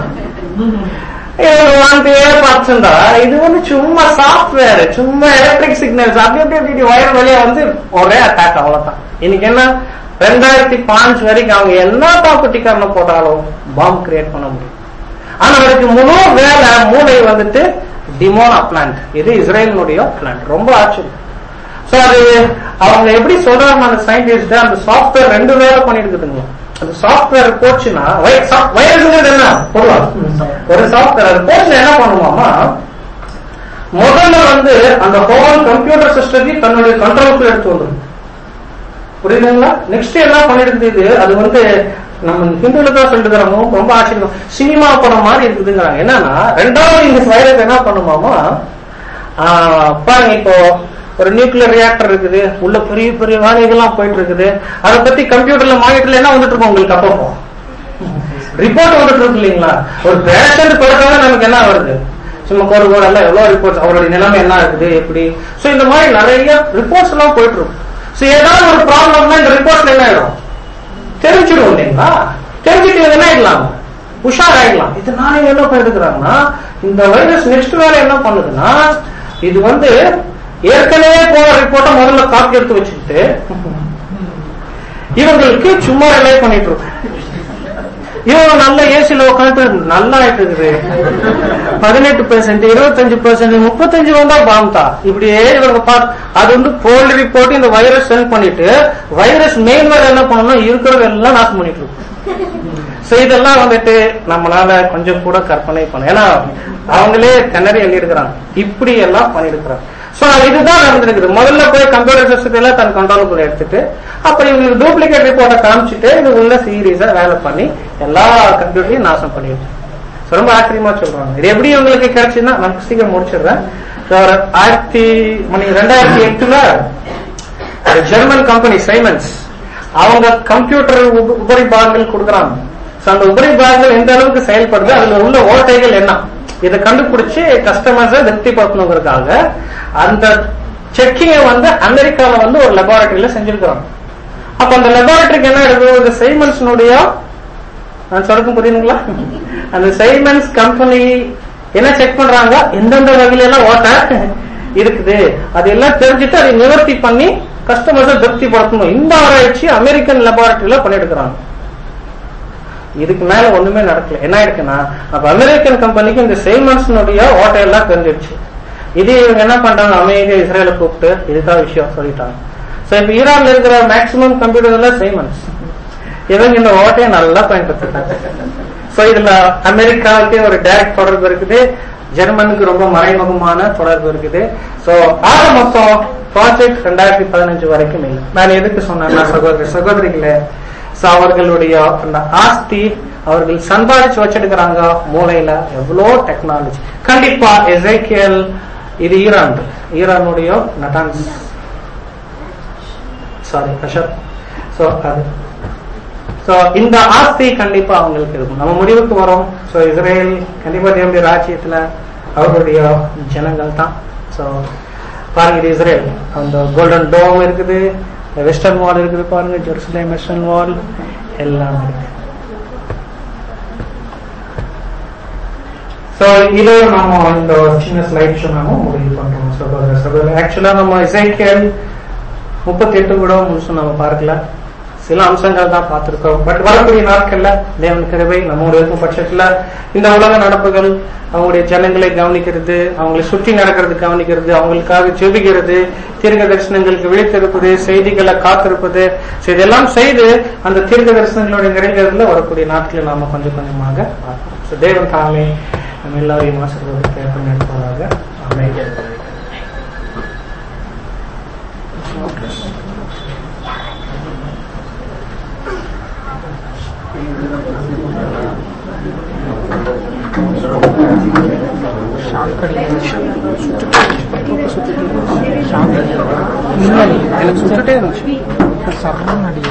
வாங்கிட்டே பார்த்துருந்தா இது வந்து சும்மா சாஃப்ட்வேர் சும்மா எலக்ட்ரிக் சிக்னல்ஸ் அப்படி அப்படி அப்படி வயர் வழியா வந்து ஒரே அட்டாக் அவ்வளவுதான் இன்னைக்கு என்ன ரெண்டாயிரத்தி பாஞ்சு வரைக்கும் அவங்க என்ன பாக்குட்டிக்காரனை போட்டாலும் பாம்பு கிரியேட் பண்ண முடியும் ஆனா அதுக்கு முழு வேலை மூளை வந்துட்டு டிமோனா பிளான்ட் இது இஸ்ரேலினுடைய பிளான்ட் ரொம்ப ஆச்சரியம் சோ அது அவங்க எப்படி சொல்றாங்க அந்த சயின்டிஸ்ட் அந்த சாஃப்ட்வேர் ரெண்டு வேலை பண்ணிருக்குதுங்க அந்த சாஃப்ட்வேர் போச்சுன்னா வைரஸ்ங்கிறது என்ன பொதுவா ஒரு சாஃப்ட்வேர் அது போச்சுன்னா என்ன பண்ணுவாமா முதல்ல வந்து அந்த ஹோல் கம்ப்யூட்டர் சிஸ்டத்தையும் தன்னுடைய கண்ட்ரோலுக்குள்ள எடுத்து வந்துடும் புரியுதுங்களா நெக்ஸ்ட் என்ன பண்ணிட்டு இது அது வந்து நம்ம ஹிந்துல தான் சொல்லிட்டு இருக்கிறோம் ரொம்ப ஆச்சரியம் சினிமா படம் மாதிரி இருக்குதுங்கிறாங்க என்னன்னா ரெண்டாவது இந்த வைரஸ் என்ன பண்ணுமாமா ஆஹ் பாருங்க இப்போ ஒரு நியூக்ளியர் ரியாக்டர் இருக்குது உள்ள பெரிய பெரிய வேலைகள்லாம் போயிட்டு இருக்குது அதை பத்தி கம்ப்யூட்டர்ல மானிட்டர்ல என்ன வந்துட்டு இருக்கும் உங்களுக்கு அப்பப்போ ரிப்போர்ட் வந்துட்டு இருக்கு இல்லைங்களா ஒரு பேஷண்ட் படுத்தாலும் நமக்கு என்ன வருது சும்மா கோடு கோடு எல்லாம் எவ்வளவு ரிப்போர்ட்ஸ் அவருடைய நிலைமை என்ன இருக்குது எப்படி சோ இந்த மாதிரி நிறைய ரிப்போர்ட்ஸ் எல்லாம் போயிட்டு இருக்கும் சோ ஏதாவது ஒரு ப்ராப்ளம்னா இந்த ரிப்போர்ட்ல என்ன ஆயிடும் தெரிஞ்சிடும் இல்லைங்களா தெரிஞ்சுட்டு இவங்க என்ன ஆயிடலாம் உஷார் ஆயிடலாம் இதனால என்ன பண்ணிருக்கிறாங்கன்னா இந்த வைரஸ் நெக்ஸ்ட் வேலை என்ன பண்ணுதுன்னா இது வந்து ஏற்கனவே போன ரிப்போர்ட்டை முதல்ல காப்பி எடுத்து வச்சுக்கிட்டு இவங்களுக்கு சும்மா ரிலே பண்ணிட்டு இருக்கும் இவங்க நல்ல ஏசில உட்காந்து நல்லா ஆயிட்டு இருக்குது பதினெட்டு பெர்சென்ட் இருபத்தஞ்சு பெர்சென்ட் முப்பத்தஞ்சு வந்தா பாம்தா இப்படியே இவங்க பார்த்து அது வந்து போல்டு ரிப்போர்ட் இந்த வைரஸ் சென்ட் பண்ணிட்டு வைரஸ் மெயின் வேற என்ன பண்ணணும் இருக்கிறது எல்லாம் நாசம் பண்ணிட்டு இருக்கும் சோ இதெல்லாம் வந்துட்டு நம்மளால கொஞ்சம் கூட கற்பனை பண்ண ஏன்னா அவங்களே திணறி எழுதியிருக்கிறாங்க இப்படி எல்லாம் பண்ணிருக்கிறாங்க சோ இதுதான் நடந்திருக்குது முதல்ல போய் கம்ப்யூட்டர் சிஸ்டத்துல தன் கண்ட்ரோலுக்குள்ள எடுத்துட்டு அப்புறம் இவங்களுக்கு டூப்ளிகேட் ரிப்போர்ட்டை காமிச்சிட்டு இது உள்ள சீரியஸா வேலை பண்ணி எல்லா கம்ப்யூட்டரையும் நாசம் பண்ணிடுச்சு So, ரொம்ப ஆச்சரியமா சொல்றாங்க இது எப்படி உங்களுக்கு கிடைச்சுன்னா நான் சீக்கிரம் முடிச்சிடுறேன் So, ஒரு ஆயிரத்தி மணி ரெண்டாயிரத்தி எட்டுல ஒரு ஜெர்மன் கம்பெனி சைமன்ஸ் அவங்க கம்ப்யூட்டர் உப- உபரி பாகங்கள் கொடுக்குறாங்க So, அந்த உபரி பாகங்கள் எந்த அளவுக்கு செயல்படுது அதுல உள்ள ஓட்டைகள் என்ன இதை கண்டுபிடிச்சு கஸ்டமர்ஸை திருப்திப்படுத்தணுங்கிறதுக்காக அந்த செக்கிங்கை வந்து அமெரிக்கால வந்து ஒரு லெபார்டரியில செஞ்சிருக்கிறாங்க அப்ப அந்த லெபார்டரிக்கு என்ன இருக்கு இந்த சைமன்ஸ்னுடைய நான் சொல்றது புரியுதுங்களா அந்த சைமன்ஸ் கம்பெனி என்ன செக் பண்றாங்க எந்தெந்த வகையில எல்லாம் ஓட்ட இருக்குது அது எல்லாம் தெரிஞ்சுட்டு அதை நிவர்த்தி பண்ணி கஸ்டமர்ஸை திருப்திப்படுத்தணும் இந்த ஆராய்ச்சி அமெரிக்கன் லெபார்டரியில பண்ணிருக்கிறாங்க இதுக்கு மேல ஒண்ணுமே நடக்கல என்ன ஆயிடுக்குன்னா அப்ப அமெரிக்கன் கம்பெனிக்கு இந்த சைமன்ஸ்னுடைய ஓட்டையெல்லாம் தெரிஞ்சிருச்சு இது இவங்க என்ன பண்றாங்க அமெரிக்கா இஸ்ரேல கூப்பிட்டு இதுதான் விஷயம் சொல்லிட்டாங்க சோ இப்ப ஈரான்ல இருக்கிற மேக்சிமம் கம்ப்யூட்டர் எல்லாம் சைமன்ஸ் இவங்க இந்த ஓட்டையை நல்லா பயன்படுத்திட்டாங்க சோ இதுல அமெரிக்காவுக்கு ஒரு டைரக்ட் தொடர்பு இருக்குது ஜெர்மனுக்கு ரொம்ப மறைமுகமான தொடர்பு இருக்குது சோ ஆக மொத்தம் ப்ராஜெக்ட் ரெண்டாயிரத்தி பதினஞ்சு வரைக்கும் இல்லை நான் எதுக்கு சொன்னேன்னா சகோதரி சகோதரிகளே சோ அவர்களுடைய அந்த ஆஸ்தி அவர்கள் சம்பாதிச்சு வச்சிருக்கிறாங்க மூளையில எவ்வளோ டெக்னாலஜி கண்டிப்பா எசைக்கியல் இது ஈரான் ஈரானுடைய நட்டான்ஸ் சாரி அஷர் சோ அது சோ இந்த ஆஸ்தி கண்டிப்பா அவங்களுக்கு இருக்கும் நம்ம முடிவுக்கு வரோம் சோ இஸ்ரேல் கண்டிப்பா தேவனுடைய ராஜ்யத்துல அவருடைய ஜனங்கள் தான் சோ பாருங்க இது இஸ்ரேல் அந்த கோல்டன் டோம் இருக்குது வெஸ்டர்ன் வால் இருக்குது பாருங்க ஜெருசலேம் வெஸ்டர்ன் வால் எல்லாம் இருக்கு சோ இது நம்ம இந்த சின்ன ஸ்லைட் ஷோ நாம முடிவு பண்றோம் சகோதர சகோதரர் ஆக்சுவலா நம்ம இசைக்கேல் முப்பத்தி எட்டு கூட முழுசும் நம்ம பார்க்கல சில அம்சங்கள் தான் பார்த்திருக்கோம் பட் வரக்கூடிய நாட்கள்ல தேவன் கிருபை நம்மோட இருக்கும் பட்சத்துல இந்த உலக நடப்புகள் அவங்களுடைய ஜனங்களை கவனிக்கிறது அவங்களை சுற்றி நடக்கிறது கவனிக்கிறது அவங்களுக்காக ஜெபிக்கிறது தீர்க்க தரிசனங்களுக்கு விழித்திருப்பது செய்திகளை காத்திருப்பது so இதெல்லாம் செய்து அந்த தீர்க்க தரிசனங்களுடைய நிறைவேறதுல வரக்கூடிய நாட்களில் நாம கொஞ்சம் கொஞ்சமாக பார்க்கிறோம் So தேவன் தாமே நம்ம எல்லாரையும் ஆசீர்வாதத்தை எடுப்பதாக அமைதியாக எனக்கு சுட்டுட்டே இருந்துச்சு சரண் அடி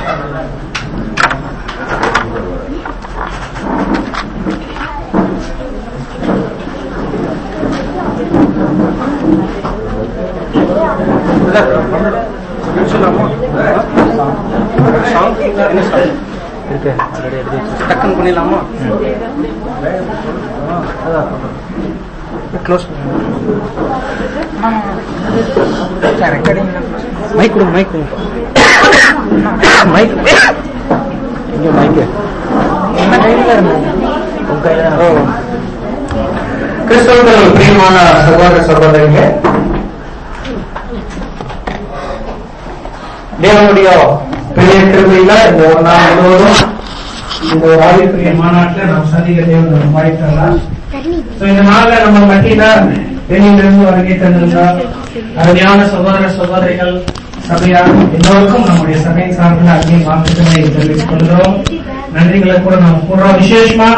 இருக்கு டக்குன்னு பண்ணிடலாமா க்ளோஸ் ரெக்கார்டிங் மைக் கொடுங்க மைக் கொடுங்க மைக் இங்க மைக்கு என்ன கையில இருந்தது உங்க கையில ஓ. கிறிஸ்தவர்கள் பிரியமான சகோதர சகோதரிகளே தேவனுடைய பெரிய கிருபையில இந்த ஒரு நாள் முழுவதும் இந்த ஒரு ஆவிக்குரிய மாநாட்டில் நாம் சந்திக்க தேவன் வாய்ப்பெல்லாம் So, இந்த நாள்ல நம்ம மத்தியில வெளியிலிருந்து வருகை தந்திருந்தார் அருமையான சகோதர சகோதரிகள் சபையார் எல்லோருக்கும் நம்முடைய சபையின் சார்பில் அங்கேயும் வாழ்த்துக்களை தெரிவித்துக் கொள்கிறோம் நன்றிகளை கூட நாம் கூறுறோம் விசேஷமா